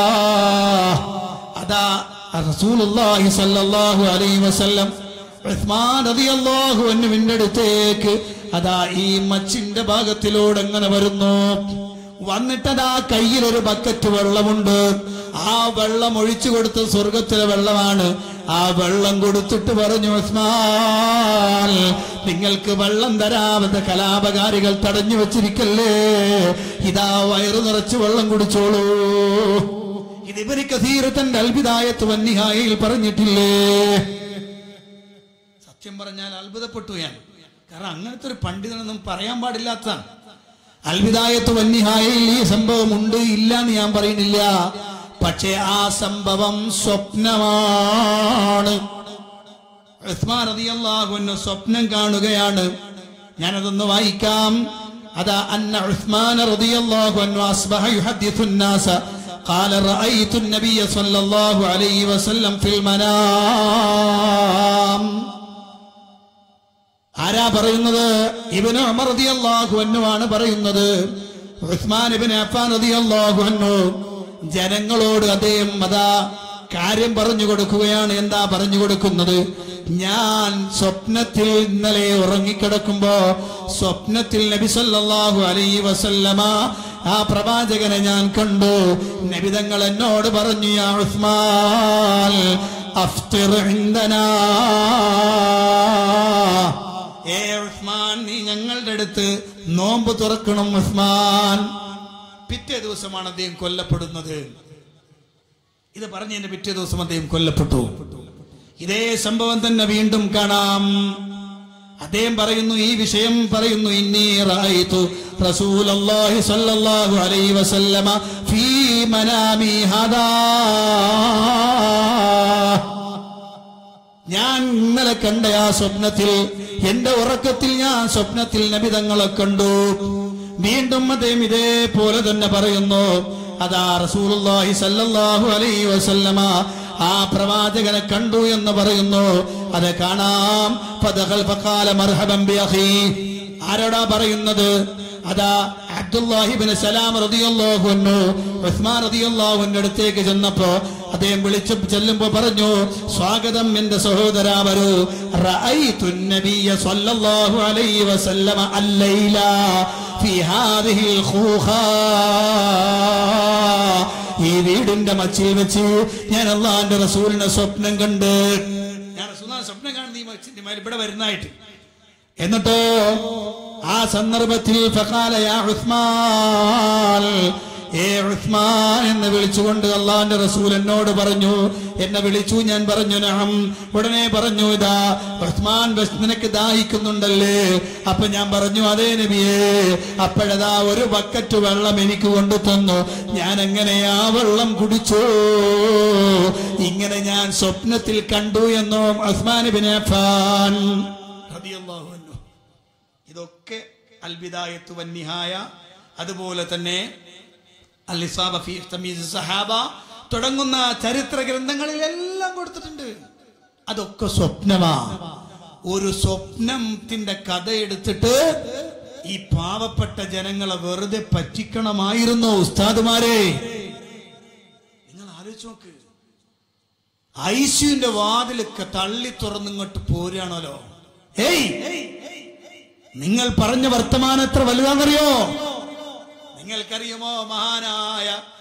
അതാ റസൂലുള്ളാഹി സ്വല്ലല്ലാഹു അലൈഹി വസല്ലം ഉസ്മാൻ റളിയല്ലാഹു അൻഹുവിന്റെ അടുത്തേക്ക് അതാ ഈ മച്ചിന്റെ ഭാഗത്തിലൂടെ എങ്ങനെ വരുന്നു വന്നിട്ടതാ കയ്യിലൊരു ബക്കറ്റ് വെള്ളമുണ്ട് ആ വെള്ളം ഒഴിച്ചു കൊടുത്ത സ്വർഗത്തിലെ വെള്ളമാണ് ആ വെള്ളം കൊടുത്തിട്ട് പറഞ്ഞു ഉസ്മാൻ നിങ്ങൾക്ക് വെള്ളം തരാമെന്ന് കലാപകാരികൾ തടഞ്ഞു വെച്ചിരിക്കല്ലേ ഇതാ വയറു നിറച്ച് വെള്ളം കുടിച്ചോളൂ ഇത് ഇവര് കഥീരത്തന്റെ അത്ഭുതായത്ത് വന്യഹായിൽ പറഞ്ഞിട്ടില്ലേ സത്യം പറഞ്ഞാൽ അത്ഭുതപ്പെട്ടു ഞാൻ കാരണം അങ്ങനത്തെ ഒരു പണ്ഡിതനൊന്നും പറയാൻ പാടില്ലാത്തതാണ് അൽവിദായത്ത് വന്യഹായയിൽ ഈ സംഭവം ഉണ്ട് ഇല്ല എന്ന് ഞാൻ പറയുന്നില്ല പക്ഷേ ആ സംഭവം സ്വപ്നമാണ് ഉസ്മാൻ റളിയല്ലാഹു അൻഹു സ്വപ്നം കാണുകയാണ് ഞാനതൊന്ന് വായിക്കാം അതാ അന്ന ഉസ്മാൻ റളിയല്ലാഹു അൻഹു അസ്ബഹ യുഹദ്ദിഥു الناس قال رأيت النبي صلى الله عليه وسلم في المنام ആരാ പറയുന്നത് ഇബിന് ഉമർ റളിയല്ലാഹു അൻഹു ആണ് പറയുന്നത് ഉസ്മാൻ ഇബ്നു അഫ്ഫാൻ റളിയല്ലാഹു അൻഹു ജനങ്ങളോട് അദ്ദേഹം അതാ കാര്യം പറഞ്ഞു കൊടുക്കുകയാണ് എന്താ പറഞ്ഞു കൊടുക്കുന്നത് ഞാൻ സ്വപ്നത്തിൽ ഇന്നലെ ഉറങ്ങിക്കിടക്കുമ്പോ സ്വപ്നത്തിൽ നബി സല്ലല്ലാഹു അലൈഹി വസല്ലമ ആ പ്രവാചകനെ ഞാൻ കണ്ടു നബിതങ്ങൾ എന്നോട് പറഞ്ഞു യാ ഉസ്മാൻ അഫ്തിർ ഇൻദനാ ഏ ഉസ്മാൻ നീ ഞങ്ങളുടെ അടുത്ത് നോമ്പ് തുറക്കണം ഉസ്മാൻ പിറ്റേ ദിവസമാണ് അദ്ദേഹം കൊല്ലപ്പെടുന്നത് ഇത് പറഞ്ഞതിന്റെ പിറ്റേ ദിവസം അദ്ദേഹം കൊല്ലപ്പെട്ടു ഇതേ സംഭവം തന്നെ വീണ്ടും കാണാം അദ്ദേഹം പറയുന്നു ഈ വിഷയം പറയുന്നു ഇന്നി റായിതു റസൂലല്ലാഹി സ്വല്ലല്ലാഹു അലൈഹി വസല്ലമ ഫീ മനാമി ഹദാ ഞാൻ ഇന്നലെ കണ്ട ആ സ്വപ്നത്തിൽ എന്റെ ഉറക്കത്തിൽ ഞാൻ സ്വപ്നത്തിൽ നബിതങ്ങളെ കണ്ടു വീണ്ടും അദ്ദേഹം ഇതേപോലെ തന്നെ പറയുന്നു അതാ റസൂലുള്ളാഹി സല്ലല്ലാഹു അലൈഹി വസല്ലമ ആ പ്രവാചകനെ കണ്ടു എന്ന് പറയുന്നു അത് കാണാം ഫദഖൽ ഫഖാല മർഹബൻ ബി അഖീ ആരോടാ പറയുന്നത് അതാ അബ്ദുല്ലാഹിബിന് സലാം റളിയല്ലാഹു അൻഹു ഉസ്മാൻ റളിയല്ലാഹു അൻഹു അടുത്തേക്ക് ചെന്നപ്പോ അദ്ദേഹം വിളിച്ചു ചെല്ലുമ്പോ പറഞ്ഞു സ്വാഗതം എന്റെ സഹോദര വരൂ റഅയ്തു നബിയ സ്വല്ലല്ലാഹു അലൈഹി വസല്ലമ അല്ലൈല ഫി ഹാദിഹിൽ ഖൂഖാ ഈ വീടിന്റെ മച്ചിൽ വെച്ച് ഞാൻ അള്ളാന്റെ റസൂലിനെ സ്വപ്നം കണ്ട് ഞാൻ റസൂലിനെ സ്വപ്നം കാണുന്ന ഈ മച്ചിന്റെ മേൽ ഇവിടെ വരുന്നതായിട്ട് എന്നിട്ടോ ആ സന്ദർഭത്തിൽ ഫഖാല യാ ഉസ്മാൻ ഏ ഉസ്മാൻ എന്ന് വിളിച്ചുകൊണ്ട് അള്ളാന്റെ റസൂൽ എന്നോട് പറഞ്ഞു എന്നെ വിളിച്ചു ഞാൻ പറഞ്ഞു നഹം ഉടനെ പറഞ്ഞു ഇതാ ഉസ്മാൻ ബസ് നിനക്ക് ദാഹിക്കുന്നുണ്ടല്ലേ അപ്പൊ ഞാൻ പറഞ്ഞു അതേ നബിയേ അപ്പോഴതാ ഒരു ബക്കറ്റ് വെള്ളം എനിക്ക് കൊണ്ടു തന്നു ഞാൻ എങ്ങനെ ആ വെള്ളം കുടിച്ചു ഇങ്ങനെ ഞാൻ സ്വപ്നത്തിൽ കണ്ടു എന്നോ ഉസ്മാൻ ബിൻ അഫ്ഫാൻ റളിയല്ലാഹു അൻഹു ഇതൊക്കെ അൽബിദായത്ത് വന്നിഹായ അതുപോലെ തന്നെ അൽ ഇസാബ ഫീ തമീസ് സഹാബ തുടങ്ങുന്ന ചരിത്ര ഗ്രന്ഥങ്ങളിൽ എല്ലാം കൊടുത്തിട്ടുണ്ട് അതൊക്കെ സ്വപ്നമാ ഒരു സ്വപ്നത്തിന്റെ കഥ എടുത്തിട്ട് ഈ പാവപ്പെട്ട ജനങ്ങളെ വെറുതെ പറ്റിക്കണമായിരുന്നോ ഉസ്താദുമാരെ നിങ്ങൾ ആലോചിച്ച് നോക്ക് ഐസിയുന്റെ വാതിലൊക്കെ തള്ളി തുറന്നിങ്ങോട്ട് പോരുകയാണല്ലോ ഏയ് നിങ്ങൾ പറഞ്ഞ വർത്തമാനം എത്ര വലുതാണെന്നറിയോ നിങ്ങൾക്കറിയുമോ മഹാനായ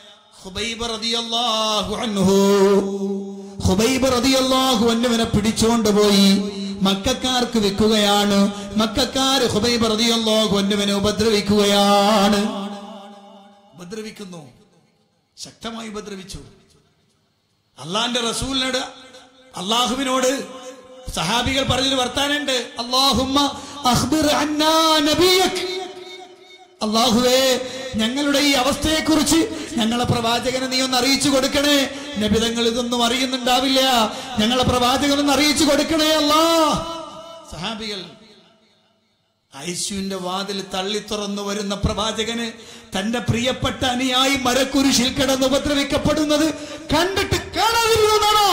ഖുബൈബ് റളിയല്ലാഹു അൻഹു ഖുബൈബ് റളിയല്ലാഹു അൻഹുവിനെ പിടിച്ചുകൊണ്ട് പോയി മക്കാർക്ക് വെക്കുകയാണ് മക്കാര് ഖുബൈബ് റളിയല്ലാഹു അൻഹുവിനെ ഉപദ്രവിക്കുകയാണ് ഉപദ്രവിക്കുന്നു ശക്തമായി ഉപദ്രവിച്ചു അള്ളാന്റെ റസൂലിനോട് അള്ളാഹുവിനോട് സഹാബികൾ പറഞ്ഞൊരു വർത്താനുണ്ട് അള്ളാഹുമ്മ അഖ്ബിർ അന്നാ നബിയക് അള്ളാഹുവേ ഞങ്ങളുടെ ഈ അവസ്ഥയെക്കുറിച്ച് ഞങ്ങളെ പ്രവാചകനെ നീ ഒന്ന് അറിയിച്ചു കൊടുക്കണേ നബിതങ്ങൾ ഇതൊന്നും അറിയുന്നുണ്ടാവില്ല ഞങ്ങളെ പ്രവാചകനൊന്ന് അറിയിച്ചു കൊടുക്കണേ അല്ലാ സഹാബികൾ ഐശുവിന്റെ വാതിൽ തള്ളി തുറന്നു വരുന്ന പ്രവാചകന് തന്റെ പ്രിയപ്പെട്ട അനുയായി മരക്കുരിശിൽ കിടന്ന് ഉപദ്രവിക്കപ്പെടുന്നത് കണ്ടിട്ട് കാണാതിരുന്നതാണോ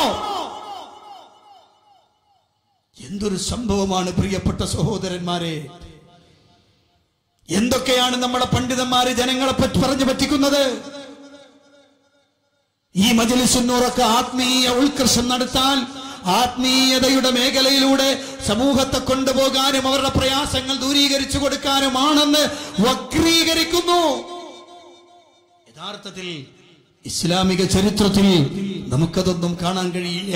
എന്തൊരു സംഭവമാണ് പ്രിയപ്പെട്ട സഹോദരന്മാരെ എന്തൊക്കെയാണ് നമ്മുടെ പണ്ഡിതന്മാര് ജനങ്ങളെ പറ്റി പറഞ്ഞു പറ്റിക്കുന്നത് ഈ മജലിസുന്നൂറൊക്കെ ആത്മീയ ഉത്കർഷം നടത്താൻ ആത്മീയതയുടെ മേഖലയിലൂടെ സമൂഹത്തെ കൊണ്ടുപോകാനും അവരുടെ പ്രയാസങ്ങൾ ദൂരീകരിച്ചു കൊടുക്കാനുമാണെന്ന് വക്രീകരിക്കുന്നു യഥാർത്ഥത്തിൽ ഇസ്ലാമിക ചരിത്രത്തിൽ നമുക്കതൊന്നും കാണാൻ കഴിയില്ല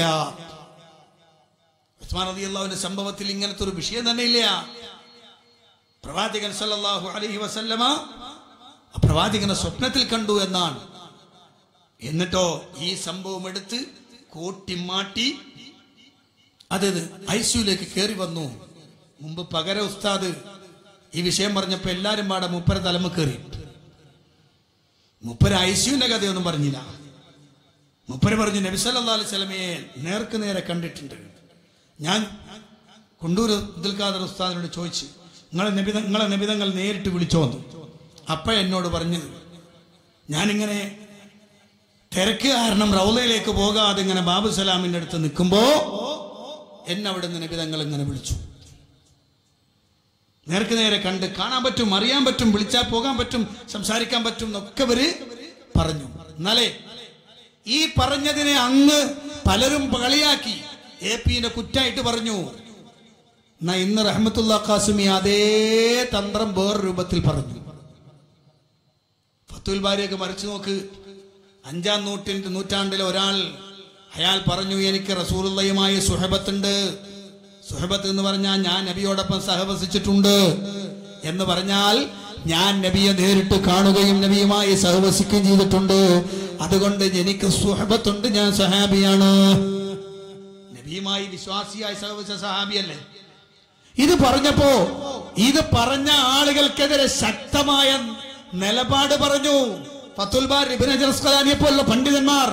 ഉസ്മാൻ റളിയല്ലാഹുവിന്റെ സംഭവത്തിൽ ഇങ്ങനത്തെ ഒരു വിഷയം തന്നെ ഇല്ല പ്രവാചകൻ സല്ലല്ലാഹു അലൈഹി വസല്ലമ ആ പ്രവാചകനെ സ്വപ്നത്തിൽ കണ്ടു എന്നാണ് എന്നിട്ടോ ഈ സംഭവം എടുത്ത് കോട്ടിമാട്ടി അത് ഐസിയുലേക്ക് കയറി വന്നു മുമ്പ് പകര ഉസ്താദ് ഈ വിഷയം പറഞ്ഞപ്പോ എല്ലാരും പാടെ മുപ്പര തലമ കയറി മുപ്പര ഐസിയുവിന്റെ കഥയൊന്നും പറഞ്ഞില്ല മുപ്പര പറഞ്ഞു നബി സല്ലല്ലാഹു അലൈഹി സ്വലമയെ നേർക്ക് നേരെ കണ്ടിട്ടുണ്ട് ഞാൻ കൊണ്ടൂർ അബ്ദുൽ ഖാദർ ഉസ്താദിനോട് ചോദിച്ചു നിങ്ങളെ നബിത നിങ്ങളെ നബിതങ്ങൾ നേരിട്ട് വിളിച്ചോ എന്ന് അപ്പ എന്നോട് പറഞ്ഞത് ഞാനിങ്ങനെ തിരക്ക് കാരണം റൗലയിലേക്ക് പോകാതെ ഇങ്ങനെ ബാബു സലാമിന്റെ അടുത്ത് നിൽക്കുമ്പോ എന്നെ അവിടെ നിന്ന് നബിതങ്ങൾ ഇങ്ങനെ വിളിച്ചു നേർക്ക് നേരെ കണ്ട് കാണാൻ പറ്റും അറിയാൻ പറ്റും വിളിച്ചാൽ പോകാൻ പറ്റും സംസാരിക്കാൻ പറ്റും എന്നൊക്കെ ഇവര് പറഞ്ഞു എന്നാലേ ഈ പറഞ്ഞതിനെ അങ്ങ് പലരും കളിയാക്കി എ പിന്റെ കുറ്റായിട്ട് പറഞ്ഞു എന്നാ ഇന്ന് റഹ്മത്തുള്ള ഖാസിമി അതേ തന്ത്രം വേറെ രൂപത്തിൽ പറഞ്ഞു ഫത്തുൽ ബാരിയൊക്കെ മറിച്ചു നോക്ക് അഞ്ചാം നൂറ്റിന്റെ നൂറ്റാണ്ടിലെ ഒരാൾ അയാൾ പറഞ്ഞു എനിക്ക് റസൂലുള്ളയുമായി സുഹബത്തുണ്ട് സുഹബത്ത് എന്ന് പറഞ്ഞാൽ ഞാൻ നബിയോടൊപ്പം സഹവസിച്ചിട്ടുണ്ട് എന്ന് പറഞ്ഞാൽ ഞാൻ നബിയെ നേരിട്ട് കാണുകയും നബിയുമായി സഹവസിക്കുകയും ചെയ്തിട്ടുണ്ട് അതുകൊണ്ട് എനിക്ക് സുഹബത്തുണ്ട് ഞാൻ സഹാബിയാണ് നബിയുമായി വിശ്വാസിയായി സഹവസിച്ച സഹാബിയല്ലേ ഇത് പറഞ്ഞപ്പോ ഇത് പറഞ്ഞ ആളുകൾക്കെതിരെ ശക്തമായ നിലപാട് പറഞ്ഞു ഫത്തുൽബാർ ഇബിൻ അജർസ്കലാനിയെ പോലുള്ള പണ്ഡിതന്മാർ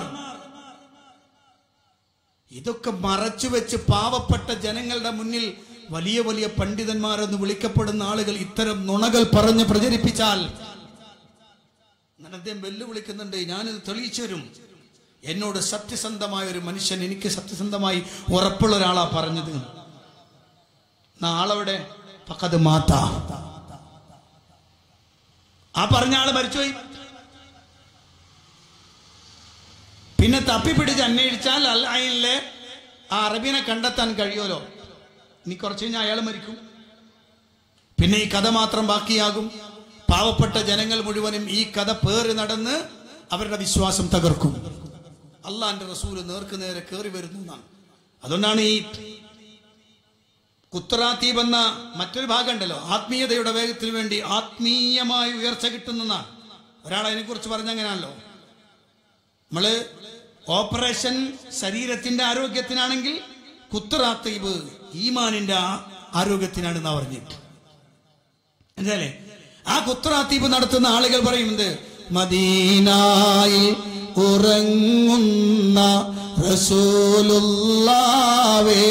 ഇതൊക്കെ മറച്ചു വെച്ച് പാവപ്പെട്ട ജനങ്ങളുടെ മുന്നിൽ വലിയ വലിയ പണ്ഡിതന്മാരെന്ന് വിളിക്കപ്പെടുന്ന ആളുകൾ ഇത്തരം നുണകൾ പറഞ്ഞ് പ്രചരിപ്പിച്ചാൽ ഞാൻ അദ്ദേഹം വെല്ലുവിളിക്കുന്നുണ്ട് ഞാനിത് തെളിയിച്ചു തരും എന്നോട് സത്യസന്ധമായ ഒരു മനുഷ്യൻ എനിക്ക് സത്യസന്ധമായി ഉറപ്പുള്ള ഒരാളാ പറഞ്ഞത് നാളവിടെ പക്കത് മാത്ത ആ പറഞ്ഞ ആള് മരിച്ചുപോയി പിന്നെ തപ്പിപ്പിടിച്ച് അന്വേഷിച്ചാൽ അൽ അയിലെ ആ അറബിനെ കണ്ടെത്താൻ കഴിയുമല്ലോ ഇനി കുറച്ച് കഴിഞ്ഞാൽ അയാൾ മരിക്കും പിന്നെ ഈ കഥ മാത്രം ബാക്കിയാകും പാവപ്പെട്ട ജനങ്ങൾ മുഴുവനും ഈ കഥ പേറി നടന്ന് അവരുടെ വിശ്വാസം തകർക്കും അള്ളാന്റെ റസൂല് നേർക്ക് നേരെ കയറി വരുന്നു എന്നാണ് അതുകൊണ്ടാണ് ഈ കുത്തറാത്തീബ് എന്ന മറ്റൊരു ഭാഗം ഉണ്ടല്ലോ ആത്മീയതയുടെ വേഗത്തിന് വേണ്ടി ആത്മീയമായ ഉയർച്ച കിട്ടുന്നതാണ് ഒരാൾ അതിനെക്കുറിച്ച് പറഞ്ഞ അങ്ങനെയാണല്ലോ നമ്മള് ഓപ്പറേഷൻ ശരീരത്തിന്റെ ആരോഗ്യത്തിനാണെങ്കിൽ കുത്തറാത്തീബ് ഈമാനിന്റെ ആ- ആരോഗ്യത്തിനാണ് എന്നാ പറഞ്ഞിട്ട് എന്തായാലേ ആ കുത്തറാത്തീബ് നടത്തുന്ന ആളുകൾ പറയുന്നത് മദീനായിൽ ഉറങ്ങുന്ന റസൂലുള്ളാവേ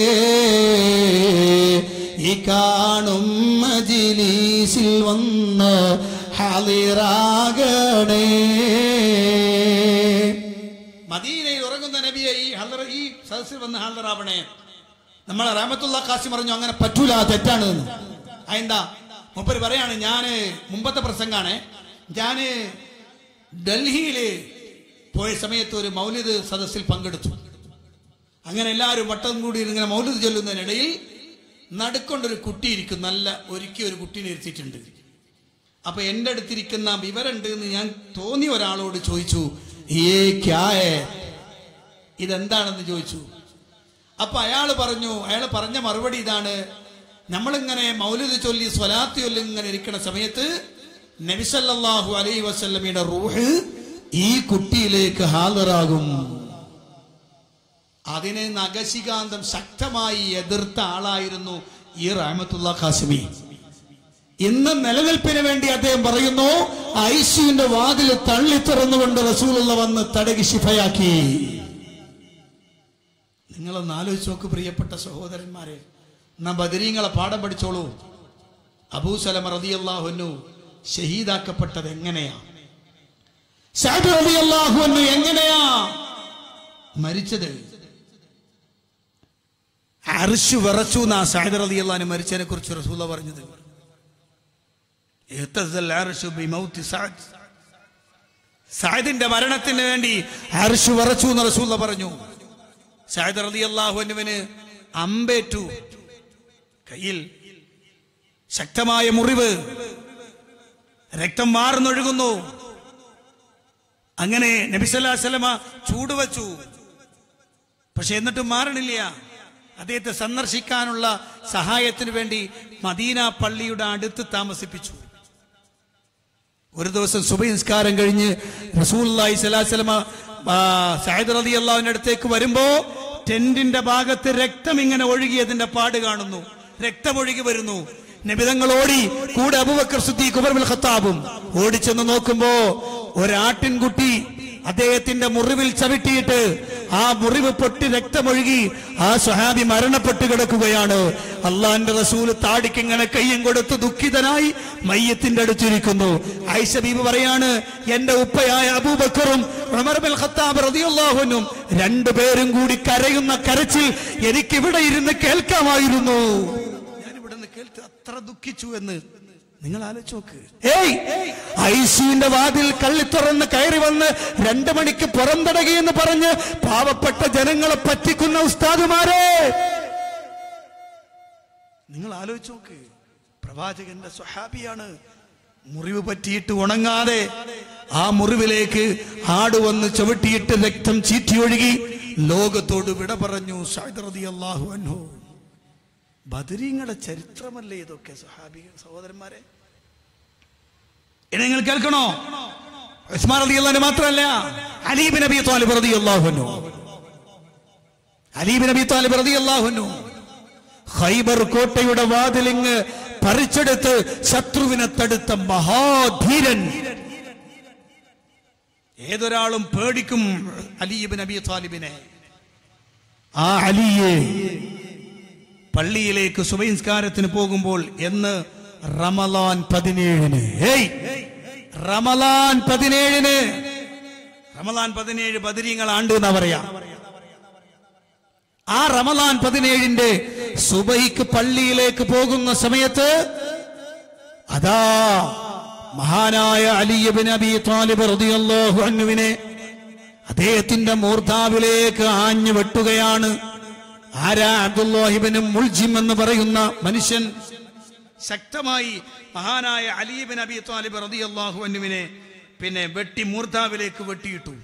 ഈ കാണും മജിലീസിൽ വന്ന് ഹാലിറാകണേ മദീനയിൽ ഉറങ്ങുന്ന നബിയെ ഈ ഹലറ ഈ സദസ്സിൽ വന്ന് ഹാലറാവണേ നമ്മളെ റാമത്തുള്ള കാശി പറഞ്ഞു അങ്ങനെ പറ്റൂല തെറ്റാണ് എന്ന് അതെന്താ മുപ്പര് പറയാണ് ഞാന് മുമ്പത്തെ പ്രസംഗാണ് ഞാന് ഡൽഹിയില് പോയ സമയത്ത് ഒരു മൗലിദ് സദസ്സിൽ പങ്കെടുത്തു അങ്ങനെ എല്ലാവരും വട്ടം കൂടി ഇങ്ങനെ മൗലിദ് ചൊല്ലുന്നതിനിടയിൽ നടുക്കൊണ്ടൊരു കുട്ടി ഇരിക്കും നല്ല ഒരുക്കി ഒരു കുട്ടീനെ ഇരുത്തിയിട്ടുണ്ട് അപ്പൊ എൻ്റെ അടുത്തിരിക്കുന്ന വിവരമുണ്ട് എന്ന് ഞാൻ തോന്നിയ ഒരാളോട് ചോദിച്ചു ഏ ക്യാ ഹേ ഇതെന്താണെന്ന് ചോദിച്ചു അപ്പൊ അയാൾ പറഞ്ഞു അയാൾ പറഞ്ഞ മറുപടി ഇതാണ് നമ്മളിങ്ങനെ മൗലിദ് ചൊല്ലി സ്വലാത്ത് ചൊല്ലി ഇങ്ങനെ ഇരിക്കുന്ന സമയത്ത് നബിസല്ലാഹു അലൈ വസല്ലമയുടെ റൂഹ് ഈ കുട്ടിയിലേക്ക് ഹാജറാകും അതിനെ നഗശികാന്തം ശക്തമായി എതിർത്ത ആളായിരുന്നു ഈ റഹമത്തുള്ള ഖാസിമി ഇന്ന് നിലനിൽപ്പിന് വേണ്ടി അദ്ദേഹം പറയുന്നു ഐശുവിന്റെ വാതിൽ തള്ളി തുറന്നുകൊണ്ട് റസൂലുള്ള വന്ന് തടകി ശിഫയാക്കി നിങ്ങളൊന്ന് ആലോചിച്ച് നോക്ക് പ്രിയപ്പെട്ട സഹോദരന്മാരെ എന്നാ ബദരീങ്ങളെ പാഠം പഠിച്ചോളൂ അബൂസലം റതിയല്ലാഹുന്നു ഷഹീദാക്കപ്പെട്ടത് എങ്ങനെയാ സഅദ് റളിയല്ലാഹുഅൻഹു എങ്ങനെയാ മരിച്ചത് അർശ് വിറച്ചു എന്നാ സഅദ് റളിയല്ലാഹു മരിച്ചതിനെ കുറിച്ച് റസൂല പറഞ്ഞത് ഇഹ്തസൽ അർശു ബിമൗത്തി സഅദ് സഅദിന്റെ മരണത്തിന് വേണ്ടി അർശ് വിറച്ചു എന്ന് റസൂല പറഞ്ഞു സഅദ് റളിയല്ലാഹു അൻഹുവിന് അമ്പേറ്റു കയ്യിൽ ശക്തമായ മുറിവ് രക്തം മാറുന്നൊഴുകുന്നു അങ്ങനെ നബിസല്ലാസ്ലമ ചൂടുവച്ചു പക്ഷെ എന്നിട്ടും മാറണില്ല അദ്ദേഹത്തെ സന്ദർശിക്കാനുള്ള സഹായത്തിന് വേണ്ടി മദീന പള്ളിയുടെ അടുത്ത് താമസിപ്പിച്ചു ഒരു ദിവസം സുബഹിസ്കാരം കഴിഞ്ഞ് റസൂല്ലായി സലാസ്ലമ സാഹിദ് റതി അള്ളാഹുവിന്റെ അടുത്തേക്ക് വരുമ്പോ ടെന്റിന്റെ ഭാഗത്ത് രക്തം ഇങ്ങനെ ഒഴുകിയതിന്റെ പാട് കാണുന്നു രക്തമൊഴുകി വരുന്നു നബിതങ്ങൾ ഓടി കൂടെ അബുബക്കർ സുദ്ദീഖ് ഉമർ ബിൻ ഖത്താബും ഓടിച്ചെന്ന് നോക്കുമ്പോ ഒരാട്ടിൻകുട്ടി അദ്ദേഹത്തിന്റെ മുറിവിൽ ചവിട്ടിയിട്ട് ആ മുറിവ് പൊട്ടി രക്തമൊഴുകി ആ സ്വഹാബി മരണപ്പെട്ട് കിടക്കുകയാണ് അള്ളാന്റെ റസൂല് താടിക്കിങ്ങനെ കയ്യും കൊടുത്ത് ദുഃഖിതനായി മയ്യത്തിന്റെ അടുത്തിരിക്കുന്നു ഐഷ ബീബ് പറയാണ് എന്റെ ഉപ്പയായ അബൂബക്കറും ഉമർ ബിൻ ഖത്താബ് റളിയല്ലാഹുവിനും രണ്ടുപേരും കൂടി കരയുന്ന കരച്ചിൽ എനിക്ക് ഇവിടെ ഇരുന്ന് കേൾക്കാമായിരുന്നു ഞാൻ ഇവിടെ നിന്ന് കേൾത്ത് അത്ര ദുഃഖിച്ചു എന്ന് നിങ്ങൾ ആലോചിച്ച് നോക്ക് ഏയ് ഐസിയുടെ വാതിൽ കള്ളി തുറന്ന് കയറി വന്ന് രണ്ടു മണിക്ക് പുറന്തടകയെന്ന് പറഞ്ഞ് പാവപ്പെട്ട ജനങ്ങളെ പറ്റിക്കുന്ന ഉസ്താദുമാരെ നിങ്ങൾ ആലോചിച്ച് നോക്ക് പ്രവാചകന്റെ സ്വഹാബിയാണ് മുറിവ് പറ്റിയിട്ട് ഉണങ്ങാതെ ആ മുറിവിലേക്ക് ആട് വന്ന് ചവിട്ടിയിട്ട് രക്തം ചീറ്റിയൊഴുകി ലോകത്തോട് വിട പറഞ്ഞു സായിദ് അള്ളാഹു അൻഹു ബദരീങ്ങളുടെ ചരിത്രമല്ലേ ഇതൊക്കെ സഹാബി സഹോദരന്മാരെ ഇനി നിങ്ങൾ കേൾക്കണോ ഉസ്മാൻ റളിയല്ലാഹു മാത്രമല്ല അലീബ് നബി താലിബ് റളിയല്ലാഹു അൻഹു അലീബ് നബി താലിബ് റളിയല്ലാഹു അൻഹു ഖൈബർ കോട്ടയുടെ വാതിലിങ് പറിച്ചെടുത്ത് ശത്രുവിനെ തടുത്ത മഹാധീരൻ ഏതൊരാളും പേടിക്കും അലീബ് നബി താലിബിനെ ആ അലിയെ പള്ളിയിലേക്ക് സുബഹിസ്കാരത്തിന് പോകുമ്പോൾ എന്ന് റമലാൻ പതിനേഴിന് ഹേയ് റമലാൻ പതിനേഴിന് റമലാൻ പതിനേഴ് ബദരീങ്ങൾ ആണ്ട് എന്നാ പറയാ ആ റമലാൻ പതിനേഴിന്റെ സുബഹിക്ക് പള്ളിയിലേക്ക് പോകുന്ന സമയത്ത് അതാ മഹാനായ അലിയബിൻ അബി താലിബ് റളിയല്ലാഹു അൻഹുവിനെ അദ്ദേഹത്തിന്റെ മൂർധാവിലേക്ക് ആഞ്ഞു വെട്ടുകയാണ് ആരാ അബ്ദുല്ലാഹിബിനും മുൾജിം എന്ന് പറയുന്ന മനുഷ്യൻ ശക്തമായി മഹാനായ അലീബിൻ അബി താലിബ് റളിയല്ലാഹു അൻഹുവിനെ പിന്നെ വെട്ടി മൂർധാവിലേക്ക് വെട്ടിയിട്ടു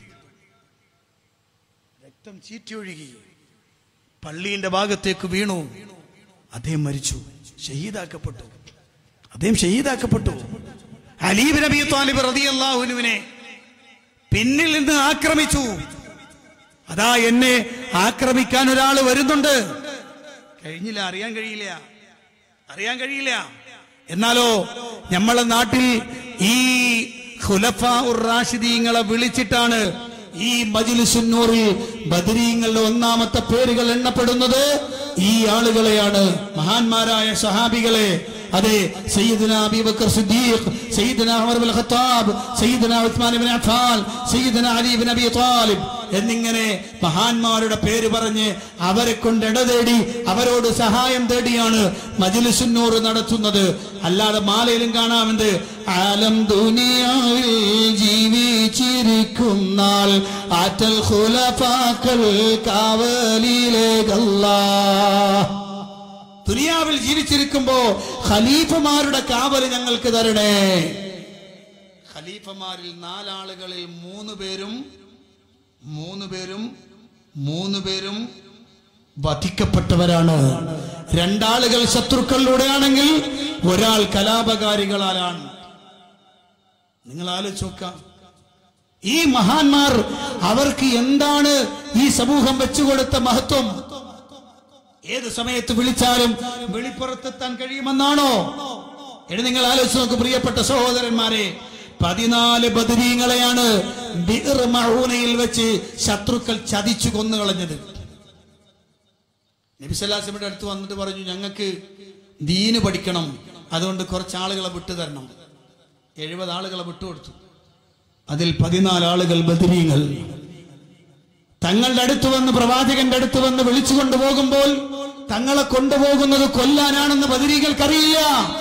രക്തം ചീറ്റിയൊഴുകി പള്ളിയുടെ ഭാഗത്തേക്ക് വീണു അദ്ദേഹം മരിച്ചു ഷഹീദാക്കപ്പെട്ടു അദ്ദേഹം ഷഹീദാക്കപ്പെട്ടു അലീബ് നബി താലിബ് റളിയല്ലാഹുവിനെ പിന്നിൽ നിന്ന് ആക്രമിച്ചു അതാ എന്നെ ആക്രമിക്കാൻ ഒരാൾ വരുന്നുണ്ട് കഴിഞ്ഞില്ല അറിയാൻ കഴിയില്ല അറിയാൻ കഴിയില്ല എന്നാലോ നമ്മളെ നാട്ടിൽ ഈ ഖുലഫാ ഉർ റാഷിദീങ്ങളെ വിളിച്ചിട്ടാണ് ഈ മജിലിസുന്നൂറിൽ ബദരീങ്ങളുടെ ഒന്നാമത്തെ പേരുകൾ എണ്ണപ്പെടുന്നത് ഈ ആളുകളെയാണ് മഹാന്മാരായ സഹാബികളെ അതെ സയ്യിദന അബീബക്കർ സിദ്ദീഖ് സയ്യിദന ഉമർ ബിൻ ഖത്താബ് സയ്യിദന ഉസ്മാൻ ബിൻ അഫ്ഫാൻ സയ്യിദന അലി ബിൻ അബി താലിബ് എന്നിങ്ങനെ മഹാന്മാരുടെ പേര് പറഞ്ഞ് അവരെ കൊണ്ട് ഇടതേടി അവരോട് സഹായം തേടിയാണ് മജിലിസുന്നൂർ നടത്തുന്നത് അല്ലാതെ മാലയിലും കാണാമെന്ത് ആലം ദുനിയാവിൽ ജീവിച്ചിരിക്കും നാൾ ആറ്റൽ ഖുലഫാക്കൾ കാവലിലേകല്ലാ ദുനിയാവിൽ ജീവിച്ചിരിക്കുമ്പോ ഖലീഫമാരുടെ കാവല് ഞങ്ങൾക്ക് തരണേ ഖലീഫമാരിൽ നാലാളുകളിൽ മൂന്ന് പേരും പേരും മൂന്ന് പേരും വധിക്കപ്പെട്ടവരാണ് രണ്ടാളുകൾ ശത്രുക്കളിലൂടെയാണെങ്കിൽ ഒരാൾ കലാപകാരികളാലാണ് നിങ്ങൾ ആലോചിച്ച് നോക്കാം ഈ മഹാന്മാർ അവർക്ക് എന്താണ് ഈ സമൂഹം വെച്ചുകൊടുത്ത മഹത്വം ഏത് സമയത്ത് വിളിച്ചാലും വെളിപ്പുറത്തെത്താൻ കഴിയുമെന്നാണോ എടി നിങ്ങൾ ആലോചിച്ച് നോക്ക് പ്രിയപ്പെട്ട സഹോദരന്മാരെ പതിനാല് ബദരീങ്ങളെയാണ് ബിർ മഹൂനയിൽ വെച്ച് ശത്രുക്കൾ ചതിച്ചു കൊന്നുകളഞ്ഞത് നബിസല്ലാസിന്റെ അടുത്ത് വന്നിട്ട് പറഞ്ഞു ഞങ്ങൾക്ക് ദീന് പഠിക്കണം അതുകൊണ്ട് കുറച്ച് ആളുകളെ വിട്ടു തരണം എഴുപത് ആളുകളെ വിട്ടുകൊടുത്തു അതിൽ പതിനാല് ആളുകൾ ബദരീങ്ങൾ തങ്ങളുടെ അടുത്ത് വന്ന് പ്രവാചകന്റെ അടുത്ത് വന്ന് വിളിച്ചു കൊണ്ടുപോകുമ്പോൾ തങ്ങളെ കൊണ്ടുപോകുന്നത് കൊല്ലാനാണെന്ന് ബദരീകൾക്കറിയില്ല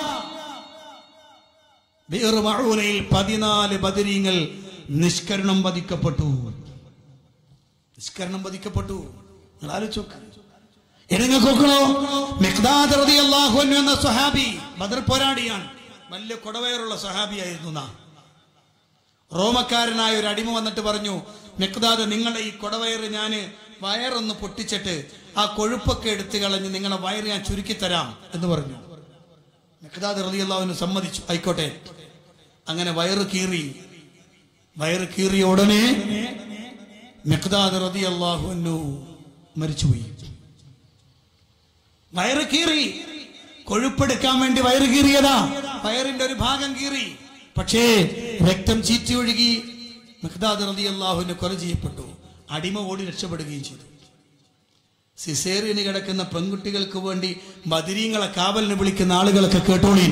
ബീർ മഅൂനയിൽ പതിനാല് ബദരീങ്ങൾ നിഷ്കരണം വധിക്കപ്പെട്ടു നിഷ്കരണം വധിക്കപ്പെട്ടു നിങ്ങൾ ആലോചിച്ച് നോക്ക് ഇനി നിങ്ങൾക്ക് നോക്കണോ മിഖ്ദാദ് റളിയല്ലാഹു അൻഹു എന്ന സ്വഹാബി ബദർ പോരാടിയാണ് വലിയ കൊടവയറുള്ള സ്വഹാബിയായിരുന്നു നാം റോമക്കാരനായ ഒരു അടിമ വന്നിട്ട് പറഞ്ഞു മിഖ്ദാദ് നിങ്ങളുടെ ഈ കൊടവയറ് ഞാൻ വയറൊന്ന് പൊട്ടിച്ചിട്ട് ആ കൊഴുപ്പൊക്കെ എടുത്തു കളഞ്ഞ് നിങ്ങളുടെ വയറ് ഞാൻ ചുരുക്കി തരാം എന്ന് പറഞ്ഞു മിഖ്ദാദ് റളിയല്ലാഹുവിന് സമ്മതിച്ചു ആയിക്കോട്ടെ അങ്ങനെ വയറ് കീറി വയറ് കീറിയ ഉടനെ മിഖ്ദാദ് റളിയല്ലാഹുവിനു മരിച്ചുപോയി വയറ് കീറി കൊഴുപ്പെടുക്കാൻ വേണ്ടി വയറ് കീറിയതാ വയറിന്റെ ഒരു ഭാഗം കീറി പക്ഷേ രക്തം ചീറ്റി ഒഴുകി മിഖ്ദാദ് റതി അള്ളാഹുവിനെ കൊല ചെയ്യപ്പെട്ടു അടിമ ഓടി രക്ഷപ്പെടുകയും ചെയ്തു സിസേറിയന് കിടക്കുന്ന പെൺകുട്ടികൾക്ക് വേണ്ടി ബദിരീങ്ങളെ കാവലിന് വിളിക്കുന്ന ആളുകളൊക്കെ കേട്ടോളീ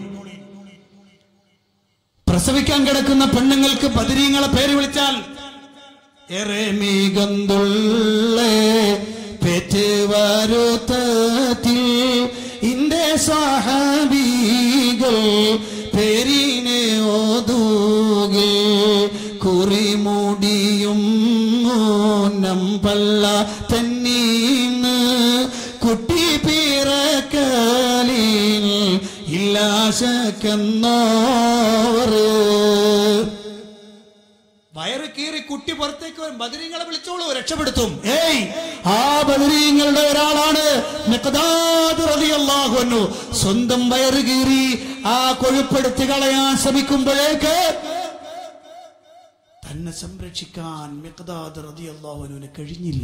പ്രസവിക്കാൻ കിടക്കുന്ന പെണ്ണുങ്ങൾക്ക് ബദിരീങ്ങളെ പേര് വിളിച്ചാൽ ഏറെ മികന്തുള്ളേ പെറ്റ് വരുത്തത്തിൽ ഇന്റെ സഹാബികൾ പേരിനെ ഓതുകെ കുറിമുടിയും നമ്പല്ല തന്നീന്ന് കുട്ടി പിറക്കലിൽ ഇല്ലാശക്കെന്നോറ് വയറ് കീറി കുട്ടി പുറത്തേക്ക് വരും ബദരീങ്ങളെ വിളിച്ചോളൂ രക്ഷപ്പെടുത്തും ഏയ് ആ ബദരീങ്ങളുടെ ഒരാളാണ് മിഖ്ദാദ് റളിയല്ലാഹു അൻഹു. സ്വന്തം വയറ് കീറി ആ കൊഴുപ്പെടുത്തി കളയാൻ ശ്രമിക്കുമ്പോഴേക്ക് തന്നെ സംരക്ഷിക്കാൻ മിഖ്ദാദ് റളിയല്ലാഹുവിന് കഴിഞ്ഞില്ല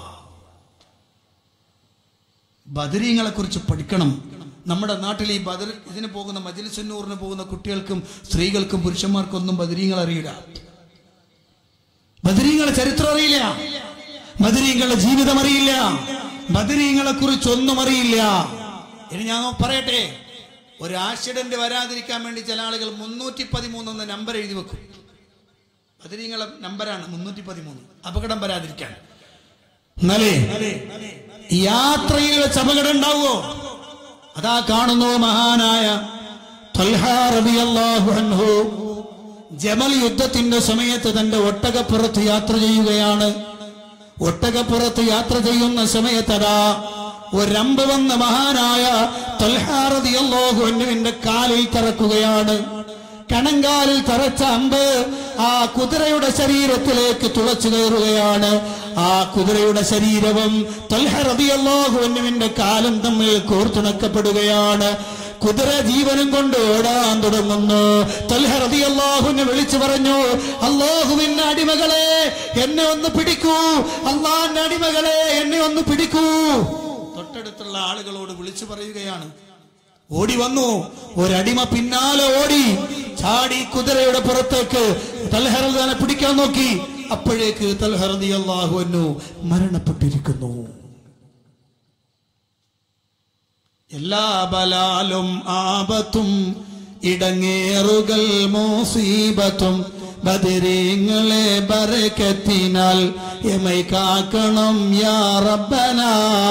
ബദരീങ്ങളെ കുറിച്ച് പഠിക്കണം നമ്മുടെ നാട്ടിൽ ഈ ബദർ ഇതിന് പോകുന്ന മജിലിസുന്നൂറിന് പോകുന്ന കുട്ടികൾക്കും സ്ത്രീകൾക്കും പുരുഷന്മാർക്കും ഒന്നും ബദരീങ്ങൾ അറിയില്ല ബദരീങ്ങളെ ചരിത്രം അറിയില്ല ബദരീങ്ങളുടെ ജീവിതം അറിയില്ല ബദരീങ്ങളെ കുറിച്ച് ഒന്നും അറിയില്ല ഇനി ഞാൻ പറയട്ടെ ഒരു ആക്സിഡന്റ് വരാതിരിക്കാൻ വേണ്ടി ചില ആളുകൾ മുന്നൂറ്റി പതിമൂന്ന് എന്ന നമ്പർ എഴുതി വെക്കും ബദരീങ്ങളെ നമ്പറാണ് മുന്നൂറ്റി പതിമൂന്ന് അപകടം വരാതിരിക്കാൻ എന്നാലേ യാത്രയിൽ വെച്ച് അപകടം ഉണ്ടാവുമോ അതാ കാണുന്നു മഹാനായ ത്വൽഹ റളിയല്ലാഹു അൻഹു ജമൽ യുദ്ധത്തിന്റെ സമയത്ത് തന്റെ ഒട്ടകപ്പുറത്ത് യാത്ര ചെയ്യുകയാണ് ഒട്ടകപ്പുറത്ത് യാത്ര ചെയ്യുന്ന സമയത്തതാ ഒരമ്പ് വന്ന മഹാനായ തൊൽഹാറതിയല്ലോഹുവിന്റെ കാലിൽ തറക്കുകയാണ് കണങ്കാലിൽ തറച്ച അമ്പ് ആ കുതിരയുടെ ശരീരത്തിലേക്ക് തുളച്ചു കയറുകയാണ് ആ കുതിരയുടെ ശരീരവും തൊൽഹറതിയല്ലോഹുവിന്റെ കാലും തമ്മിൽ കോർത്തിണക്കപ്പെടുകയാണ് കുതിര ജീവനും കൊണ്ട് ഓടാൻ തുടങ്ങുന്നു തൽഹറതി അള്ളാഹുവിനെ വിളിച്ചു പറഞ്ഞു അള്ളാഹുവിന്റെ അടിമകളെ എന്നെ ഒന്ന് പിടിക്കൂ അള്ളാഹിന്റെ അടിമകളെ എന്നെ ഒന്ന് പിടിക്കൂ തൊട്ടടുത്തുള്ള ആളുകളോട് വിളിച്ചു പറയുകയാണ് ഓടി വന്നു ഒരടിമ പിന്നാലെ ഓടി ചാടി കുതിരയുടെ പുറത്തേക്ക് തൽഹറദാനെ പിടിക്കാൻ നോക്കി അപ്പോഴേക്ക് തൽഹറദി അള്ളാഹുവിനു മരണപ്പെട്ടിരിക്കുന്നു എല്ലാ ബലാലും ആപത്തും ഇടങ്ങേറുകൾ മോസീബത്തും ബദിരീങ്ങളെ ബറക്കത്തിനാൽ എമൈ കാക്കണം യാ റബ്ബന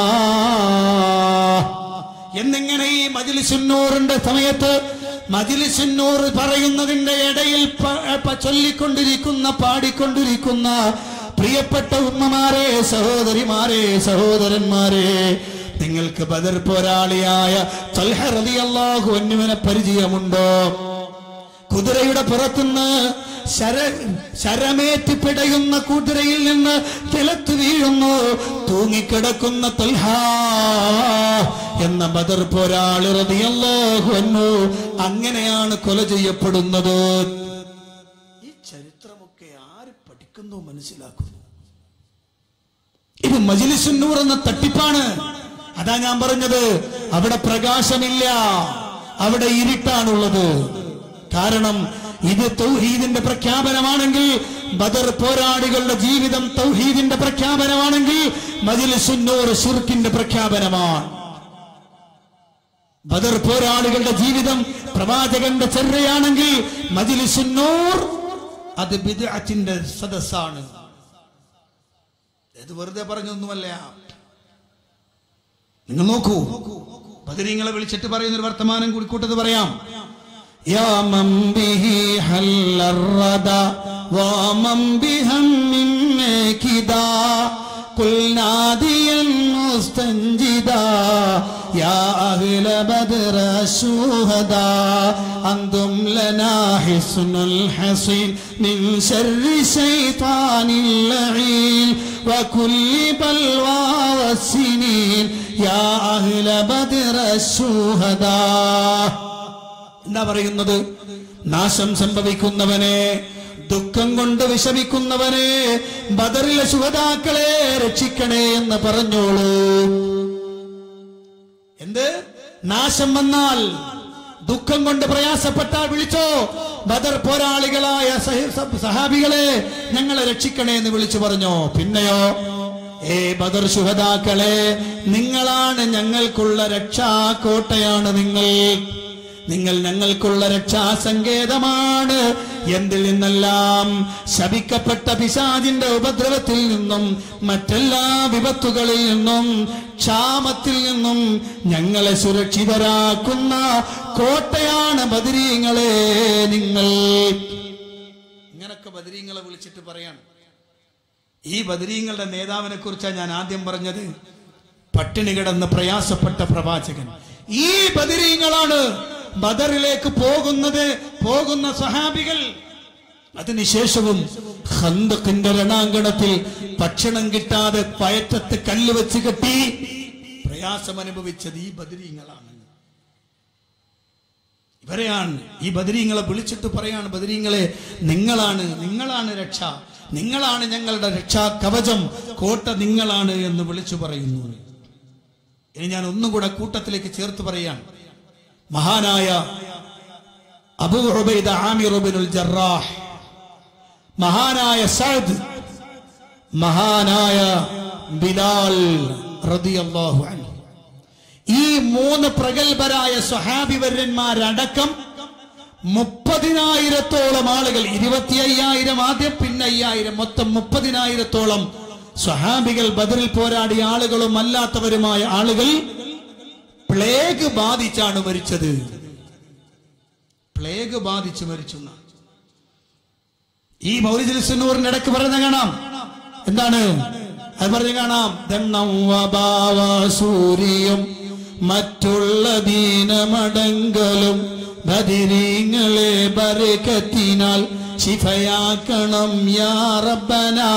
എന്നിങ്ങനെ ഈ മജിലിസുന്നൂറിന്റെ സമയത്ത് മജിലിസുന്നൂർ പറയുന്നതിന്റെ ഇടയിൽ പ- പ- ചൊല്ലിക്കൊണ്ടിരിക്കുന്ന പാടിക്കൊണ്ടിരിക്കുന്ന പ്രിയപ്പെട്ട ഉമ്മമാരെ സഹോദരിമാരെ സഹോദരന്മാരെ നിങ്ങൾക്ക് ബദർ പോരാളിയായ ത്വൽഹ റളിയല്ലാഹു അൻഹുവിനെ പരിചയമുണ്ടോ കുതിരയുടെ പുറത്തുനിന്ന് ശര ശരമേറ്റ് പിടയുന്ന കുതിരയിൽ നിന്ന് കിളത്ത് വീഴുന്നു തൂങ്ങിക്കിടക്കുന്ന തൽഹ എന്ന ബദർ പോരാളി റളിയല്ലാഹു അൻഹു അങ്ങനെയാണ് കൊല ചെയ്യപ്പെടുന്നത് ഈ ചരിത്രമൊക്കെ ആര് പഠിക്കുന്നു മനസ്സിലാക്കുന്നു ഇത് മജിലിസുന്നൂർ എന്ന തട്ടിപ്പാണ് അതാ ഞാൻ പറഞ്ഞത് അവിടെ പ്രകാശമില്ല അവിടെ ഇരുട്ടാണുള്ളത് കാരണം ഇത് തൗഹീദിന്റെ പ്രഖ്യാപനമാണെങ്കിൽ ബദർ പോരാളികളുടെ ജീവിതം തൗഹീദിന്റെ പ്രഖ്യാപനമാണെങ്കിൽ മജിലിസുന്നൂർ ഷിർക്കിന്റെ പ്രഖ്യാപനമാണ് ബദർ പോരാളികളുടെ ജീവിതം പ്രവാചകന്റെ ചെറിയാണെങ്കിൽ മജിലിസുന്നൂർ അത് ബിദ്അത്തിന്റെ സദസ്സാണ് ഇത് വെറുതെ പറഞ്ഞൊന്നുമല്ല നിങ്ങൾ നോക്കൂ ബദരീങ്ങളെ വിളിച്ചിട്ട് പറയുന്ന ഒരു വർത്തമാനം കൂടി കൂട്ടത് പറയാം يا من به حل الردى ومن بهم كدا قل ناديا مستنجدا يا أهل بدر الشهداء أنتم لنا حسن الحصين من شر شيطان اللعين وكل بلوى والسنين يا أهل بدر الشهداء എന്താ പറയുന്നത് നാശം സംഭവിക്കുന്നവനെ ദുഃഖം കൊണ്ട് വിഷമിക്കുന്നവനെ ബദറിലെ ശുഹതാക്കളെ രക്ഷിക്കണേ എന്ന് പറഞ്ഞോളൂ എന്ത് നാശം വന്നാൽ ദുഃഖം കൊണ്ട് പ്രയാസപ്പെട്ടാൽ വിളിച്ചോ ബദർ പോരാളികളായ സഹ- സഹ- സഹാബികളെ ഞങ്ങളെ രക്ഷിക്കണേ എന്ന് വിളിച്ചു പറഞ്ഞോ പിന്നെയോ ഏ ബദർ ശുഹതാക്കളെ നിങ്ങളാണ് ഞങ്ങൾക്കുള്ള രക്ഷാകോട്ടയാണ് നിങ്ങൾ നിങ്ങൾ ഞങ്ങൾക്കുള്ള രക്ഷാസങ്കേതമാണ് എന്തിൽ നിന്നെല്ലാം ശപിക്കപ്പെട്ട പിശാജിന്റെ ഉപദ്രവത്തിൽ നിന്നും മറ്റെല്ലാ വിപത്തുകളിൽ നിന്നും ക്ഷാമത്തിൽ നിന്നും ഞങ്ങളെ സുരക്ഷിതരാക്കുന്ന കോട്ടയാണ് ബദരീങ്ങളെ നിങ്ങൾ ഇങ്ങനൊക്കെ ബദരീങ്ങളെ വിളിച്ചിട്ട് പറയാണ് ഈ ബദരീങ്ങളുടെ നേതാവിനെ കുറിച്ചാണ് ഞാൻ ആദ്യം പറഞ്ഞത് പട്ടിണി കിടന്ന് പ്രയാസപ്പെട്ട പ്രവാചകൻ ഈ ബദരീങ്ങളാണ് ബദറിലേക്ക് പോകുന്നത് പോകുന്ന സഹാബികൾ അതിനുശേഷവും ഹന്തക്കിന്റെ രണാങ്കണത്തിൽ ഭക്ഷണം കിട്ടാതെ പയറ്റത്ത് കല്ല് വെച്ച് കെട്ടി പ്രയാസം അനുഭവിച്ചത് ഈ ബദരീങ്ങളാണ് ഇവരെയാണ് ഈ ബദരീങ്ങളെ വിളിച്ചിട്ട് പറയാണ് ബദരീങ്ങളെ നിങ്ങളാണ് നിങ്ങളാണ് രക്ഷ നിങ്ങളാണ് ഞങ്ങളുടെ രക്ഷാ കവചം കോട്ട നിങ്ങളാണ് എന്ന് വിളിച്ചു പറയുന്നു ഇനി ഞാൻ ഒന്നും കൂടെ കൂട്ടത്തിലേക്ക് ചേർത്ത് പറയാൻ മഹാനായ അബൂ ഉബൈദ ആമിർ ബിനുൽ ജറാഹ് മഹാനായ സഅദ് മഹാനായ ബിലാൽ റളിയല്ലാഹു അൻഹു ഈ മൂന്ന് പ്രഗത്ഭരായ സ്വഹാബിവര്യന്മാരടക്കം മുപ്പതിനായിരത്തോളം ആളുകൾ ഇരുപത്തി അയ്യായിരം ആദ്യം പിന്നെ അയ്യായിരം മൊത്തം മുപ്പതിനായിരത്തോളം സ്വഹാബികൾ ബദറിൽ പോരാടിയ ആളുകളും അല്ലാത്തവരുമായ ആളുകൾ പ്ലേഗ് ബാധിച്ചാണ് മരിച്ചത് പ്ലേഗ് ബാധിച്ച് മരിച്ചു എന്നാണ്. ഈ മൗലിദുൽ സുന്നൂറിന്റെ ഇടയ്ക്ക് പറയുന്ന കാണാം എന്താണ് അത് പറഞ്ഞ് കാണാം ദണ്ണം വബാവ സൂര്യം മറ്റുള്ള ദീനമടങ്കലും ബദിരീങ്ങളെ ബരക്കത്തിനാൽ ശിഫയാക്കണം യാ റബ്ബനാ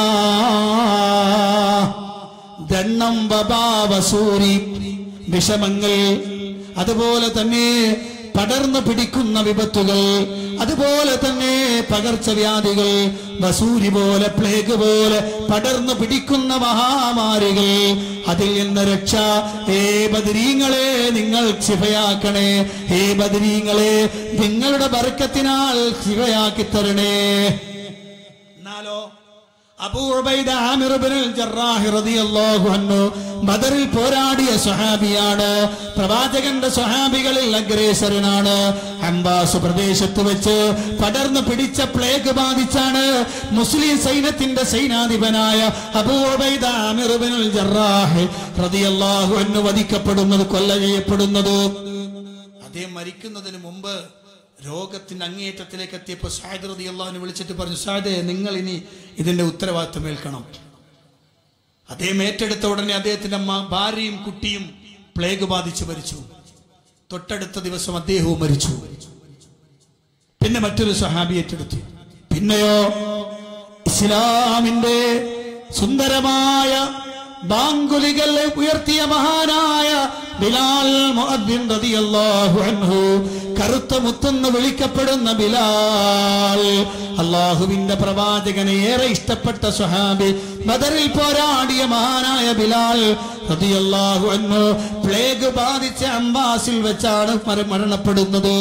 ദണ്ണം വബാവ സൂരി വിഷമങ്ങൾ അതുപോലെ തന്നെ പടർന്നു പിടിക്കുന്ന വിപത്തുകൾ അതുപോലെ തന്നെ പകർച്ചവ്യാധികൾ വസൂരി പോലെ പ്ലേഗ് പോലെ പടർന്നു പിടിക്കുന്ന മഹാമാരികൾ അതിൽ നിന്ന് രക്ഷ ഏ ബദരീങ്ങളെ നിങ്ങൾ ശിവയാക്കണേ ഏ ബദരീങ്ങളെ നിങ്ങളുടെ ബർക്കത്തിനാൽ ശിവയാക്കി തരണേ എന്നാലോ അബൂ ഉബൈദ ആമിർ ഇബ്നുൽ ജറാഹ് റളിയല്ലാഹു അൻഹു ബദറിൽ പോരാടിയ സ്വഹാബിയാണ് പ്രവാചകന്റെ സ്വഹാബികളിൽ അഗ്രേസരനാണ് അംബാസ് പ്രദേശത്ത് വെച്ച് പടർന്നു പിടിച്ച പ്ലേഗ് ബാധിച്ചാണ് മുസ്ലിം സൈന്യത്തിന്റെ സൈനാധിപനായ അബൂ ഉബൈദ ആമിർ ഇബ്നുൽ ജറാഹ് റളിയല്ലാഹു അൻഹു വധിക്കപ്പെടുന്നത് കൊല്ല ചെയ്യപ്പെടുന്നത് അദ്ദേഹം മരിക്കുന്നതിന് മുമ്പ് രോഗത്തിന്റെ അങ്ങേയറ്റത്തിലേക്ക് എത്തിയപ്പോൾ സായദ് റതി അള്ളാഹിനെ വിളിച്ചിട്ട് പറഞ്ഞു സായദേ നിങ്ങൾ ഇനി ഇതിന്റെ ഉത്തരവാദിത്വം ഏൽക്കണം അദ്ദേഹം ഏറ്റെടുത്ത ഉടനെ അദ്ദേഹത്തിന്റെ മ- ഭാര്യയും കുട്ടിയും പ്ലേഗ് ബാധിച്ച് മരിച്ചു തൊട്ടടുത്ത ദിവസം അദ്ദേഹവും മരിച്ചു പിന്നെ മറ്റൊരു സഹാബി ഏറ്റെടുത്തു പിന്നെയോ ഇസ്ലാമിന്റെ സുന്ദരമായ ബാങ്കുലികൾ ഉയർത്തിയ മഹാനായ ബിലാൽ മുഅദ്ദിൻ റളിയല്ലാഹു അൻഹു കറുത്ത മുത്തെന്ന് വിളിക്കപ്പെടുന്ന ബിലാൽ അള്ളാഹുവിന്റെ പ്രവാചകനെ ഏറെ ഇഷ്ടപ്പെട്ട സ്വഹാബി ബദറിൽ പോരാടിയ മഹാനായ ബിലാൽ റളിയല്ലാഹു അൻഹു പ്ലേഗ് ബാധിച്ച അംബാസിൽ വെച്ചാണ് മര- മരണപ്പെടുന്നത്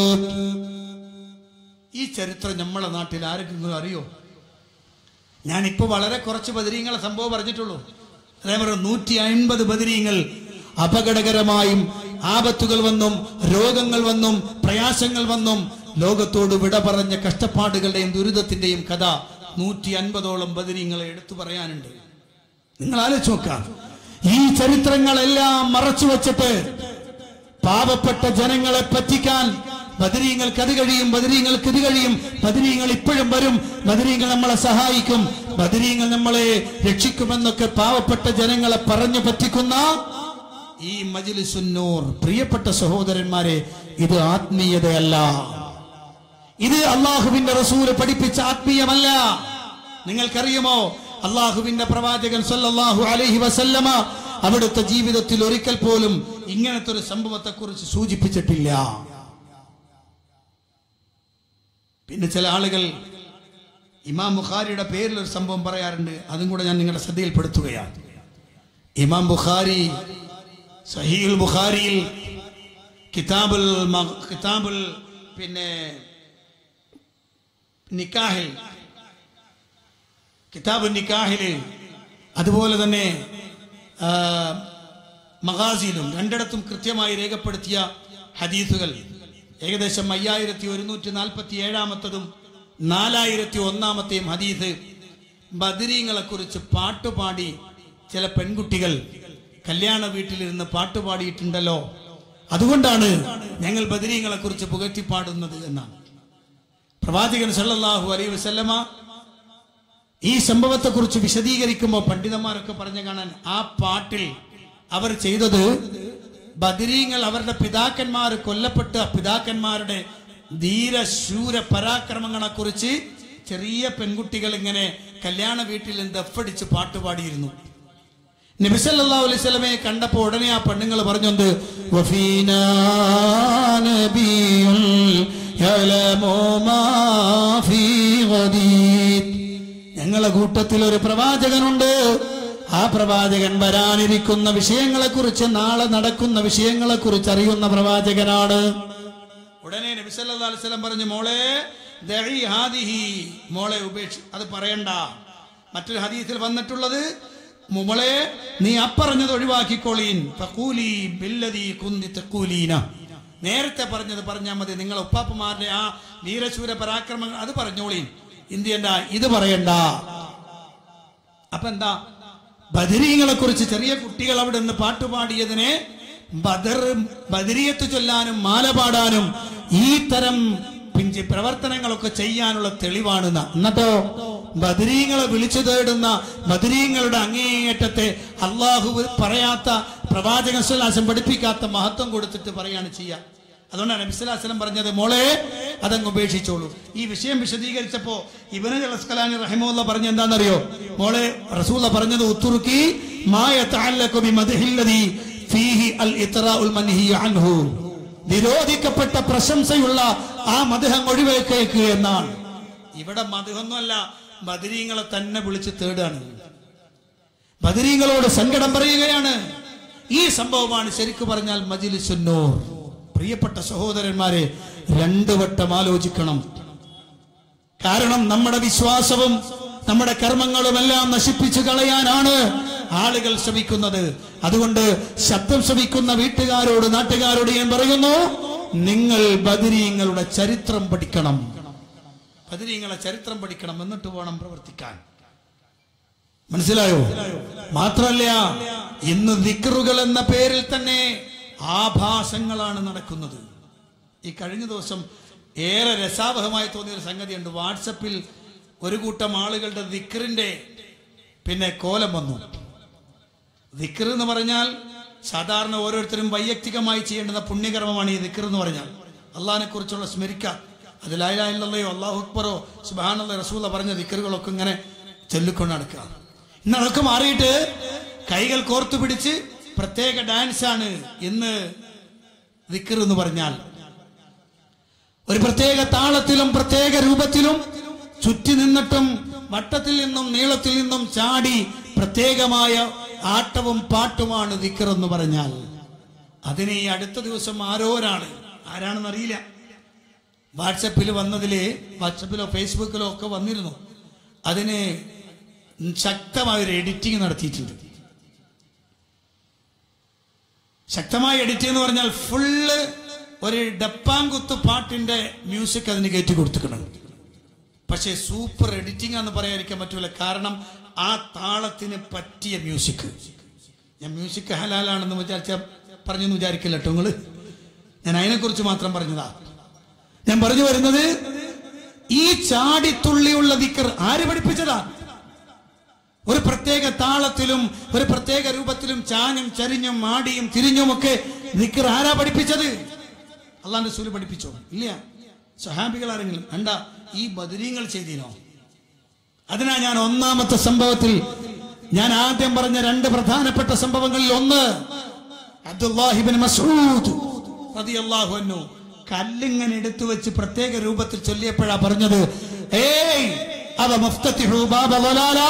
ഈ ചരിത്രം നമ്മളെ നാട്ടിൽ ആരെങ്കിലും അറിയോ ഞാനിപ്പോ വളരെ കുറച്ച് ബദരീങ്ങളെ സംഭവം പറഞ്ഞിട്ടുള്ളൂ അതേപോലെ നൂറ്റി അൻപത് ബദരീങ്ങൾ അപകടകരമായും ആപത്തുകൾ വന്നും രോഗങ്ങൾ വന്നും പ്രയാസങ്ങൾ വന്നും ലോകത്തോട് വിട പറഞ്ഞ കഷ്ടപ്പാടുകളുടെയും ദുരിതത്തിന്റെയും കഥ നൂറ്റി അൻപതോളം ബദരീങ്ങളെ എടുത്തു പറയാനുണ്ട് നിങ്ങൾ ആലോചിച്ച് നോക്കാം ഈ ചരിത്രങ്ങളെല്ലാം മറച്ചു വച്ചിട്ട് പാവപ്പെട്ട ജനങ്ങളെ പറ്റിക്കാൻ ബദരീങ്ങൾക്ക് അത് കഴിയും ബദരീങ്ങൾക്ക് ഇത് കഴിയും ബദരീങ്ങൾ ഇപ്പോഴും വരും ബദരീങ്ങൾ നമ്മളെ സഹായിക്കും ബദരീങ്ങൾ നമ്മളെ രക്ഷിക്കുമെന്നൊക്കെ പാവപ്പെട്ട ജനങ്ങളെ പറഞ്ഞു പറ്റിക്കുന്ന ഈ മജിലിസുന്നൂർ പ്രിയപ്പെട്ട സഹോദരന്മാരെ ഇത് ആത്മീയതയല്ല ഇത് അള്ളാഹുവിന്റെ റസൂല് പഠിപ്പിച്ച ആത്മീയമല്ല നിങ്ങൾക്കറിയുമോ അള്ളാഹുവിന്റെ പ്രവാചകൻ സല്ലല്ലാഹു അലൈഹി വസല്ലമ അവിടുത്തെ ജീവിതത്തിൽ ഒരിക്കൽ പോലും ഇങ്ങനത്തെ ഒരു സംഭവത്തെ കുറിച്ച് സൂചിപ്പിച്ചിട്ടില്ല പിന്നെ ചില ആളുകൾ ഇമാം ബുഖാരിയുടെ പേരിൽ ഒരു സംഭവം പറയാറുണ്ട് അതും കൂടെ ഞാൻ നിങ്ങളുടെ ശ്രദ്ധയിൽപ്പെടുത്തുകയാണ് ഇമാം ബുഖാരി സഹീൽ ബുഖാരിയിൽ കിതാബുൽ മ- കിതാബുൽ പിന്നെ നിക്കാഹിൽ കിതാബ് നിക്കാഹില് അതുപോലെ തന്നെ ആ, മഗാസിയിലും രണ്ടിടത്തും കൃത്യമായി രേഖപ്പെടുത്തിയ ഹദീസുകൾ ഏകദേശം അയ്യായിരത്തി ഒരുന്നൂറ്റി നാൽപ്പത്തി ഏഴാമത്തതും നാലായിരത്തി ഒന്നാമത്തെയും ഹദീസ് ബദരീങ്ങളെ കുറിച്ച് പാട്ടുപാടി ചില പെൺകുട്ടികൾ കല്യാണ വീട്ടിലിരുന്ന് പാട്ടുപാടിയിട്ടുണ്ടല്ലോ അതുകൊണ്ടാണ് ഞങ്ങൾ ബദരീങ്ങളെ കുറിച്ച് പുകഴ്ത്തി പാടുന്നത് എന്നാണ് പ്രവാചകൻ സല്ലല്ലാഹു അലൈഹി വസല്ലമ ഈ സംഭവത്തെ കുറിച്ച് വിശദീകരിക്കുമ്പോൾ പണ്ഡിതന്മാരൊക്കെ പറഞ്ഞു കാണാൻ ആ പാട്ടിൽ അവർ ചെയ്തത് ബദരീങ്ങൾ അവരുടെ പിതാക്കന്മാർ കൊല്ലപ്പെട്ട പിതാക്കന്മാരുടെ ധീരശൂര പരാക്രമങ്ങളെ കുറിച്ച് ചെറിയ പെൺകുട്ടികൾ ഇങ്ങനെ കല്യാണ വീട്ടിൽ നിന്ന് ദഫടിച്ച് പാട്ടുപാടിയിരുന്നു നബിസല്ലാ അലൈഹി സ്വലമയെ കണ്ടപ്പോ ഉടനെ ആ പെണ്ണുങ്ങൾ പറഞ്ഞുണ്ട് "വഫീനാ നബിയുൽ യഅലമു മാ ഫീ ഗദീദ്." ഞങ്ങളെ കൂട്ടത്തിൽ ഒരു പ്രവാചകനുണ്ട് ആ പ്രവാചകൻ വരാനിരിക്കുന്ന വിഷയങ്ങളെ കുറിച്ച് നാളെ നടക്കുന്ന വിഷയങ്ങളെ കുറിച്ച് അറിയുന്ന പ്രവാചകനാണ് ഉടനെ നബി സല്ലല്ലാഹു അലൈഹി വസല്ലം പറഞ്ഞു മോളെ ദഈ ഹാദിഹി മോളെ ഉപേക്ഷി അത് പറയണ്ട മറ്റൊരു ഹദീസിൽ വന്നിട്ടുള്ളത് മോളെ നീ അപ്പറഞ്ഞത് ഒഴിവാക്കിക്കോളീൻ ഫഖൂലി ബില്ലദീ കുന്തി തഖൂലീന നേരത്തെ പറഞ്ഞത് പറഞ്ഞാൽ മതി നിങ്ങളെ ഉപ്പാപ്പമാരുടെ ആ വീരശൂര പരാക്രമങ്ങൾ അത് പറഞ്ഞോളീൻ ഇന്ത്യണ്ട ഇത് പറയണ്ട അപ്പൊ എന്താ ബദരീങ്ങളെ കുറിച്ച് ചെറിയ കുട്ടികൾ അവിടെ നിന്ന് പാട്ടുപാടിയതിനെ ബദർ ബദരിയത്ത് ചൊല്ലാനും മാല പാടാനും ഈ തരം പിഞ്ചി പ്രവർത്തനങ്ങളൊക്കെ ചെയ്യാനുള്ള തെളിവാണ് ന- എന്നിട്ടോ ബദരീങ്ങളെ വിളിച്ചു തേടുന്ന ബദരീങ്ങളുടെ അങ്ങേയറ്റത്തെ അള്ളാഹു പറയാത്ത പ്രവാചകൻ സ്വലാസം പഠിപ്പിക്കാത്ത മഹത്വം കൊടുത്തിട്ട് പറയാണ് ചെയ്യുക അതുകൊണ്ടാണ് നബിസ്വലാസ്ലം പറഞ്ഞത് മോളെ അതങ്ങ് ഉപേക്ഷിച്ചോളൂ ഈ വിഷയം വിശദീകരിച്ചപ്പോ ഇബന് അസ്കലാനി റഹിമുള്ള പറഞ്ഞ എന്താണെന്നറിയോ മോളെ റസൂല പറഞ്ഞത് ഉത്തുറുക്കി മായ തഅല്ലഖു ബിമദ്ഹില്ലദി ഫീഹി അൽ ഇത്റാഉൽ മൻഹി അൻഹു നിരോധിക്കപ്പെട്ട പ്രശംസയുള്ള ആ മധുഹം ഒഴിവേക്കേക്ക് എന്നാണ് ഇവിടെ മധുഹൊന്നുമല്ല ബദരീങ്ങളെ തന്നെ വിളിച്ച് തേടാണ് ബദരീങ്ങളോട് സങ്കടം പറയുകയാണ് ഈ സംഭവമാണ് ശരിക്കു പറഞ്ഞാൽ മജിലിസുന്നൂർ പ്രിയപ്പെട്ട സഹോദരന്മാരെ രണ്ടു വട്ടം ആലോചിക്കണം കാരണം നമ്മുടെ വിശ്വാസവും നമ്മുടെ കർമ്മങ്ങളുമെല്ലാം നശിപ്പിച്ചു കളയാനാണ് ആളുകൾ ശ്രമിക്കുന്നത് അതുകൊണ്ട് ശബ്ദം ശ്രമിക്കുന്ന വീട്ടുകാരോട് നാട്ടുകാരോട് ഞാൻ പറയുന്നു നിങ്ങൾ ബദരീങ്ങളുടെ ചരിത്രം പഠിക്കണം ബദരീങ്ങളെ ചരിത്രം പഠിക്കണം എന്നിട്ട് വേണം പ്രവർത്തിക്കാൻ മനസ്സിലായോ മാത്രല്ല ഇന്ന് ദിക്റുകൾ എന്ന പേരിൽ തന്നെ ആഭാസങ്ങളാണ് നടക്കുന്നത് ഈ കഴിഞ്ഞ ദിവസം ഏറെ രസാവഹമായി തോന്നിയ ഒരു സംഗതിയുണ്ട് വാട്സപ്പിൽ ഒരു കൂട്ടം ആളുകളുടെ ദിക്റിന്റെ പിന്നെ കോലം വന്നു ദിക്ർ എന്ന് പറഞ്ഞാൽ സാധാരണ ഓരോരുത്തരും വൈയക്തികമായി ചെയ്യേണ്ടുന്ന പുണ്യകർമ്മമാണ് ഈ ദിക്ർ എന്ന് പറഞ്ഞാൽ അള്ളാഹിനെ കുറിച്ചുള്ള സ്മരിക്ക അത് ലായിലായില്ലയോ അള്ളാഹു അക്ബറോ സുബാനുള്ള റസൂല പറഞ്ഞ ദിക്കറുകളൊക്കെ ഇങ്ങനെ ചൊല്ലിക്കൊണ്ട് നടക്കുക ഇന്ന് അതൊക്കെ മാറിയിട്ട് കൈകൾ കോർത്തു പിടിച്ച് പ്രത്യേക ഡാൻസാണ് ഇന്ന് ദിക്കർ എന്ന് പറഞ്ഞാൽ ഒരു പ്രത്യേക താളത്തിലും പ്രത്യേക രൂപത്തിലും ചുറ്റി നിന്നിട്ടും വട്ടത്തിൽ നിന്നും നീളത്തിൽ നിന്നും ചാടി പ്രത്യേകമായ ആട്ടവും പാട്ടുമാണ് ദിക്കർ എന്ന് പറഞ്ഞാൽ അതിന് ഈ അടുത്ത ദിവസം ആരോ ഒരാള് ആരാണെന്ന് അറിയില്ല വാട്സപ്പിൽ വന്നതില് വാട്സപ്പിലോ ഫേസ്ബുക്കിലോ ഒക്കെ വന്നിരുന്നു അതിന് ശക്തമായ ഒരു എഡിറ്റിംഗ് നടത്തിയിട്ടുണ്ട് ശക്തമായ എഡിറ്റിംഗ് എന്ന് പറഞ്ഞാൽ ഫുള്ള് ഒരു ഡപ്പാങ്കുത്ത് പാട്ടിന്റെ മ്യൂസിക് അതിന് കയറ്റി കൊടുത്തിക്കണം പക്ഷേ സൂപ്പർ എഡിറ്റിംഗ് എന്ന് പറയാതിരിക്കാൻ പറ്റൂല കാരണം ആ താളത്തിന് പറ്റിയ മ്യൂസിക് ഞാൻ മ്യൂസിക് ഹലാലാണെന്ന് വിചാരിച്ച പറഞ്ഞെന്ന് വിചാരിക്കില്ല കേട്ടോ നിങ്ങള് ഞാൻ അതിനെക്കുറിച്ച് മാത്രം പറഞ്ഞതാ ഞാൻ പറഞ്ഞു വരുന്നത് ഈ ചാടിത്തുള്ളിയുള്ള ദിക്കർ ആര് പഠിപ്പിച്ചതാ ഒരു പ്രത്യേക താളത്തിലും ഒരു പ്രത്യേക രൂപത്തിലും ചാഞ്ഞും ചരിഞ്ഞും മാടിയും തിരിഞ്ഞും ഒക്കെ ദിക്കർ ആരാ പഠിപ്പിച്ചത് അള്ളാന്റെ സൂര്യ പഠിപ്പിച്ചോ ഇല്ല സഹാബികൾ ആരെങ്കിലും വേണ്ട ഈ ബദരീങ്ങൾ ചെയ്തിനോ അതിനാ ഞാൻ ഒന്നാമത്തെ സംഭവത്തിൽ ഞാൻ ആദ്യം പറഞ്ഞ രണ്ട് പ്രധാനപ്പെട്ട സംഭവങ്ങളിൽ ഒന്ന് അബ്ദുല്ലാഹിബിൻ മസൂദ് റളിയല്ലാഹു അൻഹു കല്ലിങ്ങനെ എടുത്തു വെച്ച് പ്രത്യേക രൂപത്തിൽ ചൊല്ലിയപ്പോഴാ പറഞ്ഞത് ഏയ് അവ മുഫ്തത്തിഹു ബാബ ളലാല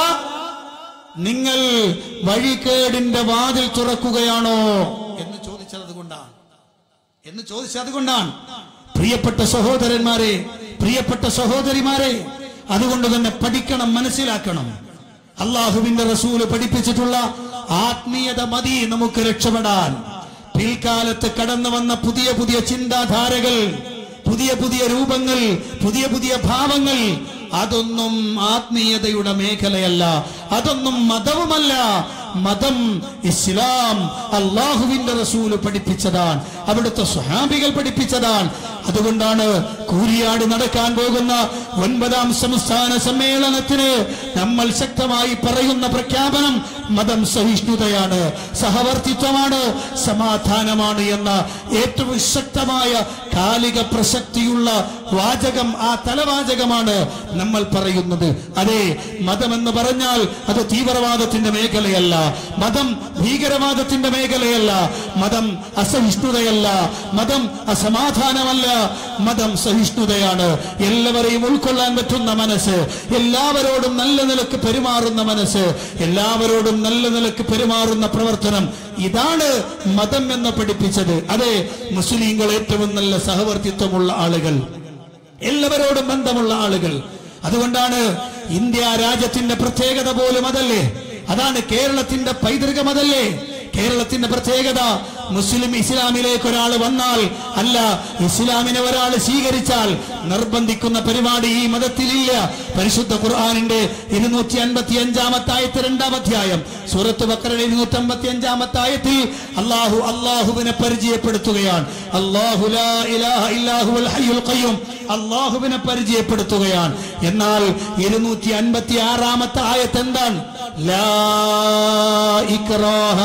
നിങ്ങൾ വഴികേടിന്റെ വാതിൽ തുറക്കുകയാണോ എന്ന് ചോദിച്ചത് അതുകൊണ്ടാണ് എന്ന് ചോദിച്ചത് അതുകൊണ്ടാണ് പ്രിയപ്പെട്ട സഹോദരന്മാരെ പ്രിയപ്പെട്ട സഹോദരിമാരെ അതുകൊണ്ട് തന്നെ പഠിക്കണം മനസ്സിലാക്കണം അള്ളാഹുവിന്റെ റസൂല് പഠിപ്പിച്ചിട്ടുള്ള ആത്മീയത മതി നമുക്ക് രക്ഷപ്പെടാൻ പിൽക്കാലത്ത് കടന്നു വന്ന പുതിയ പുതിയ ചിന്താധാരകൾ പുതിയ പുതിയ രൂപങ്ങൾ പുതിയ പുതിയ ഭാവങ്ങൾ അതൊന്നും ആത്മീയതയുടെ മേഖലയല്ല അതൊന്നും മതവുമല്ല മതം ഇസ്ലാം അള്ളാഹുവിന്റെ റസൂല് പഠിപ്പിച്ചതാണ് അവിടുത്തെ സ്വഹാബികൾ പഠിപ്പിച്ചതാണ് അതുകൊണ്ടാണ് കൂരിയാട് നടക്കാൻ പോകുന്ന ഒൻപതാം സംസ്ഥാന സമ്മേളനത്തിന് നമ്മൾ ശക്തമായി പറയുന്ന പ്രഖ്യാപനം മതം സഹിഷ്ണുതയാണ് സഹവർത്തിത്വമാണ് സമാധാനമാണ് എന്ന ഏറ്റവും ശക്തമായ കാലിക പ്രസക്തിയുള്ള വാചകം ആ തലവാചകമാണ് നമ്മൾ പറയുന്നത് അതെ മതം എന്ന് പറഞ്ഞാൽ അത് തീവ്രവാദത്തിന്റെ മേഖലയല്ല മതം ഭീകരവാദത്തിന്റെ മേഖലയല്ല മതം അസഹിഷ്ണുതയല്ല മതം അസമാധാനമല്ല മതം സഹിഷ്ണുതയാണ് എല്ലാവരെയും ഉൾക്കൊള്ളാൻ പറ്റുന്ന മനസ്സ് എല്ലാവരോടും നല്ല നിലക്ക് പെരുമാറുന്ന മനസ്സ് എല്ലാവരോടും നല്ല നിലക്ക് പെരുമാറുന്ന പ്രവർത്തനം ഇതാണ് മതം എന്ന് പഠിപ്പിച്ചത് അതെ മുസ്ലിങ്ങൾ ഏറ്റവും നല്ല സഹവർത്തിത്വമുള്ള ആളുകൾ എല്ലാവരോടും ബന്ധമുള്ള ആളുകൾ അതുകൊണ്ടാണ് ഇന്ത്യ രാജ്യത്തിന്റെ പ്രത്യേകത പോലും അതല്ലേ അതാണ് കേരളത്തിന്റെ പൈതൃകം അതല്ലേ കേരളത്തിന്റെ പ്രത്യേകത മുസ്ലിം ഇസ്ലാമിലേക്ക് ഒരാൾ വന്നാൽ അല്ല ഇസ്ലാമിനെ ഒരാൾ സ്വീകരിച്ചാൽ നിർബന്ധിക്കുന്ന പരിപാടി ഈ മതത്തിലില്ല പരിശുദ്ധ ഖുർആാനിന്റെ ഇരുന്നൂറ്റി അൻപത്തി അഞ്ചാമത്തെ ആയത്ത് രണ്ടാം അധ്യായം സൂറത്ത് ബക്കറയുടെ ഇരുന്നൂറ്റി അമ്പത്തി അഞ്ചാമത്തെ ആയത്തിൽ അള്ളാഹു അള്ളാഹുവിനെ പരിചയപ്പെടുത്തുകയാണ് അള്ളാഹു ലാ ഇലാഹ ഇല്ലാഹുവൽ ഹയ്യുൽ ഖയ്യൂം അള്ളാഹുവിനെ പരിചയപ്പെടുത്തുകയാണ് എന്നാൽ ഇരുന്നൂറ്റി അൻപത്തി ആറാമത്തെ ആയത്ത് എന്താണ് ലാ ഇക്റാഹ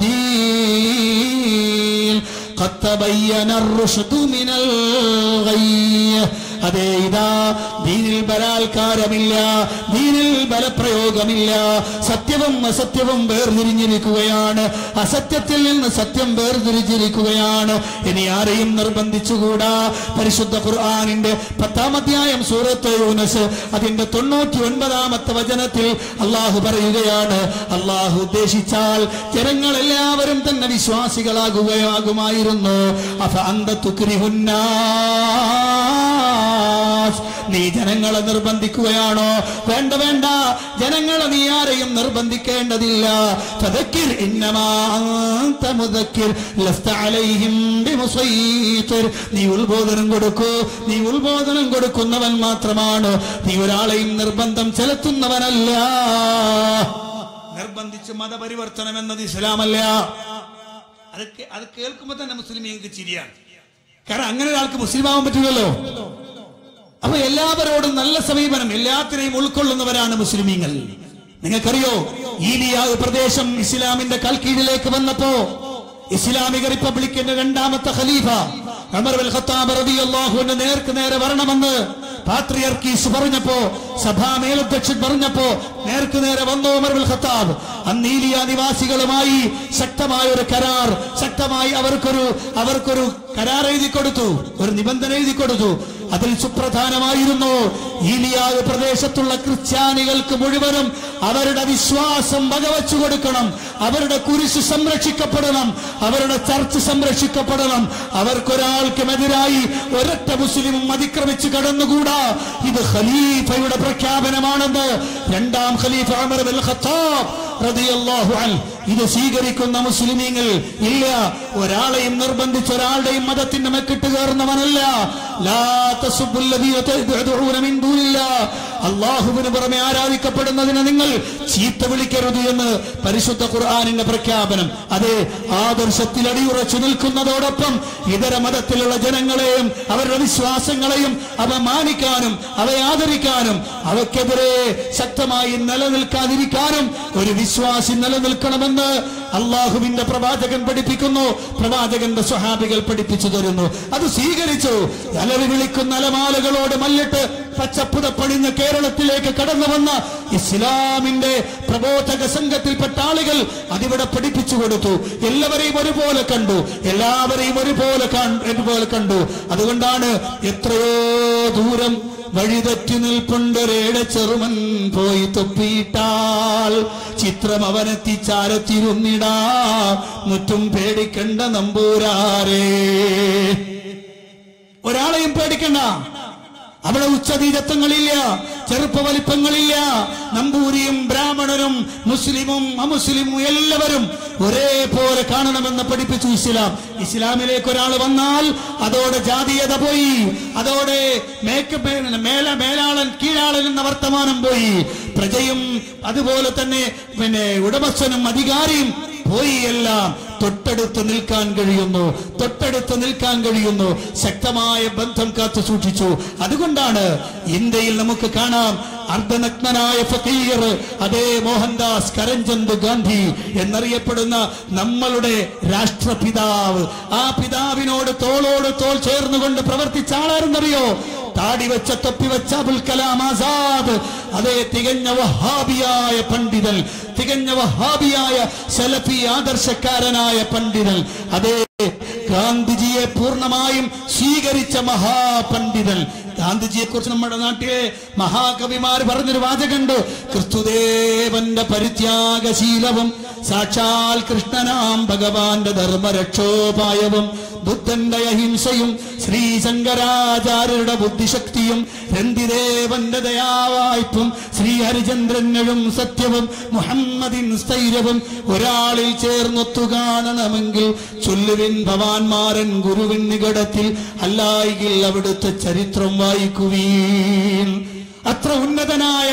ഫിദ്ദീൻ قد تبين الرشد من الغي അതെ ഇതാ ദീനിൽ ബലാത്കാരമില്ല ദീനിൽ ബലപ്രയോഗമില്ല സത്യവും അസത്യവും വേർതിരിഞ്ഞിരിക്കുകയാണ് അസത്യത്തിൽ നിന്ന് സത്യം വേർതിരിച്ചിരിക്കുകയാണ് ഇനി ആരെയും നിർബന്ധിച്ചുകൂടാ പരിശുദ്ധ ഖുർആാനിന്റെ പത്താം അധ്യായം സൂറത്ത് യൂനസ് അതിന്റെ തൊണ്ണൂറ്റി ഒൻപതാമത്തെ വചനത്തിൽ അള്ളാഹു പറയുകയാണ് അള്ളാഹു ഉദ്ദേശിച്ചാൽ ജനങ്ങൾ എല്ലാവരും തന്നെ വിശ്വാസികളാകുകയാകുമായിരുന്നു അഫ അന്ത തുക്രിഹുന്നാസ് നീ ജനങ്ങളെ നിർബന്ധിക്കുകയാണോ വേണ്ട വേണ്ട ജനങ്ങളെ നീ ആരെയും നിർബന്ധിക്കേണ്ടതില്ല ഫദക്കിർ ഇന്നമാ അന്ത മുദക്കിർ ലസ്ത അലൈഹിം ബിമുസൈത്തിർ നീ ഉത്ബോധനം കൊടുക്കൂ നീ ഉത്ബോധനം കൊടുക്കുന്നവൻ മാത്രമാണ് നീ ഒരാളെയും നിർബന്ധം ചെലുത്തുന്നവനല്ല നിർബന്ധിച്ച് മതപരിവർത്തനം എന്നത് ഇസ്ലാമല്ല അത് കേ- അത് കേൾക്കുമ്പോ തന്നെ മുസ്ലിം ചിരിയാണ് കാരണം അങ്ങനെ ഒരാൾക്ക് മുസ്ലിം ആവാൻ പറ്റില്ലല്ലോ അപ്പൊ എല്ലാവരോടും നല്ല സമീപനം എല്ലാത്തിനെയും ഉൾക്കൊള്ളുന്നവരാണ് മുസ്ലിമീങ്ങൾ നിങ്ങൾക്കറിയോ ഈലിയാവ് പ്രദേശം ഇസ്ലാമിന്റെ കൽക്കീഴിലേക്ക് വന്നപ്പോ ഇസ്ലാമിക റിപ്പബ്ലിക്കിന്റെ രണ്ടാമത്തെ ഖലീഫ ഉമർ ബിൻ ഖത്താബ് റളിയല്ലാഹു അൻഹു നേർക്ക് നേരെ വരണമെന്ന് പാത്രിയർക്കീസ് പറഞ്ഞപ്പോ സഭാ മേലധ്യക്ഷൻ പറഞ്ഞപ്പോ നേർക്ക് നേരെ വന്നു ഉമർ ബിൻ ഖത്താബ് അന്നീലിയ നിവാസികളുമായി ശക്തമായ ഒരു കരാർ ശക്തമായി അവർക്കൊരു അവർക്കൊരു കരാർ എഴുതി കൊടുത്തു ഒരു നിബന്ധന എഴുതി കൊടുത്തു അതിൽ സുപ്രധാനമായിരുന്നു ഈലിയാവ് പ്രദേശത്തുള്ള ക്രിസ്ത്യാനികൾക്ക് മുഴുവനും അവരുടെ വിശ്വാസം വകവച്ചു കൊടുക്കണം അവരുടെ കുരിശ് സംരക്ഷിക്കപ്പെടണം അവരുടെ ചർച്ച് സംരക്ഷിക്കപ്പെടണം അവർക്കൊരാൾക്കുമെതിരായി ഒരൊറ്റ മുസ്ലിമും അതിക്രമിച്ച് കടന്നുകൂടാ ഇത് ഖലീഫയുടെ പ്രഖ്യാപനമാണെന്ന് രണ്ടാം ഖലീഫ ഉമർ ബിൻ ഖത്താബ് റളിയല്ലാഹു അൻഹു ഇത് സ്വീകരിക്കുന്ന മുസ്ലിമീങ്ങൾ ഇല്ല ഒരാളെയും നിർബന്ധിച്ച് ഒരാളുടെയും മതത്തിന്റെ മെക്കിട്ട് കയറുന്നവനല്ല ലാ തസുബ്ബുൽ ലദീന തദ്ഉന മിൻ ദൂനില്ലാഹ്. അള്ളാഹുവിന് പുറമെ ആരാധിക്കപ്പെടുന്നതിന് നിങ്ങൾ ചീത്ത വിളിക്കരുത് എന്ന് പരിശുദ്ധ ഖുർആാനിന്റെ പ്രഖ്യാപനം അതെ ആദർശത്തിൽ അടിയുറച്ചു നിൽക്കുന്നതോടൊപ്പം ഇതര മതത്തിലുള്ള ജനങ്ങളെയും അവരുടെ വിശ്വാസങ്ങളെയും അവ മാനിക്കാനും അവയെ ആദരിക്കാനും അവയ്ക്കെതിരെ ശക്തമായി നിലനിൽക്കാതിരിക്കാനും ഒരു വിശ്വാസി നിലനിൽക്കണമെന്ന് അള്ളാഹുവിന്റെ പ്രവാചകൻ പഠിപ്പിക്കുന്നു പ്രവാചകന്റെ സ്വഹാബികൾ പഠിപ്പിച്ചു തരുന്നു അത് സ്വീകരിച്ചു അലറി വിളിക്കുന്ന അലമാലകളോട് മല്ലിട്ട് പച്ചപ്പുതപ്പണിഞ്ഞ കേരളത്തിലേക്ക് കടന്നു വന്ന ഇസ്ലാമിന്റെ പ്രബോധക സംഘത്തിൽപ്പെട്ട ആളുകൾ അതിവിടെ പഠിപ്പിച്ചു കൊടുത്തു എല്ലാവരെയും ഒരുപോലെ കണ്ടു എല്ലാവരെയും ഒരുപോലെ കാൺ- ഒരുപോലെ കണ്ടു അതുകൊണ്ടാണ് എത്രയോ ദൂരം വഴിതെറ്റി നിൽപ്പുണ്ടൊരേടെ ചെറുമൻ പോയി തൊപ്പിയിട്ടാൽ ചിത്രം അവനെത്തിച്ചാരത്തിരുന്നിടാ മുറ്റും പേടിക്കണ്ട നമ്പൂരാരേ ഒരാളെയും പേടിക്കണ്ട അവിടെ ഉച്ചനീചത്വങ്ങളില്ല ചെറുപ്പ വലിപ്പങ്ങളില്ല നമ്പൂരിയും ബ്രാഹ്മണരും മുസ്ലിമും അമുസ്ലിമും എല്ലാവരും ഒരേപോലെ കാണണമെന്ന് പഠിപ്പിച്ചു ഇസ്ലാം ഇസ്ലാമിലേക്ക് ഒരാൾ വന്നാൽ അതോടെ ജാതീയത പോയി അതോടെ മേക്ക് മേ- മേല മേലാളൻ കീഴാളൻ എന്ന വർത്തമാനം പോയി പ്രജയും അതുപോലെ തന്നെ പിന്നെ ഉടമസ്ഥനും അധികാരിയും പോയി എല്ലാം തൊട്ടടുത്ത് നിൽക്കാൻ കഴിയുന്നു തൊട്ടടുത്ത് നിൽക്കാൻ കഴിയുന്നു ശക്തമായ ബന്ധം കാത്തു സൂക്ഷിച്ചു അതുകൊണ്ടാണ് ഇന്ത്യയിൽ നമുക്ക് കാണാം അർദ്ധനഗ്നനായ ഫക്കീർ അതേ മോഹൻദാസ് കരംചന്ദ് ഗാന്ധി എന്നറിയപ്പെടുന്ന നമ്മളുടെ രാഷ്ട്രപിതാവ് ആ പിതാവിനോട് തോളോട് തോൾ ചേർന്നുകൊണ്ട് പ്രവർത്തിച്ച ആളാരെന്നറിയോ താടി വെച്ച തൊപ്പി വെച്ച അബുൽ കലാം ആസാദ് അതേ തികഞ്ഞ വഹാബിയായ പണ്ഡിതൻ തികഞ്ഞ വഹാബിയായ സലഫി ആദർശക്കാരനായ പണ്ഡിതൻ അതേ ഗാന്ധിജിയെ പൂർണ്ണമായും സ്വീകരിച്ച മഹാപണ്ഡിതൻ ഗാന്ധിജിയെ കുറിച്ച് നമ്മുടെ നാട്ടിലെ മഹാകവിമാർ പറഞ്ഞൊരു വാചകണ്ട് ക്രിസ്തുദേവന്റെ പരിത്യാഗശീലവും സാക്ഷാൽ കൃഷ്ണനാം ഭഗവാന്റെ ധർമ്മരക്ഷോപായവും ബുദ്ധന്റെ അഹിംസയും ശ്രീ ശങ്കരാചാര്യരുടെ ബുദ്ധിശക്തിയും രന്തിദേവന്റെ ദയാവായ്പും ശ്രീ ഹരിചന്ദ്രനും സത്യവും മുഹമ്മദിൻ സ്ഥൈര്യവും ഒരാളിൽ ചേർന്നൊത്തു കാണണമെങ്കിൽ ചൊല്ലുവിൻ ഭവാൻമാരൻ ഗുരുവിൻ നികടത്തിൽ അല്ലായെങ്കിൽ അവിടുത്തെ ചരിത്രം വായിക്കുവീൻ അത്ര ഉന്നതനായ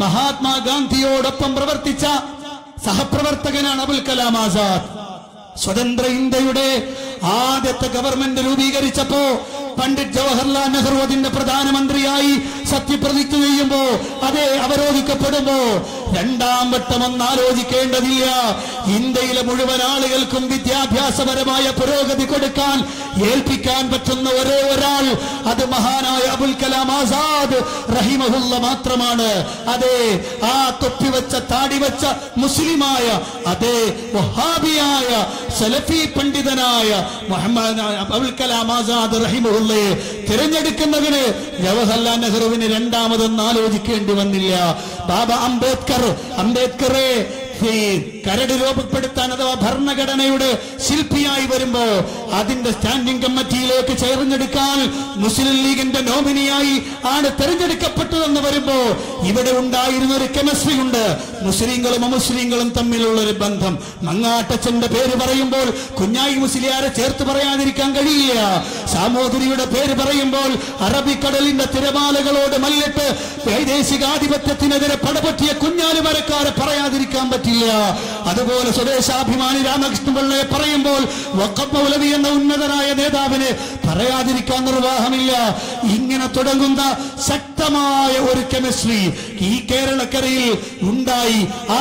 മഹാത്മാഗാന്ധിയോടൊപ്പം പ്രവർത്തിച്ച സഹപ്രവർത്തകനാണ് അബുൽ കലാം ആസാദ് സ്വതന്ത്ര ഇന്ത്യയുടെ ആദ്യത്തെ ഗവൺമെന്റ് രൂപീകരിച്ചപ്പോ പണ്ഡിറ്റ് ജവഹർലാൽ നെഹ്റു അതിന്റെ പ്രധാനമന്ത്രിയായി സത്യപ്രതിജ്ഞ ചെയ്യുമ്പോ അതെ അവരോധിക്കപ്പെടുമ്പോ രണ്ടാം വട്ടം ഒന്ന് ആലോചിക്കേണ്ടതില്ല ഇന്ത്യയിലെ മുഴുവൻ ആളുകൾക്കും വിദ്യാഭ്യാസപരമായ പുരോഗതി കൊടുക്കാൻ ഏൽപ്പിക്കാൻ പറ്റുന്ന ഒരേ ഒരാൾ അത് മഹാനായ അബുൽ കലാം ആസാദ് റഹിമഹുല്ല മാത്രമാണ് അതെ ആ തൊപ്പിവെച്ച താടി വെച്ച മുസ്ലിമായ അതേ വഹാബിയായ സലഫി പണ്ഡിതനായ മുഹമ്മദ് അബുൽ കലാം ആസാദ് റഹിമഹുല്ലയെ തിരഞ്ഞെടുക്കുന്നതിന് ജവഹർലാൽ നെഹ്റുവിന് രണ്ടാമതൊന്നും ആലോചിക്കേണ്ടി വന്നില്ല ബാബ അംബേദ്കർ അംബേദ്കറെ ഈ കരട് രൂപപ്പെടുത്താൻ അഥവാ ഭരണഘടനയുടെ ശില്പിയായി വരുമ്പോ അതിന്റെ സ്റ്റാൻഡിംഗ് കമ്മിറ്റിയിലേക്ക് ചേർന്നെടുക്കാൻ മുസ്ലിം ലീഗിന്റെ നോമിനിയായി ആണ് തെരഞ്ഞെടുക്കപ്പെട്ടതെന്ന് വരുമ്പോ ഇവിടെ ഉണ്ടായിരുന്ന ഒരു കെമിസ്ട്രി ഉണ്ട് മുസ്ലിങ്ങളും അമുസ്ലിങ്ങളും തമ്മിലുള്ള ഒരു ബന്ധം മങ്ങാട്ടച്ചന്റെ പേര് പറയുമ്പോൾ കുഞ്ഞായി മുസ്ലിയാരെ ചേർത്ത് പറയാതിരിക്കാൻ കഴിയില്ല സാമൂതിരിയുടെ പേര് പറയുമ്പോൾ അറബിക്കടലിന്റെ തിരമാലകളോട് മല്ലിട്ട് വൈദേശികാധിപത്യത്തിനെതിരെ പടപറ്റിയ കുഞ്ഞാലി മരക്കാരെ പറയാതിരിക്കാൻ പറ്റില്ല അതുപോലെ സ്വദേശാഭിമാനി രാമകൃഷ്ണൻ പിള്ളയെ പറയുമ്പോൾ വഖഫ് മൗലവി എന്ന ഉന്നതനായ നേതാവിനെ പറയാതിരിക്കാൻ നിർവാഹമില്ല ഇങ്ങനെ തുടങ്ങുന്ന ശക്തമായ ഒരു കെമിസ്ട്രി ഈ കേരളക്കരയിൽ ഉണ്ടായി ആ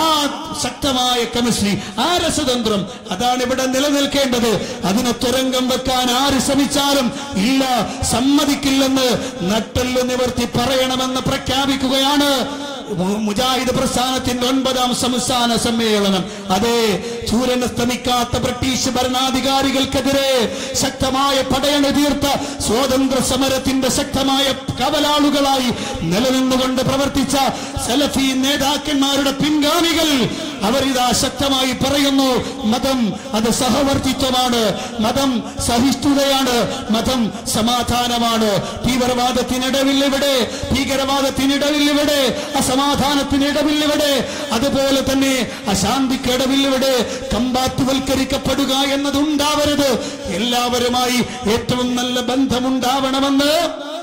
ശക്തമായ കെമിസ്ട്രി ആ രസതന്ത്രം അതാണ് ഇവിടെ നിലനിൽക്കേണ്ടത് അതിനെ തുരങ്കം വെക്കാൻ ആര് ശ്രമിച്ചാലും ഇല്ല സമ്മതിക്കില്ലെന്ന് നട്ടെല്ല് നിവർത്തി പറയണമെന്ന് പ്രഖ്യാപിക്കുകയാണ് മു- മുജാഹിദ് പ്രസ്ഥാനത്തിന്റെ ഒൻപതാം സംസ്ഥാന സമ്മേളനം അതെ സൂര്യൻ അസ്തമിക്കാത്ത ബ്രിട്ടീഷ് ഭരണാധികാരികൾക്കെതിരെ ശക്തമായ പടയണി തീർത്ത സ്വാതന്ത്ര്യ സമരത്തിന്റെ ശക്തമായ കവലാളുകളായി നിലനിന്നുകൊണ്ട് പ്രവർത്തിച്ച സലഫി നേതാക്കന്മാരുടെ പിൻഗാമികൾ അവരിതാ ശക്തമായി പറയുന്നു മതം അത് സഹവർത്തിത്വമാണ് മതം സഹിഷ്ണുതയാണ് മതം സമാധാനമാണ് തീവ്രവാദത്തിനിടവില്ലിവിടെ ഭീകരവാദത്തിനിടവില്ലിവിടെ അസമാധാനത്തിനിടവില്ലിവിടെ അതുപോലെ തന്നെ അശാന്തിക്കിടവില്ലിവിടെ കമ്പാത്തുവൽക്കരിക്കപ്പെടുക എന്നതുണ്ടാവരുത് എല്ലാവരുമായി ഏറ്റവും നല്ല ബന്ധമുണ്ടാവണമെന്ന്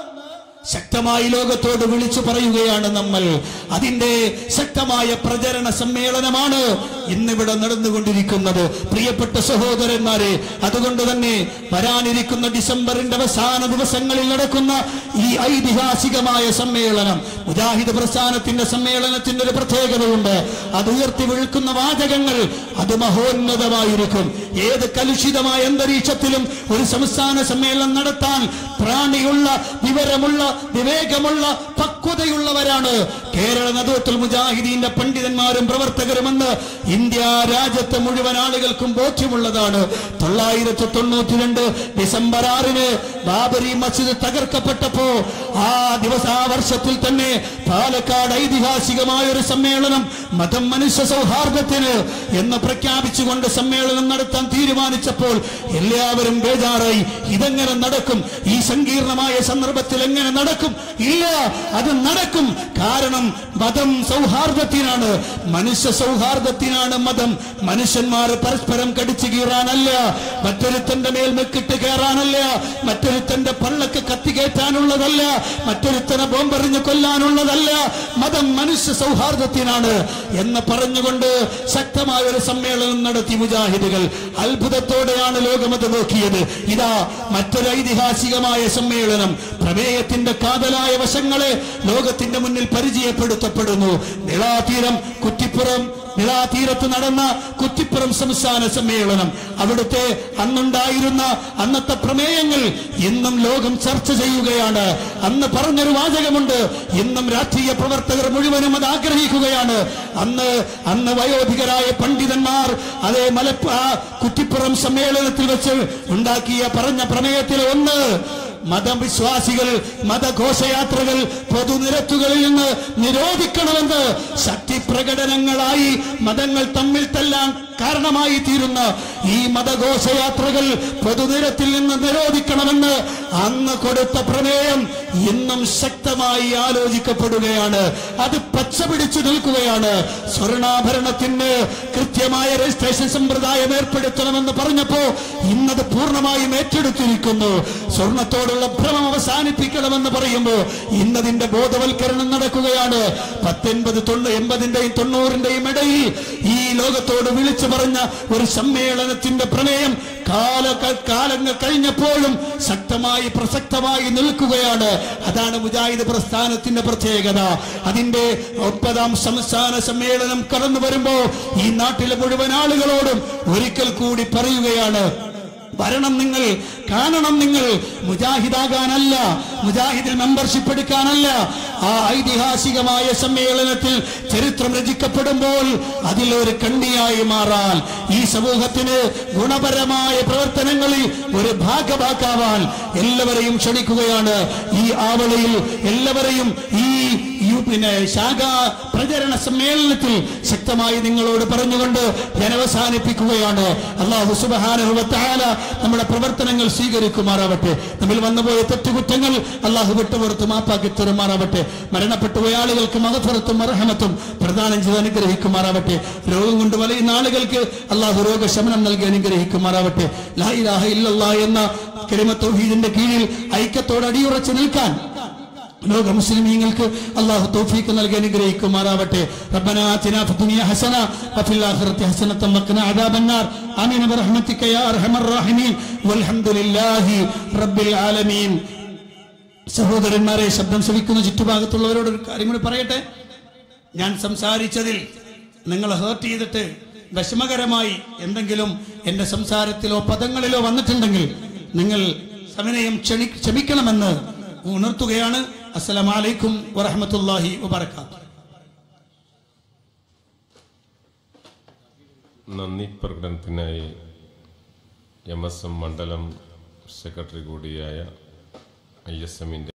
ശക്തമായി ലോകത്തോട് വിളിച്ചു പറയുകയാണ് നമ്മൾ അതിന്റെ ശക്തമായ പ്രചരണ സമ്മേളനമാണ് ഇന്നിവിടെ നടന്നുകൊണ്ടിരിക്കുന്നത് പ്രിയപ്പെട്ട സഹോദരന്മാരെ അതുകൊണ്ട് തന്നെ വരാനിരിക്കുന്ന ഡിസംബറിന്റെ അവസാന ദിവസങ്ങളിൽ നടക്കുന്ന ഈ ഐതിഹാസികമായ സമ്മേളനം മുജാഹിദ് പ്രസ്ഥാനത്തിന്റെ സമ്മേളനത്തിന്റെ ഒരു പ്രത്യേകതയുണ്ട് അത് ഉയർത്തി വിളിക്കുന്ന വാചകങ്ങൾ അത് മഹോന്നതമായിരിക്കും ഏത് കലുഷിതമായ അന്തരീക്ഷത്തിലും ഒരു സംസ്ഥാന സമ്മേളനം നടത്താൻ പ്രാണിയുള്ള വിവരമുള്ള വിവേകമുള്ള പക്വതയുള്ളവരാണ് കേരള നേതൃത്വത്തിൽ മുജാഹിദീന്റെ പണ്ഡിതന്മാരും പ്രവർത്തകരുമെന്ന് ഇന്ത്യ രാജ്യത്തെ മുഴുവൻ ആളുകൾക്കും ബോധ്യമുള്ളതാണ് തൊള്ളായിരത്തി തൊണ്ണൂറ്റി രണ്ട് ഡിസംബർ ആറിന് ബാബരി മസ്ജിദ് തകർക്കപ്പെട്ടപ്പോ ആ ദിവസ ആ വർഷത്തിൽ തന്നെ പാലക്കാട് ഐതിഹാസികമായ ഒരു സമ്മേളനം മതം മനുഷ്യ സൗഹാർദ്ദത്തിന് എന്ന് പ്രഖ്യാപിച്ചുകൊണ്ട് സമ്മേളനം നടത്താൻ തീരുമാനിച്ചപ്പോൾ എല്ലാവരും ബേജാറായി ഇതെങ്ങനെ നടക്കും ഈ സങ്കീർണമായ സന്ദർഭത്തിൽ എങ്ങനെ നടക്കും ഇല്ല അത് നടക്കും കാരണം മതം സൗഹാർദ്ദത്തിനാണ് മനുഷ്യ സൗഹാർദ്ദത്തിനാണ് മതം മനുഷ്യന്മാർ പരസ്പരം കടിച്ചു കീറാനല്ല മറ്റൊരുത്തന്റെ മേൽ മെക്കിട്ട് കയറാനല്ല മറ്റൊരുത്തന്റെ പള്ളക്ക് കത്തികയറ്റാനുള്ളതല്ല മറ്റൊരുത്തനെ ബോംബെറിഞ്ഞ് കൊല്ലാനുള്ളതല്ല മതം മനുഷ്യ സൗഹാർദ്ദത്തിനാണ് എന്ന് പറഞ്ഞുകൊണ്ട് ശക്തമായ ഒരു സമ്മേളനം നടത്തി മുജാഹിദുകൾ അത്ഭുതത്തോടെയാണ് ലോകമത് നോക്കിയത് ഇതാ മറ്റൊരു ഐതിഹാസികമായ സമ്മേളനം പ്രമേയത്തിന്റെ കാതലായ വശങ്ങളെ ലോകത്തിന്റെ മുന്നിൽ പരിചയപ്പെടുത്തപ്പെടുന്നു നിളാതീരം കുറ്റിപ്പുറം നിളാതീരത്ത് നടന്ന കുറ്റിപ്പുറം സംസ്ഥാന സമ്മേളനം അവിടുത്തെ അന്നുണ്ടായിരുന്ന അന്നത്തെ പ്രമേയങ്ങൾ ഇന്നും ലോകം ചർച്ച ചെയ്യുകയാണ് അന്ന് പറഞ്ഞൊരു വാചകമുണ്ട് ഇന്നും രാഷ്ട്രീയ പ്രവർത്തകർ മുഴുവനും അത് ആഗ്രഹിക്കുകയാണ് അന്ന് അന്ന് വയോധികരായ പണ്ഡിതന്മാർ അതേ മലപ്പ ആ കുറ്റിപ്പുറം സമ്മേളനത്തിൽ വെച്ച് ഉണ്ടാക്കിയ പറഞ്ഞ പ്രമേയത്തിൽ ഒന്ന് മതവിശ്വാസികൾ മതഘോഷയാത്രകൾ പൊതുനിരത്തുകളിൽ നിന്ന് നിരോധിക്കണമെന്ന് ശക്തി പ്രകടനങ്ങളായി മതങ്ങൾ തമ്മിൽ തല്ലാൻ കാരണമായി തീരുന്ന ഈ മതഘോഷയാത്രകൾ പൊതുനിരത്തിൽ നിന്ന് നിരോധിക്കണമെന്ന് അന്ന് കൊടുത്ത പ്രമേയം ഇന്നും ശക്തമായി ആലോചിക്കപ്പെടുകയാണ് അത് പച്ച പിടിച്ചു നിൽക്കുകയാണ് സ്വർണ്ണാഭരണത്തിന് കൃത്യമായ രജിസ്ട്രേഷൻ സമ്പ്രദായം ഏർപ്പെടുത്തണമെന്ന് പറഞ്ഞപ്പോ ഇന്നത് പൂർണ്ണമായും ഏറ്റെടുത്തിരിക്കുന്നു സ്വർണത്തോടുള്ള ഭ്രമം അവസാനിപ്പിക്കണമെന്ന് പറയുമ്പോൾ ഇന്നതിന്റെ ബോധവൽക്കരണം നടക്കുകയാണ് പത്തൊൻപത് തൊണ്ണൂ എൺപതിന്റെയും തൊണ്ണൂറിന്റെയും ഇടയിൽ ഈ ലോകത്തോട് വിളിച്ചു പറഞ്ഞ ഒരു സമ്മേളനത്തിന്റെ പ്രമേയം കാല കാലങ്ങൾ കഴിഞ്ഞപ്പോഴും ശക്തമായി പ്രസക്തമായി നിൽക്കുകയാണ് അതാണ് മുജാഹിദ് പ്രസ്ഥാനത്തിന്റെ പ്രത്യേകത അതിന്റെ ഒമ്പതാം സംസ്ഥാന സമ്മേളനം കടന്നു വരുമ്പോ ഈ നാട്ടിലെ മുഴുവൻ ആളുകളോടും ഒരിക്കൽ കൂടി പറയുകയാണ് വരണം നിങ്ങൾ കാണണം നിങ്ങൾ മുജാഹിദാകാനല്ല മുജാഹിദിൽ മെമ്പർഷിപ്പ് എടുക്കാനല്ല ആ ഐതിഹാസികമായ സമ്മേളനത്തിൽ ചരിത്രം രചിക്കപ്പെടുമ്പോൾ അതിലൊരു കണ്ണിയായി മാറാൻ ഈ സമൂഹത്തിന് ഗുണപരമായ പ്രവർത്തനങ്ങളിൽ ഒരു ഭാഗഭാക്കാവാൻ എല്ലാവരെയും ക്ഷണിക്കുകയാണ് ഈ ആവളയിൽ എല്ലാവരെയും ഈ യു- പിന്നെ ശാഖ പ്രചരണ സമ്മേളനത്തിൽ ശക്തമായി നിങ്ങളോട് പറഞ്ഞുകൊണ്ട് ഞാൻ അവസാനിപ്പിക്കുകയാണ് അള്ളാഹു സുബാനുഭവത്താല നമ്മുടെ പ്രവർത്തനങ്ങൾ സ്വീകരിക്കുമാറാവട്ടെ നമ്മിൽ വന്നുപോയ തെറ്റുകുറ്റങ്ങൾ അള്ളാഹു വിട്ടുപുറത്ത് മാപ്പാക്കി തരുമാറാവട്ടെ മരണപ്പെട്ടുപോയ ആളുകൾക്ക് മകഫുറത്തും അർഹമത്തും പ്രദാനം ചെയ്ത് അനുഗ്രഹിക്കുമാറാവട്ടെ രോഗം കൊണ്ട് വലയുന്ന ആളുകൾക്ക് അള്ളാഹു രോഗശമനം നൽകി അനുഗ്രഹിക്കുമാറാവട്ടെ ലാ ഇലാഹ ഇല്ലല്ലാ എന്ന കലിമ തൗഹീദിന്റെ കീഴിൽ ഐക്യത്തോടെ അടിയുറച്ചു നിൽക്കാൻ ലോക മുസ്ലിമീങ്ങൾക്ക് അള്ളാഹു തൗഫീഖ് നൽകി അനുഗ്രഹിക്കുമാറാവട്ടെ റബ്ബന ആതിനാ ഫിദ്ദുനിയ ഹസന വഫിൽ ആഖിറതി ഹസനതൻ വഖിനാ അദാബന്നാർ ആമീൻ ബിറഹ്മതിക യാ അർഹമർ റഹീമീൻ വൽഹംദുലില്ലാഹി റബ്ബിൽ ആലമീൻ സഹോദരന്മാരെ ശബ്ദം ശ്രവിക്കുന്ന ചുറ്റുഭാഗത്തുള്ളവരോട് ഒരു കാര്യം കൂടി പറയട്ടെ ഞാൻ സംസാരിച്ചതിൽ നിങ്ങൾ ഹേർട്ട് ചെയ്തിട്ട് വിഷമകരമായി എന്തെങ്കിലും എൻ്റെ സംസാരത്തിലോ പദങ്ങളിലോ വന്നിട്ടുണ്ടെങ്കിൽ നിങ്ങൾ സവിനയം ക്ഷണി ക്ഷമിക്കണമെന്ന് ഉണർത്തുകയാണ് അസ്സലാമലൈക്കും വറഹമത്തല്ലാഹി വബർക്കാത്തു നന്ദി പ്രകടനത്തിനായി എം എസ് എം മണ്ഡലം സെക്രട്ടറി കൂടിയായ ഐ എസ് എമ്മിൻ്റെ